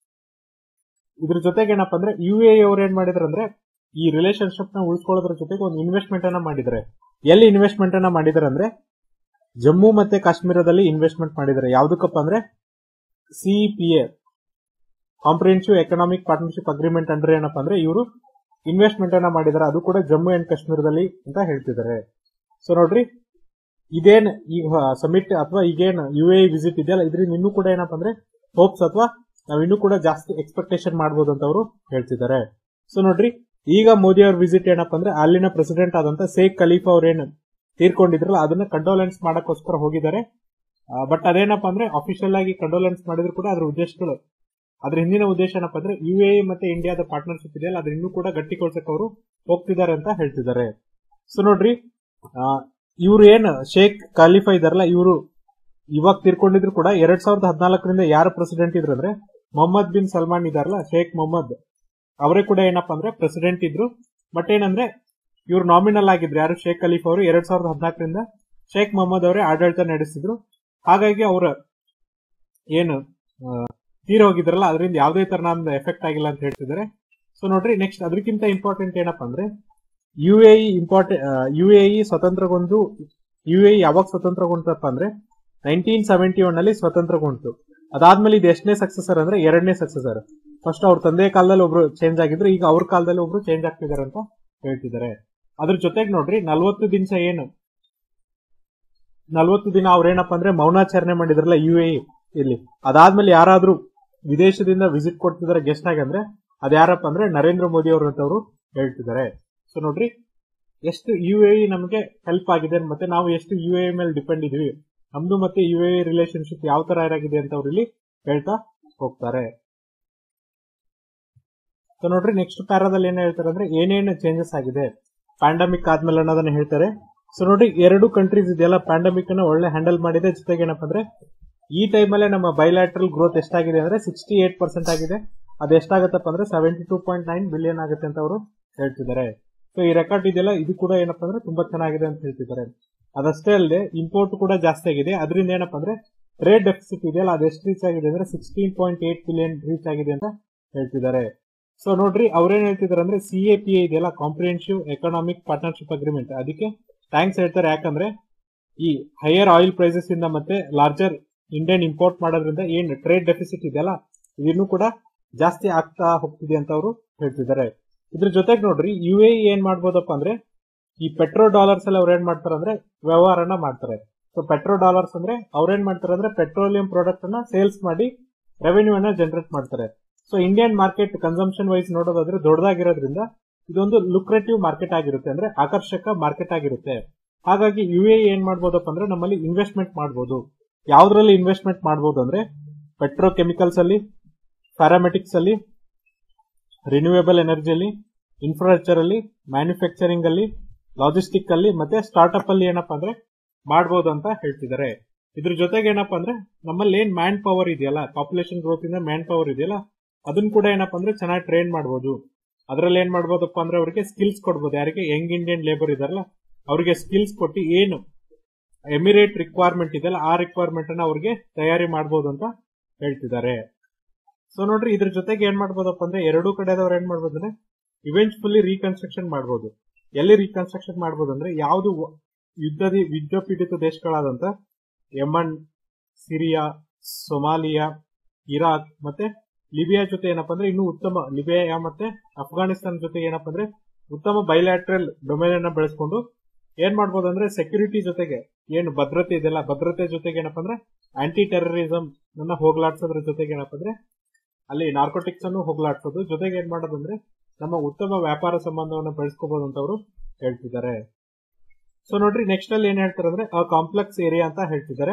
ಇದ್ರ ಜೊತೆಗೆ ಏನಪ್ಪ ಅಂದ್ರೆ ಯು ಎ ಅವ್ರು ಏನ್ ಮಾಡಿದಾರೆ ಅಂದ್ರೆ ಈ ರಿಲೇಶನ್ಶಿಪ್ ನ ಉಳಿಸ್ಕೊಳ್ಳೋದ್ರ ಜೊತೆಗೆ ಒಂದು ಇನ್ವೆಸ್ಟ್ಮೆಂಟ್ ಅನ್ನ ಮಾಡಿದ್ದಾರೆ ಎಲ್ಲಿ ಇನ್ವೆಸ್ಟ್ಮೆಂಟ್ ಅನ್ನ ಮಾಡಿದ್ದಾರೆ ಅಂದ್ರೆ ಜಮ್ಮು ಮತ್ತೆ ಕಾಶ್ಮೀರದಲ್ಲಿ ಇನ್ವೆಸ್ಟ್ಮೆಂಟ್ ಮಾಡಿದ್ದಾರೆ ಯಾವ್ದಕ್ಕಪ್ಪ ಅಂದ್ರೆ CEPA comprehensive economic partnership agreement ಅಂದ್ರೆ ಏನಪ್ಪಾ ಅಂದ್ರೆ ಇವರು ಇನ್ವೆಸ್ಟ್ಮೆಂಟ್ ಅನ್ನ ಮಾಡಿದ್ದಾರೆ ಅದು ಕೂಡ ಜಮ್ಮು ಅಂಡ್ ಕಾಶ್ಮೀರದಲ್ಲಿ ಅಂತ ಹೇಳ್ತಿದ್ದಾರೆ ಸೊ ನೋಡ್ರಿ ಇದೇನ್ ಈಗ ಸಮಿಟ್ ಅಥವಾ ಈಗೇನ್ ಯು ಎ ವಿಸಿಟ್ ಇದೆಯಲ್ಲ ಇದರಿಂದ ಇನ್ನೂ ಕೂಡ ಏನಪ್ಪಾ ಅಂದ್ರೆ ಹೋಪ್ಸ್ ಅಥವಾ ನಾವು ಇನ್ನೂ ಕೂಡ ಜಾಸ್ತಿ ಎಕ್ಸ್ಪೆಕ್ಟೇಷನ್ ಮಾಡಬಹುದು ಅಂತ ಅವರು ಹೇಳ್ತಿದ್ದಾರೆ ಸೊ ನೋಡ್ರಿ ಈಗ ಮೋದಿ ಅವ್ರ ವಿಸಿಟ್ ಏನಪ್ಪಾ ಅಂದ್ರೆ ಅಲ್ಲಿನ ಪ್ರೆಸಿಡೆಂಟ್ ಆದಂತ ಶೇಖ್ ಖಲೀಫಾ ಅವ್ರೇನು ತೀರ್ಕೊಂಡಿದ್ರಲ್ಲ ಅದನ್ನ ಕಂಡೋಲೆನ್ಸ್ ಮಾಡಕ್ಕೋಸ್ಕರ ಹೋಗಿದ್ದಾರೆ ಬಟ್ ಅದೇನಪ್ಪ ಅಂದ್ರೆ ಅಫಿಷಿಯಲ್ ಆಗಿ ಕಂಡೋಲೆನ್ಸ್ ಮಾಡಿದ್ರು ಕೂಡ ಅದ್ರ ಉದ್ದೇಶಗಳು ಅದ್ರ ಹಿಂದಿನ ಉದ್ದೇಶ ಏನಪ್ಪ ಅಂದ್ರೆ ಯು ಎ ಮತ್ತೆ ಇಂಡಿಯಾದ ಪಾರ್ಟ್ನರ್ಶಿಪ್ ಇದೆಯಲ್ಲ ಅದ್ರ ಇನ್ನೂ ಕೂಡ ಗಟ್ಟಿಗೊಳಿಸಕ್ಕೆ ಅವರು ಹೋಗ್ತಿದ್ದಾರೆ ಅಂತ ಹೇಳ್ತಿದ್ದಾರೆ ಸೊ ನೋಡ್ರಿ ಇವ್ರು ಏನ್ ಶೇಖ್ ಖಲೀಫಾ ಇದಾರಲ್ಲ ಇವರು ಇವಾಗ ತೀರ್ಕೊಂಡಿದ್ರು ಕೂಡ ಎರಡ್ ಸಾವಿರದ ಹದಿನಾಲ್ಕರಿಂದ ಯಾರು ಪ್ರೆಸಿಡೆಂಟ್ ಇದ್ರು ಅಂದ್ರೆ ಮೊಹಮ್ಮದ್ ಬಿನ್ ಸಲ್ಮಾನ್ ಇದಾರಲ್ಲ ಶೇಖ್ ಮೊಹಮ್ಮದ್ ಅವರೇ ಕೂಡ ಏನಪ್ಪಾ ಅಂದ್ರೆ ಪ್ರೆಸಿಡೆಂಟ್ ಇದ್ರು ಬಟ್ ಏನಂದ್ರೆ ಇವ್ರು ನಾಮಿನಲ್ ಆಗಿದ್ರು ಯಾರು ಶೇಖ್ ಖಲೀಫಾ ಅವರು ಎರಡ್ ಸಾವಿರದ ಹದಿನಾಲ್ಕರಿಂದ ಶೇಖ್ ಮೊಹಮ್ಮದ್ ಅವರೇ ಆಡಳಿತ ನಡೆಸಿದ್ರು ಹಾಗಾಗಿ ಅವರ ಏನು ತೀರ ಹೋಗಿದ್ರಲ್ಲ ಅದರಿಂದ ಯಾವುದೇ ತರ ನಮ್ದು ಎಫೆಕ್ಟ್ ಆಗಿಲ್ಲ ಅಂತ ಹೇಳ್ತಿದ್ದಾರೆ ಸೊ ನೋಡ್ರಿ ನೆಕ್ಸ್ಟ್ ಅದಕ್ಕಿಂತ ಇಂಪಾರ್ಟೆಂಟ್ ಏನಪ್ಪಾ ಅಂದ್ರೆ U A important U A ಸ್ವತಂತ್ರಗೊಂಡು ಯು ಎ ಯಾವಾಗ ಸ್ವತಂತ್ರಗೊಂಡಪ್ಪ ಅಂದ್ರೆ ನೈನ್ಟೀನ್ ಸೆವೆಂಟಿ ಒನ್ ಅಲ್ಲಿ ಸ್ವತಂತ್ರಗೊಂಡು ಅದಾದ್ಮೇಲೆ ಇದು ಎಷ್ಟನೇ ಸಕ್ಸಸರ್ ಅಂದ್ರೆ ಎರಡನೇ ಸಕ್ಸಸರ್ ಫಸ್ಟ್ ಅವ್ರ ತಂದೆ ಕಾಲದಲ್ಲಿ ಒಬ್ರು ಚೇಂಜ್ ಆಗಿದ್ರು ಈಗ ಅವ್ರ ಕಾಲದಲ್ಲಿ ಒಬ್ರು ಚೇಂಜ್ ಆಗ್ತಿದ್ದಾರೆ ಅಂತ ಹೇಳ್ತಿದ್ದಾರೆ ಅದ್ರ ಜೊತೆಗೆ ನೋಡ್ರಿ ನಲ್ವತ್ತು ದಿವಸ ಏನು ನಲ್ವತ್ತು ದಿನ ಅವ್ರೇನಪ್ಪ ಅಂದ್ರೆ ಮೌನಾಚರಣೆ ಮಾಡಿದ್ರಲ್ಲ ಯು ಎ ಇಲ್ಲಿ ಅದಾದ್ಮೇಲೆ ಯಾರಾದ್ರೂ ವಿದೇಶದಿಂದ ವಿಸಿಟ್ ಕೊಡ್ತಿದಾರೆ ಗೆಸ್ಟ್ ಆಗಿ ಅಂದ್ರೆ ಅದ್ಯಾರಪ್ಪ ಅಂದ್ರೆ ನರೇಂದ್ರ ಮೋದಿ ಅವರು ಅಂತವ್ರು ಹೇಳ್ತಿದ್ದಾರೆ ಸೊ ನೋಡ್ರಿ ಎಷ್ಟು ಯು ಎ ನಮಗೆ ಹೆಲ್ಪ್ ಆಗಿದೆ ಮತ್ತೆ ನಾವು ಎಷ್ಟು ಯು ಎ ಮೇಲೆ ಡಿಪೆಂಡ್ ಇದೀವಿ ನಮ್ದು ಮತ್ತೆ ಯು ಎ ರಿಲೇಶನ್ಶಿಪ್ ಯಾವ ತರ ಏನಾಗಿದೆ ಅಂತ ಅವ್ರು ಇಲ್ಲಿ ಹೇಳ್ತಾ ಹೋಗ್ತಾರೆ ಸೊ ನೋಡ್ರಿ ನೆಕ್ಸ್ಟ್ ಪ್ಯಾರಾದಲ್ಲಿ ಏನ್ ಹೇಳ್ತಾರೆ ಅಂದ್ರೆ ಏನೇನು ಚೇಂಜಸ್ ಆಗಿದೆ ಪ್ಯಾಂಡಮಿಕ್ ಆದ್ಮೇಲೆ ಅನ್ನೋದನ್ನ ಹೇಳ್ತಾರೆ ಸೊ ನೋಡ್ರಿ ಎರಡು ಕಂಟ್ರೀಸ್ ಇದೆಯಲ್ಲ ಪ್ಯಾಂಡಮಿಕ್ ಅನ್ನ ಒಳ್ಳೆ ಹ್ಯಾಂಡಲ್ ಮಾಡಿದೆ ಜೊತೆಗೆ ಏನಪ್ಪ ಅಂದ್ರೆ ಈ ಟೈಮಲ್ಲೇ ನಮ್ಮ ಬೈಲ್ಯಾಟ್ರಲ್ ಗ್ರೋತ್ ಎಷ್ಟಾಗಿದೆ ಅಂದ್ರೆ ಸಿಕ್ಸ್ಟಿ ಏಟ್ ಪರ್ಸೆಂಟ್ ಆಗಿದೆ ಅದು ಎಷ್ಟಾಗತ್ತಪ್ಪ ಅಂದ್ರೆ seventy two point nine billion ಆಗುತ್ತೆ ಅಂತ ಅವರು ಹೇಳ್ತಿದ್ದಾರೆ ಸೊ ಈ ರೆಕಾರ್ಡ್ ಇದೆಯಲ್ಲ ಇದು ಕೂಡ ಏನಪ್ಪ ಅಂದ್ರೆ ತುಂಬಾ ಚೆನ್ನಾಗಿದೆ ಅಂತ ಹೇಳ್ತಿದ್ದಾರೆ ಅದಷ್ಟೇ ಅಲ್ಲದೆ ಇಂಪೋರ್ಟ್ ಕೂಡ ಜಾಸ್ತಿ ಆಗಿದೆ ಅದರಿಂದ ಏನಪ್ಪ ಅಂದ್ರೆ ಟ್ರೇಡ್ ಡೆಫಿಸಿಟ್ ಇದೆಯಲ್ಲ ಅದು ಎಷ್ಟು ರೀಚ್ ಆಗಿದೆ ಅಂದ್ರೆ sixteen point eight billion reach ಆಗಿದೆ ಅಂತ ಹೇಳ್ತಿದ್ದಾರೆ ಸೊ ನೋಡ್ರಿ ಅವ್ರೇನ್ ಹೇಳ್ತಿದಾರೆ ಅಂದ್ರೆ ಸಿ ಎ ಪಿ ಇದೆಯಲ್ಲ ಕಾಂಪ್ರಿಹೆನ್ಸಿವ್ ಎಕನಾಮಿಕ್ ಪಾರ್ಟ್ನರ್ಶಿಪ್ ಅಗ್ರಿಮೆಂಟ್ ಅದಕ್ಕೆ ಥ್ಯಾಂಕ್ಸ್ ಹೇಳ್ತಾರೆ ಯಾಕಂದ್ರೆ ಈ ಹೈಯರ್ ಆಯಿಲ್ ಪ್ರೈಸಸ್ ಇಂದ ಮತ್ತೆ ಲಾರ್ಜರ್ ಇಂಡಿಯನ್ ಇಂಪೋರ್ಟ್ ಮಾಡೋದ್ರಿಂದ ಏನ್ ಟ್ರೇಡ್ ಡೆಫಿಸಿಟ್ ಇದೆಯಲ್ಲ ಇದನ್ನು ಕೂಡ ಜಾಸ್ತಿ ಆಗ್ತಾ ಹೋಗ್ತಿದೆ ಅಂತ ಅವರು ಹೇಳ್ತಿದ್ದಾರೆ ಇದ್ರ ಜೊತೆಗೆ ನೋಡ್ರಿ ಯು ಎ ಏನ್ ಮಾಡ್ಬೋದಪ್ಪ ಅಂದ್ರೆ ಈ ಪೆಟ್ರೋ ಡಾಲರ್ಸ್ ಎಲ್ಲ ಅವ್ರು ಏನ್ ಮಾಡ್ತಾರೆ ಅಂದ್ರೆ ವ್ಯವಹಾರನ ಮಾಡ್ತಾರೆ ಸೊ ಪೆಟ್ರೋ ಡಾಲರ್ಸ್ ಅಂದ್ರೆ ಅವ್ರೇನ್ ಮಾಡ್ತಾರೆ ಅಂದ್ರೆ ಪೆಟ್ರೋಲಿಯಂ ಪ್ರಾಡಕ್ಟ್ ಅನ್ನ ಸೇಲ್ಸ್ ಮಾಡಿ ರೆವೆನ್ಯೂ ಅನ್ನ ಜನರೇಟ್ ಮಾಡ್ತಾರೆ so Indian market consumption wise ನೋಡೋದಾದ್ರೆ ದೊಡ್ಡದಾಗಿರೋದ್ರಿಂದ ಇದೊಂದು ಲುಕ್ರೇಟಿವ್ ಮಾರ್ಕೆಟ್ ಆಗಿರುತ್ತೆ ಅಂದ್ರೆ ಆಕರ್ಷಕ ಮಾರ್ಕೆಟ್ ಆಗಿರುತ್ತೆ ಹಾಗಾಗಿ ಯು ಎ ಏನ್ ಮಾಡ್ಬೋದಪ್ಪ ಅಂದ್ರೆ ನಮ್ಮಲ್ಲಿ ಇನ್ವೆಸ್ಟ್ಮೆಂಟ್ ಮಾಡಬಹುದು ಯಾವ್ದ್ರಲ್ಲಿ ಇನ್ವೆಸ್ಟ್ಮೆಂಟ್ ಮಾಡಬಹುದು ಅಂದ್ರೆ ಪೆಟ್ರೋ ಕೆಮಿಕಲ್ಸ್ ಅಲ್ಲಿ ಪ್ಯಾರಾಮೆಟಿಕ್ಸ್ ಅಲ್ಲಿ ರಿನ್ಯೂವೇಬಲ್ ಎನರ್ಜಿಯಲ್ಲಿ ಇನ್ಫ್ರಾಸ್ಟ್ರಕ್ಚರ್ ಅಲ್ಲಿ ಮ್ಯಾನುಫ್ಯಾಕ್ಚರಿಂಗ್ ಅಲ್ಲಿ ಲಾಜಿಸ್ಟಿಕ್ ಅಲ್ಲಿ ಮತ್ತೆ ಸ್ಟಾರ್ಟ್ಅಪ್ ಅಲ್ಲಿ ಏನಪ್ಪಾ ಅಂದ್ರೆ ಮಾಡಬಹುದು ಅಂತ ಹೇಳ್ತಿದ್ದಾರೆ ಇದ್ರ ಜೊತೆಗೆ ಏನಪ್ಪಾ ಅಂದ್ರೆ ನಮ್ಮಲ್ಲಿ ಏನ್ ಮ್ಯಾನ್ ಪವರ್ ಇದೆಯಲ್ಲ ಪಾಪ್ಯುಲೇಷನ್ ಗ್ರೋತ್ ಇಂದ ಮ್ಯಾನ್ ಪವರ್ ಇದೆಯಲ್ಲ ಅದನ್ನ ಕೂಡ ಏನಪ್ಪಾ ಅಂದ್ರೆ ಚೆನ್ನಾಗಿ ಟ್ರೈನ್ ಮಾಡಬಹುದು ಅದ್ರಲ್ಲಿ ಏನ್ ಮಾಡ್ಬೋದಪ್ಪ ಅಂದ್ರೆ ಅವರಿಗೆ ಸ್ಕಿಲ್ಸ್ ಕೊಡ್ಬೋದು ಯಾರಿಗೆ ಯಂಗ್ ಇಂಡಿಯನ್ ಲೇಬರ್ ಇದಾರಲ್ಲ ಅವರಿಗೆ ಸ್ಕಿಲ್ಸ್ ಕೊಟ್ಟು ಏನು ಎಮಿರೇಟ್ ರಿಕ್ವೈರ್ಮೆಂಟ್ ಇದೆಯಲ್ಲ ಆ ರಿಕ್ವೈರ್ಮೆಂಟ್ ಅನ್ನ ಅವ್ರಿಗೆ ತಯಾರಿ ಮಾಡಬಹುದು ಅಂತ ಹೇಳ್ತಿದ್ದಾರೆ ಸೊ ನೋಡ್ರಿ ಇದ್ರ ಜೊತೆಗೆ ಏನ್ ಮಾಡ್ಬೋದಪ್ಪ ಅಂದ್ರೆ ಎರಡೂ ಕಡೆದವ್ರು ಏನ್ ಮಾಡ್ಬೋದು ಅಂದ್ರೆ ಇವೆಂಚುಫುಲಿ ರೀಕನ್ಸ್ಟ್ರಕ್ಷನ್ ಮಾಡಬಹುದು ಎಲ್ಲಿ ರೀಕನ್ಸ್ಟ್ರಕ್ಷನ್ ಮಾಡಬಹುದು ಅಂದ್ರೆ ಯಾವ್ದು ಯುದ್ಧದ ಯುದ್ಧ ಪೀಡಿತ ದೇಶಗಳಾದಂತ ಯಮನ್ ಸಿರಿಯಾ ಸೊಮಾಲಿಯಾ ಇರಾಕ್ ಮತ್ತೆ ಲಿಬಿಯಾ ಜೊತೆ ಏನಪ್ಪಾ ಅಂದ್ರೆ ಇನ್ನೂ ಉತ್ತಮ ಲಿಬಿಯಾ ಮತ್ತೆ ಅಫ್ಘಾನಿಸ್ತಾನ ಜೊತೆ ಏನಪ್ಪಾ ಅಂದ್ರೆ ಉತ್ತಮ ಬೈಲ್ಯಾಟ್ರಲ್ ಡೊಮೇನ್ ಅನ್ನ ಬೆಳೆಸ್ಕೊಂಡು ಏನ್ ಮಾಡ್ಬೋದು ಅಂದ್ರೆ ಸೆಕ್ಯೂರಿಟಿ ಜೊತೆಗೆ ಏನು ಭದ್ರತೆ ಇದೆಯಲ್ಲ ಭದ್ರತೆ ಜೊತೆಗೆ ಏನಪ್ಪಾ ಅಂದ್ರೆ ಆಂಟಿ ಟೆರರಿಸಂ ಅನ್ನ ಹೋಗ್ಲಾಡ್ಸೋದ್ರ ಜೊತೆಗೆ ಏನಪ್ಪಾ ಅಂದ್ರೆ ಅಲ್ಲಿ ನಾರ್ಕೋಟಿಕ್ಸ್ ಅನ್ನು ಹೋಗ್ಲಾಡ್ಸೋದು ಜೊತೆಗೆ ಏನ್ ಮಾಡೋದಂದ್ರೆ ನಮ್ಮ ಉತ್ತಮ ವ್ಯಾಪಾರ ಸಂಬಂಧವನ್ನು ಬೆಳೆಸ್ಕೋಬಹುದು ಅಂತ ಅವರು ಹೇಳ್ತಿದ್ದಾರೆ ಸೊ ನೋಡ್ರಿ ನೆಕ್ಸ್ಟ್ ಅಲ್ಲಿ ಏನ್ ಹೇಳ್ತಾರೆ ಅಂದ್ರೆ ಆ ಕಾಂಪ್ಲೆಕ್ಸ್ ಏರಿಯಾ ಅಂತ ಹೇಳ್ತಿದ್ದಾರೆ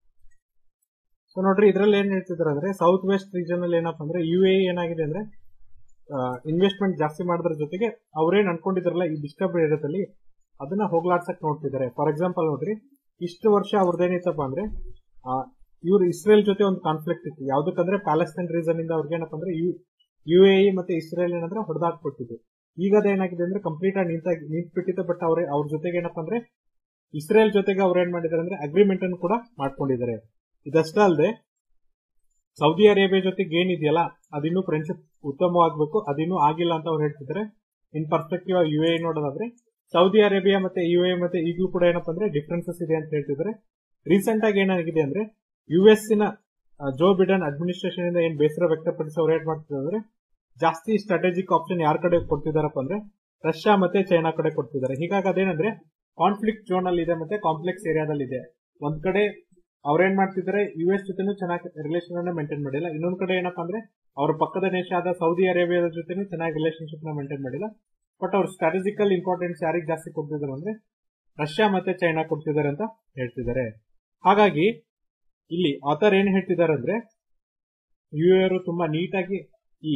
ಸೊ ನೋಡ್ರಿ ಇದ್ರಲ್ಲಿ ಏನ್ ಹೇಳ್ತಿದ್ದಾರೆ ಅಂದ್ರೆ ಸೌತ್ ವೆಸ್ಟ್ ರೀಜನ್ ಅಲ್ಲಿ ಏನಪ್ಪಾ ಅಂದ್ರೆ ಯು ಎ ಏನಾಗಿದೆ ಅಂದ್ರೆ ಇನ್ವೆಸ್ಟ್ಮೆಂಟ್ ಜಾಸ್ತಿ ಮಾಡೋದ್ರ ಜೊತೆಗೆ ಅವ್ರೇನ್ ಅನ್ಕೊಂಡಿದ್ರಲ್ಲ ಈ ಡಿಸ್ಟರ್ಬ್ ಏರಿಯಾದಲ್ಲಿ ಅದನ್ನ ಹೋಗ್ಲಾಡ್ಸಕ್ ನೋಡ್ತಿದ್ದಾರೆ ಫಾರ್ ಎಕ್ಸಾಂಪಲ್ ನೋಡ್ರಿ ಇಷ್ಟು ವರ್ಷ ಅವ್ರದ್ದೇನಿತ್ತಪ್ಪ ಅಂದ್ರೆ ಇವ್ರು ಇಸ್ರೇಲ್ ಜೊತೆ ಒಂದು ಕಾನ್ಫ್ಲಿಕ್ಟ್ ಇತ್ತು ಯಾವ್ದಕ್ಕಂದ್ರೆ ಪ್ಯಾಲೆಸ್ತೈನ್ ರೀಸನ್ ಇಂದ ಅವ್ರಿಗೆ ಏನಪ್ಪ ಅಂದ್ರೆ ಯು ಎ ಮತ್ತೆ ಇಸ್ರೇಲ್ ಏನಂದ್ರೆ ಹೊಡೆದಾಕ್ಬಿಟ್ಟಿದ್ದು ಈಗ ಅದೇನಾಗಿದೆ ಅಂದ್ರೆ ಕಂಪ್ಲೀಟ್ ಆಗಿ ನಿಂತ ನಿಂತ್ಬಿಟ್ಟಿದೆ ಬಟ್ ಅವ್ರೆ ಅವ್ರ ಜೊತೆಗೆ ಏನಪ್ಪಾ ಅಂದ್ರೆ ಇಸ್ರೇಲ್ ಜೊತೆಗೆ ಅವ್ರು ಏನ್ ಮಾಡಿದ್ದಾರೆ ಅಂದ್ರೆ ಅಗ್ರಿಮೆಂಟ್ ಅನ್ನು ಕೂಡ ಮಾಡ್ಕೊಂಡಿದ್ದಾರೆ ಇದಷ್ಟೇ ಅಲ್ಲದೆ ಸೌದಿ ಅರೇಬಿಯಾ ಜೊತೆಗೆ ಏನಿದೆಯಲ್ಲ ಅದಿನ್ನೂ ಫ್ರೆಂಡ್ಶಿಪ್ ಉತ್ತಮವಾಗಬೇಕು ಅದಿನ್ನೂ ಆಗಿಲ್ಲ ಅಂತ ಅವ್ರು ಹೇಳ್ತಿದ್ದಾರೆ ಇನ್ ಪರ್ಸ್ಪೆಕ್ಟಿವ್ ಯು ಎ ನೋಡೋದಾದ್ರೆ ಸೌದಿ ಅರೇಬಿಯಾ ಮತ್ತೆ ಯು ಎ ಮತ್ತೆ ಈಗಲೂ ಕೂಡ ಏನಪ್ಪಾ ಅಂದ್ರೆ ಡಿಫ್ರೆನ್ಸಸ್ ಇದೆ ಅಂತ ಹೇಳ್ತಿದ್ದಾರೆ ರೀಸೆಂಟ್ ಆಗಿ ಏನಾಗಿದೆ ಅಂದ್ರೆ ಯು ಎಸ್ ನ ಜೋ ಬಿಡನ್ ಅಡ್ಮಿನಿಸ್ಟ್ರೇಷನ್ ಇಂದ ಏನ್ ಬೇಸರ ವ್ಯಕ್ತಪಡಿಸಿ ಅವ್ರು ಏನ್ ಮಾಡ್ತಿದ್ದಾರೆ ಅಂದ್ರೆ ಜಾಸ್ತಿ ಸ್ಟ್ರಾಟಜಿಕ್ ಆಪ್ಷನ್ ಯಾರ ಕಡೆ ಕೊಡ್ತಿದಾರಪ್ಪ ಅಂದ್ರೆ ರಷ್ಯಾ ಮತ್ತೆ ಚೈನಾ ಕಡೆ ಕೊಡ್ತಿದ್ದಾರೆ ಹೀಗಾಗಿ ಅದೇನಂದ್ರೆ ಕಾನ್ಫ್ಲಿಕ್ಟ್ ಝೋನ್ ಅಲ್ಲಿ ಇದೆ ಮತ್ತೆ ಕಾಂಪ್ಲೆಕ್ಸ್ ಏರಿಯಾದಲ್ಲಿ ಇದೆ ಒಂದ್ ಕಡೆ ಅವ್ರೇನ್ ಮಾಡ್ತಿದ್ದಾರೆ ಯು ಎಸ್ ಜೊತೆನೂ ಚೆನ್ನಾಗಿ ರಿಲೇಷನ್ ಅನ್ನ ಮೇಂಟೈನ್ ಮಾಡಿಲ್ಲ ಇನ್ನೊಂದ್ ಕಡೆ ಏನಪ್ಪಾ ಅಂದ್ರೆ ಅವ್ರ ಪಕ್ಕದ ದೇಶ ಆದ ಸೌದಿ ಅರೇಬಿಯಾದ ಜೊತೆನೂ ಚೆನ್ನಾಗಿ ರಿಲೇಶನ್ಶಿಪ್ ನ ಮೇಂಟೈನ್ ಮಾಡಿಲ್ಲ ಬಟ್ ಅವ್ರ ಸ್ಟ್ರಾಟಜಿಕಲ್ ಇಂಪಾರ್ಟೆನ್ಸ್ ಯಾರಿಗೆ ಜಾಸ್ತಿ ಕೊಡ್ತಿದ್ದಾರೆ ಅಂದ್ರೆ ರಷ್ಯಾ ಮತ್ತೆ ಚೈನಾ ಕೊಡ್ತಿದ್ದಾರೆ ಅಂತ ಹೇಳ್ತಿದ್ದಾರೆ ಹಾಗಾಗಿ ಇಲ್ಲಿ ಆಥರ್ ಏನ್ ಹೇಳ್ತಿದ್ದಾರೆ ಅಂದ್ರೆ ಯು ಅವರು ತುಂಬಾ ನೀಟಾಗಿ ಈ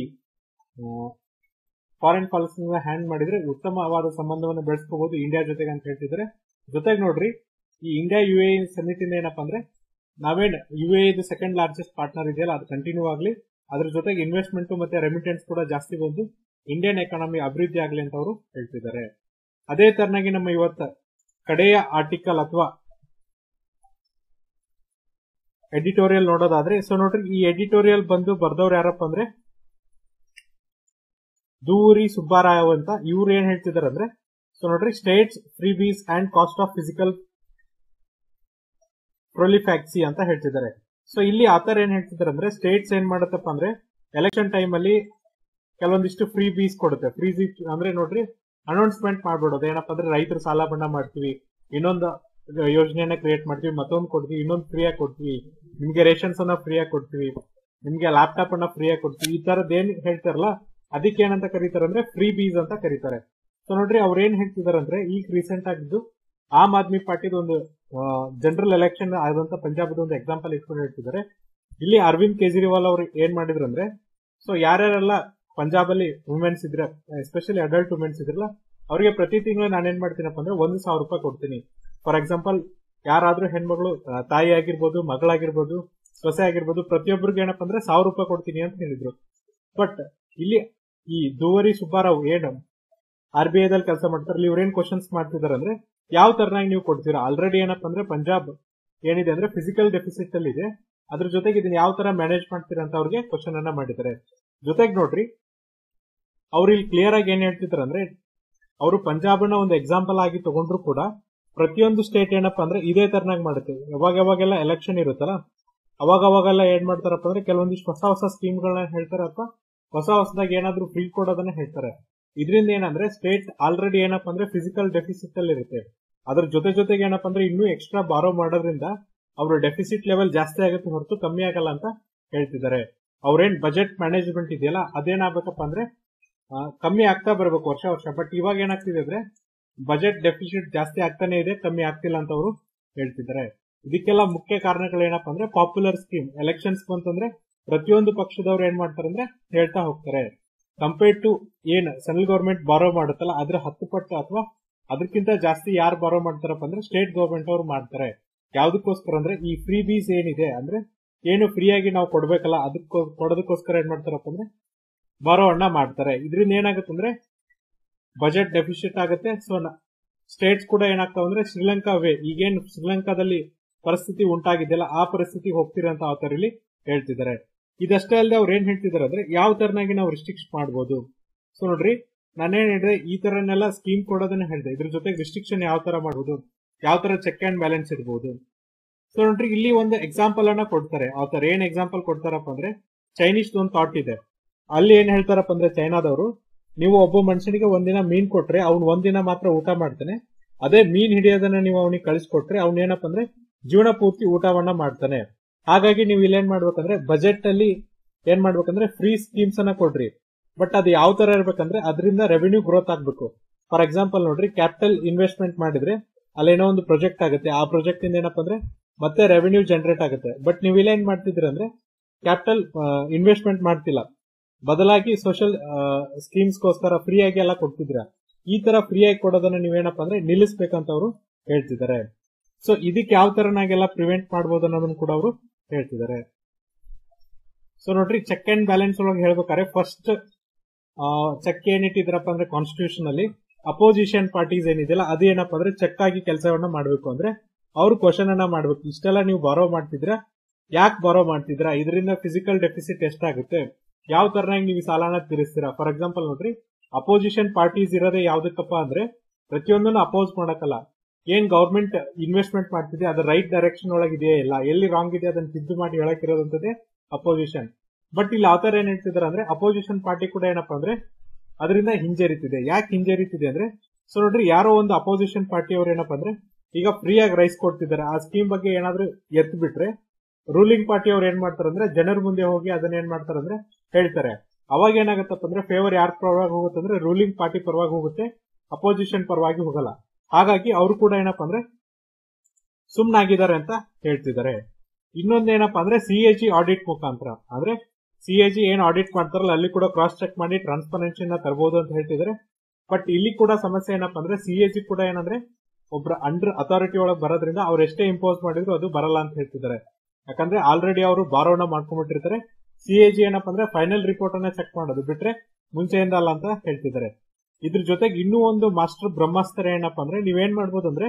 ಫಾರಿನ್ ಪಾಲಿಸಿ ಹ್ಯಾಂಡ್ ಮಾಡಿದ್ರೆ ಉತ್ತಮವಾದ ಸಂಬಂಧವನ್ನು ಬೆಳೆಸ್ಕೋಬಹುದು ಇಂಡಿಯಾ ಜೊತೆಗೆ ಅಂತ ಹೇಳ್ತಿದ್ದಾರೆ ಜೊತೆಗೆ ನೋಡ್ರಿ ಈ ಇಂಡಿಯಾ ಯು ಎ ಸಮಿತಿ ಏನಪ್ಪಾ ಅಂದ್ರೆ ನಾವೇನ್ U A second largest partner ಇದೆಯಲ್ಲ ಅದು ಕಂಟಿನ್ಯೂ ಆಗಲಿ ಅದ್ರ ಜೊತೆಗೆ ಇನ್ವೆಸ್ಟ್ಮೆಂಟ್ ಮತ್ತೆ ರೆಮಿಟೆನ್ಸ್ ಕೂಡ ಜಾಸ್ತಿ ಬಂದು ಇಂಡಿಯನ್ ಎಕಾನಮಿ ಅಭಿವೃದ್ಧಿ ಆಗಲಿ ಅಂತ ಅವರು ಹೇಳ್ತಿದ್ದಾರೆ ಅದೇ ತರನಾಗಿ ನಮ್ಮ ಇವತ್ತ ಕಡೆಯ ಆರ್ಟಿಕಲ್ ಅಥವಾ ಎಡಿಟೋರಿಯಲ್ ನೋಡೋದಾದ್ರೆ ಸೊ ನೋಡ್ರಿ ಈ ಎಡಿಟೋರಿಯಲ್ ಬಂದು ಬರ್ದವ್ರು ಯಾರಪ್ಪ ಅಂದ್ರೆ ದೂರಿ ಸುಬ್ಬಾರಾವ್ ಅಂತ ಇವ್ರು ಏನ್ ಹೇಳ್ತಿದಾರೆ ಅಂದ್ರೆ ಸೊ ನೋಡ್ರಿ states freebies and cost of fiscal profligacy ಅಂತ ಹೇಳ್ತಿದ್ದಾರೆ ಸೊ ಇಲ್ಲಿ ಆತರ ಏನ್ ಹೇಳ್ತಿದ್ದಾರೆ ಅಂದ್ರೆ ಸ್ಟೇಟ್ಸ್ ಏನ್ ಮಾಡತ್ತಪ್ಪ ಅಂದ್ರೆ ಎಲೆಕ್ಷನ್ ಟೈಮ್ ಅಲ್ಲಿ ಕೆಲವೊಂದಿಷ್ಟು ಫ್ರೀ ಬೀಸ್ ಕೊಡುತ್ತೆ ಫ್ರೀ ಅಂದ್ರೆ ನೋಡ್ರಿ ಅನೌನ್ಸ್ಮೆಂಟ್ ಮಾಡ್ಬಿಡೋದು ಏನಪ್ಪಾ ಅಂದ್ರೆ ರೈತರು ಸಾಲ ಮನ್ನಾ ಮಾಡ್ತೀವಿ ಇನ್ನೊಂದು ಯೋಜನೆಯನ್ನ ಕ್ರಿಯೇಟ್ ಮಾಡ್ತೀವಿ ಮತ್ತೊಂದು ಕೊಡ್ತೀವಿ ಇನ್ನೊಂದು ಫ್ರೀ ಆಗಿ ಕೊಡ್ತೀವಿ ನಿಮ್ಗೆ ರೇಷನ್ಸ್ ಅನ್ನ ಫ್ರೀ ಆಗಿ ಕೊಡ್ತೀವಿ ನಿಮ್ಗೆ ಲ್ಯಾಪ್ಟಾಪ್ ಅನ್ನ ಫ್ರೀ ಆಗಿ ಕೊಡ್ತೀವಿ ಈ ತರದ್ ಏನ್ ಹೇಳ್ತಾರಲ್ಲ ಅದಕ್ಕೆ ಏನಂತ ಕರೀತಾರೆ ಅಂದ್ರೆ ಫ್ರೀ ಬೀಸ್ ಅಂತ ಕರೀತಾರೆ ಸೊ ನೋಡ್ರಿ ಅವ್ರ ಏನ್ ಹೇಳ್ತಿದಾರೆ ಅಂದ್ರೆ ಈಗ ರೀಸೆಂಟ್ ಆಗಿದ್ದು ಆಮ್ ಆದ್ಮಿ ಪಾರ್ಟಿದ ಒಂದು ಜನರಲ್ ಎಲೆಕ್ಷನ್ ಆದಂತ ಪಂಜಾಬ್ ಒಂದು ಎಕ್ಸಾಂಪಲ್ ಇಟ್ಕೊಂಡು ಹೇಳ್ತಿದ್ದಾರೆ ಇಲ್ಲಿ ಅರವಿಂದ್ ಕೇಜ್ರಿವಾಲ್ ಅವ್ರು ಏನ್ ಮಾಡಿದ್ರು ಅಂದ್ರೆ ಸೊ ಯಾರ್ಯಾರೆಲ್ಲ ಪಂಜಾಬ್ ಅಲ್ಲಿ ವುಮೆನ್ಸ್ ಇದ್ರೆ ಎಸ್ಪೆಷಲಿ ಅಡಲ್ಟ್ ವುಮೆನ್ಸ್ ಇದ್ರಲ್ಲ ಅವರಿಗೆ ಪ್ರತಿ ತಿಂಗಳು ನಾನು ಏನ್ ಮಾಡ್ತೀನಪ್ಪ ಅಂದ್ರೆ ಒಂದು ಸಾವಿರ ರೂಪಾಯಿ ಕೊಡ್ತೀನಿ ಫಾರ್ ಎಕ್ಸಾಂಪಲ್ ಯಾರಾದ್ರೂ ಹೆಣ್ಮಗಳು ಆ, ತಾಯಿ ಆಗಿರ್ಬೋದು ಮಗಳಾಗಿರ್ಬೋದು ಸೊಸೆ ಆಗಿರ್ಬೋದು ಪ್ರತಿಯೊಬ್ಬರಿಗೆ ಏನಪ್ಪ ಅಂದ್ರೆ ಸಾವಿರ ರೂಪಾಯಿ ಕೊಡ್ತೀನಿ ಅಂತ ಹೇಳಿದ್ರು ಬಟ್ ಇಲ್ಲಿ ಈ ದುವರಿ ಸುಬ್ಬಾರಾವ್ ಏನು ಆರ್ ಬಿ ಐದಲ್ಲಿ ಕೆಲಸ ಮಾಡ್ತಾರಲ್ಲ ಇವ್ರೇನ್ ಕ್ವಶನ್ಸ್ ಮಾಡ್ತಿದಾರೆ ಅಂದ್ರೆ ಯಾವ ತರನಾಗಿ ನೀವು ಕೊಡ್ತೀರಾ ಆಲ್ರೆಡಿ ಏನಪ್ಪ ಅಂದ್ರೆ ಪಂಜಾಬ್ ಏನಿದೆ ಅಂದ್ರೆ ಫಿಸಿಕಲ್ ಡೆಫಿಸಿಟ್ ಅಲ್ಲಿ ಇದೆ ಅದ್ರ ಜೊತೆಗೆ ಇದನ್ನ ಯಾವ ತರ ಮ್ಯಾನೇಜ್ ಮಾಡ್ತೀರಾ ಅಂತ ಅವ್ರಿಗೆ ಕ್ವಶನ್ ಅನ್ನ ಮಾಡಿದ್ದಾರೆ ಜೊತೆಗೆ ನೋಡ್ರಿ ಅವ್ರು ಇಲ್ಲಿ ಕ್ಲಿಯರ್ ಆಗಿ ಏನ್ ಹೇಳ್ತಿದಾರೆ ಅಂದ್ರೆ ಅವರು ಪಂಜಾಬ್ನ ಒಂದು ಎಕ್ಸಾಂಪಲ್ ಆಗಿ ತಗೊಂಡ್ರು ಕೂಡ ಪ್ರತಿಯೊಂದು ಸ್ಟೇಟ್ ಏನಪ್ಪಾ ಅಂದ್ರೆ ಇದೇ ತರನಾಗಿ ಮಾಡುತ್ತೆ ಯಾವಾಗ ಯಾವಾಗೆಲ್ಲ ಎಲೆಕ್ಷನ್ ಇರುತ್ತಲ್ಲ ಅವಾಗ ಅವಾಗೆಲ್ಲ ಏನ್ ಮಾಡ್ತಾರಪ್ಪ ಅಂದ್ರೆ ಕೆಲವೊಂದಿಷ್ಟು ಹೊಸ ಹೊಸ ಸ್ಕೀಮ್ಗಳನ್ನ ಹೇಳ್ತಾರೆ ಅಥವಾ ಹೊಸ ಹೊಸದಾಗಿ ಏನಾದ್ರೂ ಫ್ರೀ ಕೊಡೋದನ್ನ ಹೇಳ್ತಾರೆ ಇದರಿಂದ ಏನಂದ್ರೆ ಸ್ಟೇಟ್ ಆಲ್ರೆಡಿ ಏನಪ್ಪಾ ಅಂದ್ರೆ ಫಿಸಿಕಲ್ ಡೆಫಿಸಿಟ್ ಅಲ್ಲಿ ಇರುತ್ತೆ ಅದ್ರ ಜೊತೆ ಜೊತೆಗೆ ಏನಪ್ಪಾ ಅಂದ್ರೆ ಇನ್ನೂ ಎಕ್ಸ್ಟ್ರಾ ಬಾರೋ ಮಾಡೋದ್ರಿಂದ ಅವ್ರ ಡೆಫಿಸಿಟ್ ಲೆವೆಲ್ ಜಾಸ್ತಿ ಆಗುತ್ತೆ ಹೊರತು ಕಮ್ಮಿ ಆಗಲ್ಲ ಅಂತ ಹೇಳ್ತಿದ್ದಾರೆ ಅವ್ರೇನ್ ಬಜೆಟ್ ಮ್ಯಾನೇಜ್ಮೆಂಟ್ ಇದೆಯಲ್ಲ ಅದೇನಾಗಬೇಕಪ್ಪ ಅಂದ್ರೆ ಆ, ಕಮ್ಮಿ ಆಗ್ತಾ ಬರ್ಬೇಕು ವರ್ಷ ವರ್ಷ ಬಟ್ ಇವಾಗ ಏನಾಗ್ತಿದೆ ಅಂದ್ರೆ ಬಜೆಟ್ ಡೆಫಿಸಿಟ್ ಜಾಸ್ತಿ ಆಗ್ತಾನೆ ಇದೆ ಕಮ್ಮಿ ಆಗ್ತಿಲ್ಲ ಅಂತ ಅವರು ಹೇಳ್ತಿದ್ದಾರೆ ಇದಕ್ಕೆಲ್ಲ ಮುಖ್ಯ ಕಾರಣಗಳು ಏನಪ್ಪಾ ಅಂದ್ರೆ ಪಾಪ್ಯುಲರ್ ಸ್ಕೀಮ್ ಎಲೆಕ್ಷನ್ಸ್ ಬಂತಂದ್ರೆ ಪ್ರತಿಯೊಂದು ಪಕ್ಷದವ್ರು ಏನ್ ಮಾಡ್ತಾರೆ ಅಂದ್ರೆ ಹೇಳ್ತಾ ಹೋಗ್ತಾರೆ ಕಂಪೇರ್ ಟು ಏನ್ ಸೆಂಟ್ರಲ್ ಗವರ್ಮೆಂಟ್ ಬಾರೋ ಮಾಡುತ್ತಲ್ಲ ಅದ್ರ ಹತ್ತು ಪಟ್ಟು ಅಥವಾ ಅದಕ್ಕಿಂತ ಜಾಸ್ತಿ ಯಾರು ಬಾರೋ ಮಾಡ್ತಾರಪ್ಪ ಅಂದ್ರೆ ಸ್ಟೇಟ್ ಗವರ್ಮೆಂಟ್ ಅವ್ರು ಮಾಡ್ತಾರೆ ಯಾವ್ದಕ್ಕೋಸ್ಕರ ಅಂದ್ರೆ ಈ ಫ್ರೀ ಬೀಸ್ ಏನಿದೆ ಅಂದ್ರೆ ಏನು ಫ್ರೀ ಆಗಿ ನಾವು ಕೊಡ್ಬೇಕಲ್ಲ ಅದಕ್ಕೋ ಕೊಡೋದಕ್ಕೋಸ್ಕರ ಏನ್ ಮಾಡ್ತಾರಪ್ಪ ಅಂದ್ರೆ ಬಾರೋ ಹಣ ಮಾಡ್ತಾರೆ ಇದರಿಂದ ಏನಾಗುತ್ತೆ ಅಂದ್ರೆ ಬಜೆಟ್ ಡೆಫಿಸಿಟ್ ಆಗುತ್ತೆ ಸೊ ಸ್ಟೇಟ್ಸ್ ಕೂಡ ಏನಾಗ್ತಾವ ಅಂದ್ರೆ ಶ್ರೀಲಂಕಾ ವೇ ಈಗೇನು ಶ್ರೀಲಂಕಾದಲ್ಲಿ ಪರಿಸ್ಥಿತಿ ಉಂಟಾಗಿದೆಯಲ್ಲ ಆ ಪರಿಸ್ಥಿತಿಗೆ ಹೋಗ್ತೀರ ಅಂತ ಆತರ ಇಲ್ಲಿ ಹೇಳ್ತಿದ್ದಾರೆ ಇದಷ್ಟೇ ಅಲ್ಲದೆ ಅವ್ರು ಏನ್ ಹೇಳ್ತಿದ್ದಾರೆ ಅಂದ್ರೆ ಯಾವ ತರನಾಗಿ ನಾವು ರಿಸ್ಟ್ರಿಕ್ಷನ್ ಮಾಡಬಹುದು ಸೊ ನೋಡ್ರಿ ನಾನೇನ್ ಹೇಳಿದ್ರೆ ಈ ತರನೆಲ್ಲ ಸ್ಕೀಮ್ ಕೊಡೋದನ್ನ ಹೇಳಿದೆ ಇದ್ರ ಜೊತೆಗೆ ರಿಸ್ಟ್ರಿಕ್ಷನ್ ಯಾವ ತರ ಮಾಡಬಹುದು ಯಾವ ತರ ಚೆಕ್ ಅಂಡ್ ಬ್ಯಾಲೆನ್ಸ್ ಇಡಬಹುದು ಸೊ ನೋಡ್ರಿ ಇಲ್ಲಿ ಒಂದು ಎಕ್ಸಾಂಪಲ್ ಅನ್ನ ಕೊಡ್ತಾರೆ ಆತರ ಏನ್ ಎಕ್ಸಾಂಪಲ್ ಕೊಡ್ತಾರಪ್ಪ ಅಂದ್ರೆ ಚೈನೀಸ್ ಒಂದು ಥಾಟ್ ಇದೆ ಅಲ್ಲಿ ಏನ್ ಹೇಳ್ತಾರಪ್ಪ ಅಂದ್ರೆ ಚೈನಾದವರು ನೀವು ಒಬ್ಬ ಮನುಷ್ಯನಿಗೆ ಒಂದಿನ ಮೀನ್ ಕೊಟ್ರೆ ಅವ್ನು ಒಂದಿನ ಮಾತ್ರ ಊಟ ಮಾಡ್ತಾನೆ ಅದೇ ಮೀನ್ ಹಿಡಿಯೋದನ್ನ ನೀವು ಅವನಿಗೆ ಕಳಿಸ್ಕೊಟ್ರೆ ಅವ್ನ ಏನಪ್ಪ ಅಂದ್ರೆ ಜೀವನ ಪೂರ್ತಿ ಊಟವನ್ನ ಮಾಡ್ತಾನೆ ಹಾಗಾಗಿ ನೀವು ಇಲ್ಲೇನ್ ಮಾಡ್ಬೇಕಂದ್ರೆ ಬಜೆಟ್ ಅಲ್ಲಿ ಏನ್ ಮಾಡ್ಬೇಕಂದ್ರೆ ಫ್ರೀ ಸ್ಕೀಮ್ಸ್ ಅನ್ನ ಕೊಡ್ರಿ ಬಟ್ ಅದು ಯಾವ ತರ ಇರ್ಬೇಕಂದ್ರೆ ಅದರಿಂದ ರೆವೆನ್ಯೂ ಗ್ರೋತ್ ಆಗ್ಬೇಕು ಫಾರ್ ಎಕ್ಸಾಂಪಲ್ ನೋಡ್ರಿ ಕ್ಯಾಪಿಟಲ್ ಇನ್ವೆಸ್ಟ್ಮೆಂಟ್ ಮಾಡಿದ್ರೆ ಅಲ್ಲೇನೋ ಒಂದು ಪ್ರಾಜೆಕ್ಟ್ ಆಗುತ್ತೆ ಆ ಪ್ರಾಜೆಕ್ಟ್ ಇಂದ ಏನಪ್ಪ ಅಂದ್ರೆ ಮತ್ತೆ ರೆವೆನ್ಯೂ ಜನರೇಟ್ ಆಗುತ್ತೆ ಬಟ್ ನೀವು ಇಲ್ಲ ಏನ್ ಮಾಡ್ತಿದ್ದೀರ ಅಂದ್ರೆ ಕ್ಯಾಪಿಟಲ್ ಇನ್ವೆಸ್ಟ್ಮೆಂಟ್ ಮಾಡ್ತಿಲ್ಲ ಬದಲಾಗಿ ಸೋಷಿಯಲ್ ಸ್ಕೀಮ್ಸ್ಗೋಸ್ಕರ ಫ್ರೀ ಆಗಿ ಎಲ್ಲ ಕೊಡ್ತಿದ್ದೀರಾ ಈ ತರ ಫ್ರೀ ಆಗಿ ಕೊಡೋದನ್ನ ನೀವೇನಪ್ಪ ಅಂದ್ರೆ ನಿಲ್ಲಿಸ್ಬೇಕಂತ ಅವರು ಹೇಳ್ತಿದ್ದಾರೆ ಸೊ ಇದಕ್ಕೆ ಯಾವ ತರನಾಗೆಲ್ಲ ಪ್ರಿವೆಂಟ್ ಮಾಡಬಹುದು ಅನ್ನೋದನ್ನ ಕೂಡ ಅವರು ಹೇಳ್ತಿದ್ದಾರೆ ಸೊ ನೋಡ್ರಿ ಚೆಕ್ ಅಂಡ್ ಬ್ಯಾಲೆನ್ಸ್ ಒಳಗೆ ಹೇಳ್ಬೇಕಾದ್ರೆ ಫಸ್ಟ್ ಚೆಕ್ ಏನಿಟ್ಟಿದ್ರಪ್ಪ ಅಂದ್ರೆ ಕಾನ್ಸ್ಟಿಟ್ಯೂಷನ್ ಅಲ್ಲಿ ಅಪೋಸಿಷನ್ ಪಾರ್ಟೀಸ್ ಏನಿದೆಯಲ್ಲ ಅದು ಏನಪ್ಪ ಅಂದ್ರೆ ಚೆಕ್ ಆಗಿ ಕೆಲಸವನ್ನ ಮಾಡಬೇಕು ಅಂದ್ರೆ ಅವ್ರು ಕ್ವಶನ್ ಅನ್ನ ಮಾಡ್ಬೇಕು ಇಷ್ಟೆಲ್ಲ ನೀವು ಬಾರೋ ಮಾಡ್ತಿದ್ರ ಯಾಕೆ ಬಾರೋ ಮಾಡ್ತಿದ್ರಾ ಇದರಿಂದ ಫಿಸಿಕಲ್ ಡೆಫಿಸಿಟ್ ಎಷ್ಟಾಗುತ್ತೆ ಯಾವ ತರನಾಗಿ ನೀವು ಈ ಸಾಲನ ತೀರಿಸ್ತೀರಾ ಫಾರ್ ಎಕ್ಸಾಂಪಲ್ ನೋಡ್ರಿ ಅಪೋಸಿಷನ್ ಪಾರ್ಟೀಸ್ ಇರೋದೇ ಯಾವ್ದಕ್ಕಪ್ಪ ಅಂದ್ರೆ ಪ್ರತಿಯೊಂದನ್ನು ಅಪೋಸ್ ಮಾಡಕ್ಕಲ್ಲ ಏನ್ ಗೌರ್ಮೆಂಟ್ ಇನ್ವೆಸ್ಟ್ಮೆಂಟ್ ಮಾಡ್ತಿದೆ ಅದ್ರ ರೈಟ್ ಡೈರೆಕ್ಷನ್ ಒಳಗೆ ಇದೆಯಾ ಇಲ್ಲ ಎಲ್ಲಿ ರಾಂಗ್ ಇದೆ ಅದನ್ನ ತಿದ್ದು ಮಾಡಿ ಹೇಳಕ್ಕಿರೋದಂತದೇ ಅಪೋಸಿಷನ್ ಬಟ್ ಇಲ್ಲಿ ಆತರ ಏನ್ ಹೇಳ್ತಿದಾರೆ ಅಂದ್ರೆ ಅಪೋಸಿಷನ್ ಪಾರ್ಟಿ ಕೂಡ ಏನಪ್ಪಾ ಅಂದ್ರೆ ಅದರಿಂದ ಹಿಂಜರಿತಿದೆ ಯಾಕೆ ಹಿಂಜರಿತಿದೆ ಅಂದ್ರೆ ಸೊ ನೋಡ್ರಿ ಯಾರೋ ಒಂದು ಅಪೋಸಿಷನ್ ಪಾರ್ಟಿ ಅವ್ರು ಏನಪ್ಪಾ ಅಂದ್ರೆ ಈಗ ಫ್ರೀ ಆಗಿ ರೈಸ್ ಕೊಡ್ತಿದ್ದಾರೆ ಆ ಸ್ಕೀಮ್ ಬಗ್ಗೆ ಏನಾದ್ರೂ ಎತ್ತು ಬಿಟ್ರೆ ರೂಲಿಂಗ್ ಪಾರ್ಟಿ ಅವ್ರು ಏನ್ ಮಾಡ್ತಾರೆ ಅಂದ್ರೆ ಜನರ ಮುಂದೆ ಹೋಗಿ ಅದನ್ನ ಏನ್ ಮಾಡ್ತಾರೆ ಅಂದ್ರೆ ಹೇಳ್ತಾರೆ ಅವಾಗ ಏನಾಗತ್ತಪ್ಪ ಅಂದ್ರೆ ಫೇವರ್ ಯಾರ ಪರವಾಗಿ ಹೋಗುತ್ತೆ ಅಂದ್ರೆ ರೂಲಿಂಗ್ ಪಾರ್ಟಿ ಪರವಾಗಿ ಹೋಗುತ್ತೆ ಅಪೋಸಿಷನ್ ಪರವಾಗಿ ಹೋಗಲ್ಲ ಹಾಗಾಗಿ ಅವರು ಕೂಡ ಏನಪ್ಪಾ ಅಂದ್ರೆ ಸುಮ್ನಾಗಿದ್ದಾರೆ ಅಂತ ಹೇಳ್ತಿದ್ದಾರೆ ಇನ್ನೊಂದೇನಪ್ಪ ಅಂದ್ರೆ ಸಿಎಜಿ ಆಡಿಟ್ ಮುಖಾಂತರ ಅಂದ್ರೆ ಸಿಎಜಿ ಏನ್ ಆಡಿಟ್ ಮಾಡ್ತಾರಲ್ಲ ಅಲ್ಲಿ ಕೂಡ ಕ್ರಾಸ್ ಚೆಕ್ ಮಾಡಿ ಟ್ರಾನ್ಸ್ಪರೆನ್ಸಿ ನ ತರಬಹುದು ಅಂತ ಹೇಳ್ತಿದ್ದಾರೆ ಬಟ್ ಇಲ್ಲಿ ಕೂಡ ಸಮಸ್ಯೆ ಏನಪ್ಪಾ ಅಂದ್ರೆ ಸಿಎಜಿ ಕೂಡ ಏನಂದ್ರೆ ಒಬ್ರ ಅಂಡರ್ ಅಥಾರಿಟಿ ಒಳಗೆ ಬರೋದ್ರಿಂದ ಅವ್ರು ಎಷ್ಟೇ ಇಂಪೋಸ್ ಮಾಡಿದ್ರು ಅದು ಬರಲ್ಲ ಅಂತ ಹೇಳ್ತಿದ್ದಾರೆ ಯಾಕಂದ್ರೆ ಆಲ್ರೆಡಿ ಅವರು ಬಾರೋಣ ಮಾಡ್ಕೊಂಡ್ಬಿಟ್ಟಿರ್ತಾರೆ ಸಿಎಜಿ ಏನಪ್ಪಾ ಅಂದ್ರೆ ಫೈನಲ್ ರಿಪೋರ್ಟ್ ಅನ್ನ ಚೆಕ್ ಮಾಡೋದು ಬಿಟ್ರೆ ಮುಂಚೆಯಿಂದ ಅಲ್ಲ ಅಂತ ಹೇಳ್ತಿದ್ದಾರೆ ಇದ್ರ ಜೊತೆಗೆ ಇನ್ನೂ ಒಂದು ಮಾಸ್ಟರ್ ಬ್ರಹ್ಮಾಸ್ತ್ರ ಏನಪ್ಪಾ ಅಂದ್ರೆ ನೀವೇನ್ ಮಾಡ್ಬೋದು ಅಂದ್ರೆ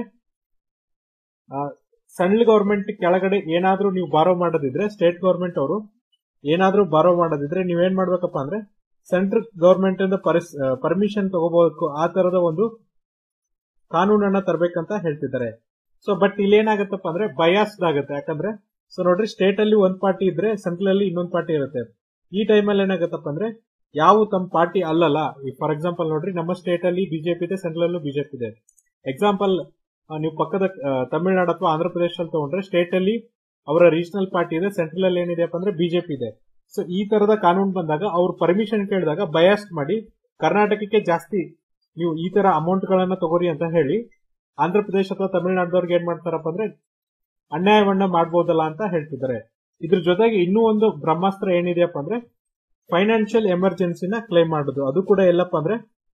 ಸಣ್ಣ ಗವರ್ಮೆಂಟ್ ಕೆಳಗಡೆ ಏನಾದ್ರೂ ನೀವು ಬಾರೋ ಮಾಡೋದಿದ್ರೆ ಸ್ಟೇಟ್ ಗವರ್ಮೆಂಟ್ ಅವರು ಏನಾದ್ರೂ ಬಾರೋ ಮಾಡೋದಿದ್ರೆ ನೀವೇನ್ ಮಾಡ್ಬೇಕಪ್ಪ ಅಂದ್ರೆ ಸೆಂಟ್ರಲ್ ಗವರ್ಮೆಂಟ್ ಇಂದ ಪರ್ಮಿಷನ್ ತಗೋಬೇಕು ಆ ತರದ ಒಂದು ಕಾನೂನನ್ನ ತರಬೇಕಂತ ಹೇಳ್ತಿದ್ದಾರೆ ಸೊ ಬಟ್ ಇಲ್ಲಿ ಏನಾಗತ್ತಪ್ಪ ಅಂದ್ರೆ ಬಯಾಸ್ಡ್ ಆಗುತ್ತೆ ಯಾಕಂದ್ರೆ ಸೊ ನೋಡ್ರಿ ಸ್ಟೇಟ್ ಅಲ್ಲಿ ಒಂದ್ ಪಾರ್ಟಿ ಇದ್ರೆ ಸೆಂಟ್ರಲ್ ಅಲ್ಲಿ ಇನ್ನೊಂದ್ ಪಾರ್ಟಿ ಇರುತ್ತೆ ಈ ಟೈಮಲ್ಲಿ ಏನಾಗತ್ತಪ್ಪ ಅಂದ್ರೆ ಯಾವ ತಮ್ಮ ಪಾರ್ಟಿ ಅಲ್ಲಲ್ಲ ಫಾರ್ ಎಕ್ಸಾಂಪಲ್ ನೋಡ್ರಿ ನಮ್ಮ ಸ್ಟೇಟ್ ಅಲ್ಲಿ ಬಿಜೆಪಿ ಇದೆ ಸೆಂಟ್ರಲ್ ಅಲ್ಲೂ ಬಿಜೆಪಿ ಇದೆ ಎಕ್ಸಾಂಪಲ್ ನೀವು ಪಕ್ಕದ ತಮಿಳುನಾಡು ಅಥವಾ ಆಂಧ್ರ ಪ್ರದೇಶದಲ್ಲಿ ತಗೊಂಡ್ರೆ ಸ್ಟೇಟ್ ಅಲ್ಲಿ ಅವರ ರೀಜನಲ್ ಪಾರ್ಟಿ ಇದೆ ಸೆಂಟ್ರಲ್ ಅಲ್ಲಿ ಏನಿದೆಯಪ್ಪ ಅಂದ್ರೆ ಬಿಜೆಪಿ ಇದೆ ಸೊ ಈ ತರದ ಕಾನೂನು ಬಂದಾಗ ಅವ್ರು ಪರ್ಮಿಷನ್ ಕೇಳಿದಾಗ ಬಯಾಸ್ಟ್ ಮಾಡಿ ಕರ್ನಾಟಕಕ್ಕೆ ಜಾಸ್ತಿ ನೀವು ಈ ತರ ಅಮೌಂಟ್ ಗಳನ್ನ ತಗೋರಿ ಅಂತ ಹೇಳಿ ಆಂಧ್ರ ಪ್ರದೇಶ ಅಥವಾ ತಮಿಳುನಾಡದವ್ರಿಗೆ ಏನ್ ಮಾಡ್ತಾರಪ್ಪ ಅಂದ್ರೆ ಅನ್ಯಾಯವನ್ನ ಮಾಡ್ಬೋದಲ್ಲ ಅಂತ ಹೇಳ್ತಿದ್ದಾರೆ ಇದ್ರ ಜೊತೆಗೆ ಇನ್ನೂ ಒಂದು ಬ್ರಹ್ಮಾಸ್ತ್ರ ಏನಿದೆಯಪ್ಪ ಅಂದ್ರೆ ಫೈನಾನ್ಷಿಯಲ್ ಎಮರ್ಜೆನ್ಸಿನ ಕ್ಲೈಮ್ ಮಾಡೋದು ಅದು ಕೂಡ ಎಲ್ಲಪ್ಪ ಅಂದ್ರೆ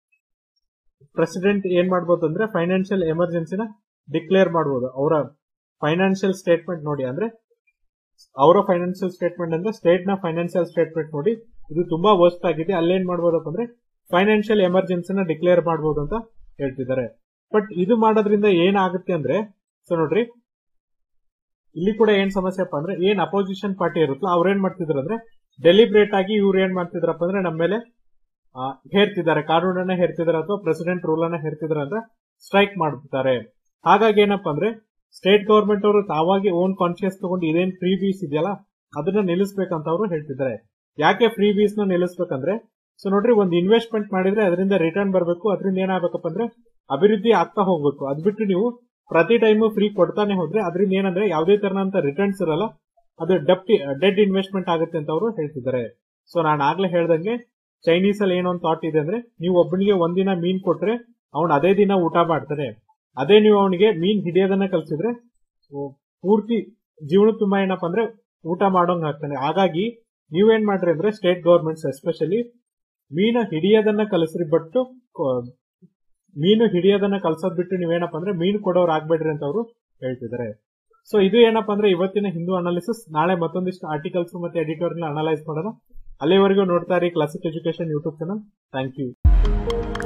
ಪ್ರೆಸಿಡೆಂಟ್ ಏನ್ ಮಾಡ್ಬೋದು ಅಂದ್ರೆ ಫೈನಾನ್ಷಿಯಲ್ ಎಮರ್ಜೆನ್ಸಿನ ಡಿಕ್ಲೇರ್ ಮಾಡಬಹುದು ಅವರ ಫೈನಾನ್ಷಿಯಲ್ ಸ್ಟೇಟ್ಮೆಂಟ್ ನೋಡಿ ಅಂದ್ರೆ ಅವರ ಫೈನಾನ್ಷಿಯಲ್ ಸ್ಟೇಟ್ಮೆಂಟ್ ಅಂದ್ರೆ ಸ್ಟೇಟ್ ನ ಫೈನಾನ್ಷಿಯಲ್ ಸ್ಟೇಟ್ಮೆಂಟ್ ನೋಡಿ ಇದು ತುಂಬಾ ವರ್ಸ್ಟ್ ಆಗಿದೆ ಅಲ್ಲೇನ್ ಮಾಡ್ಬೋದಪ್ಪ ಅಂದ್ರೆ ಫೈನಾನ್ಷಿಯಲ್ ಎಮರ್ಜೆನ್ಸಿನ ಡಿಕ್ಲೇರ್ ಮಾಡಬಹುದು ಅಂತ ಹೇಳ್ತಿದ್ದಾರೆ ಬಟ್ ಇದು ಮಾಡೋದ್ರಿಂದ ಏನಾಗುತ್ತೆ ಅಂದ್ರೆ ಸೊ ನೋಡ್ರಿ ಇಲ್ಲಿ ಕೂಡ ಏನ್ ಸಮಸ್ಯೆಪ್ಪ ಅಂದ್ರೆ ಏನ್ ಅಪೋಸಿಷನ್ ಪಾರ್ಟಿ ಇರುತ್ತಲ್ಲ ಅವ್ರ ಏನ್ ಮಾಡ್ತಿದ್ರು ಅಂದ್ರೆ ಡೆಲಿಬ್ರೇಟ್ ಆಗಿ ಇವ್ರು ಏನ್ ಮಾಡ್ತಿದ್ರಪ್ಪ ಅಂದ್ರೆ ನಮ್ಮ ಮೇಲೆ ಹೇರ್ತಿದ್ದಾರೆ ಕಾನೂನನ್ನ ಹೇರ್ತಿದ್ದಾರೆ ಅಥವಾ ಪ್ರೆಸಿಡೆಂಟ್ ರೂಲ್ ಅನ್ನ ಹೇರ್ತಿದ್ದಾರೆ ಅಂತ ಸ್ಟ್ರೈಕ್ ಮಾಡ್ತಾರೆ ಹಾಗಾಗಿ ಏನಪ್ಪಾ ಅಂದ್ರೆ ಸ್ಟೇಟ್ ಗವರ್ಮೆಂಟ್ ಅವರು ತಾವಾಗಿ ಓನ್ ಕಾನ್ಶಿಯಸ್ ತಗೊಂಡು ಇದೇನ್ ಫ್ರೀ ಬೀಸ್ ಇದೆಯಲ್ಲ ಅದನ್ನ ನಿಲ್ಲಿಸಬೇಕಂತ ಅವರು ಹೇಳ್ತಿದ್ದಾರೆ ಯಾಕೆ ಫ್ರೀ ಬೀಸ್ ನ ನಿಲ್ಲಿಸಬೇಕಂದ್ರೆ ಸೊ ನೋಡ್ರಿ ಒಂದು ಇನ್ವೆಸ್ಟ್ಮೆಂಟ್ ಮಾಡಿದ್ರೆ ಅದರಿಂದ ರಿಟರ್ನ್ ಬರಬೇಕು ಅದರಿಂದ ಏನಾಗಬೇಕಪ್ಪ ಅಂದ್ರೆ ಅಭಿವೃದ್ಧಿ ಆಗ್ತಾ ಹೋಗ್ಬೇಕು ಅದ್ ಬಿಟ್ಟು ನೀವು ಪ್ರತಿ ಟೈಮ್ ಫ್ರೀ ಕೊಡ್ತಾನೆ ಹೋದ್ರೆ ಅದರಿಂದ ಏನಂದ್ರೆ ಯಾವುದೇ ತರನಂತ ರಿಟರ್ನ್ಸ್ ಇರಲ್ಲ ಅದು ಡೆಪ್ಟಿ ಡೆಡ್ ಇನ್ವೆಸ್ಟ್ಮೆಂಟ್ ಆಗುತ್ತೆ ಅಂತ ಅವರು ಹೇಳ್ತಿದ್ದಾರೆ ಸೊ ನಾನು ಆಗ್ಲೇ ಹೇಳ್ದಂಗೆ ಚೈನೀಸ್ ಅಲ್ಲಿ ಏನೋ ಒಂದು ಥಾಟ್ ಇದೆ ಅಂದ್ರೆ ನೀವು ಒಬ್ಬನಿಗೆ ಒಂದಿನ ಮೀನ್ ಕೊಟ್ರೆ ಅವನು ಅದೇ ದಿನ ಊಟ ಮಾಡ್ತಾನೆ ಅದೇ ನೀವು ಅವನಿಗೆ ಮೀನ್ ಹಿಡಿಯೋದನ್ನ ಕಲ್ಸಿದ್ರೆ ಪೂರ್ತಿ ಜೀವನ ತುಂಬಾ ಏನಪ್ಪಾ ಅಂದ್ರೆ ಊಟ ಮಾಡೋಂಗ್ ಆಗ್ತಾನೆ ಹಾಗಾಗಿ ನೀವೇನ್ ಮಾಡ್ರಿ ಅಂದ್ರೆ ಸ್ಟೇಟ್ ಗವರ್ಮೆಂಟ್ಸ್ ಎಸ್ಪೆಷಲಿ ಮೀನು ಹಿಡಿಯೋದನ್ನ ಕಲಿಸ್ರಿ ಬಟ್ಟು ಮೀನು ಹಿಡಿಯೋದನ್ನ ಕಲ್ಸೋದ್ ಬಿಟ್ಟು ನೀವೇನಪ್ಪ ಅಂದ್ರೆ ಮೀನು ಕೊಡೋರು ಆಗ್ಬೇಡ್ರಿ ಅಂತ ಅವರು ಹೇಳ್ತಿದ್ದಾರೆ ಸೊ ಇದು ಏನಪ್ಪಾ ಅಂದ್ರೆ ಇವತ್ತಿನ ಹಿಂದೂ ಅನಾಲಿಸಿಸ್ ನಾಳೆ ಮತ್ತೊಂದಿಷ್ಟು ಆರ್ಟಿಕಲ್ಸ್ ಮತ್ತೆ ಎಡಿಟೋರ್ ಅನಲೈಸ್ ಮಾಡೋಣ ಅಲ್ಲಿವರೆಗೂ ನೋಡ್ತಾ ಇರಿ classic education YouTube channel thank you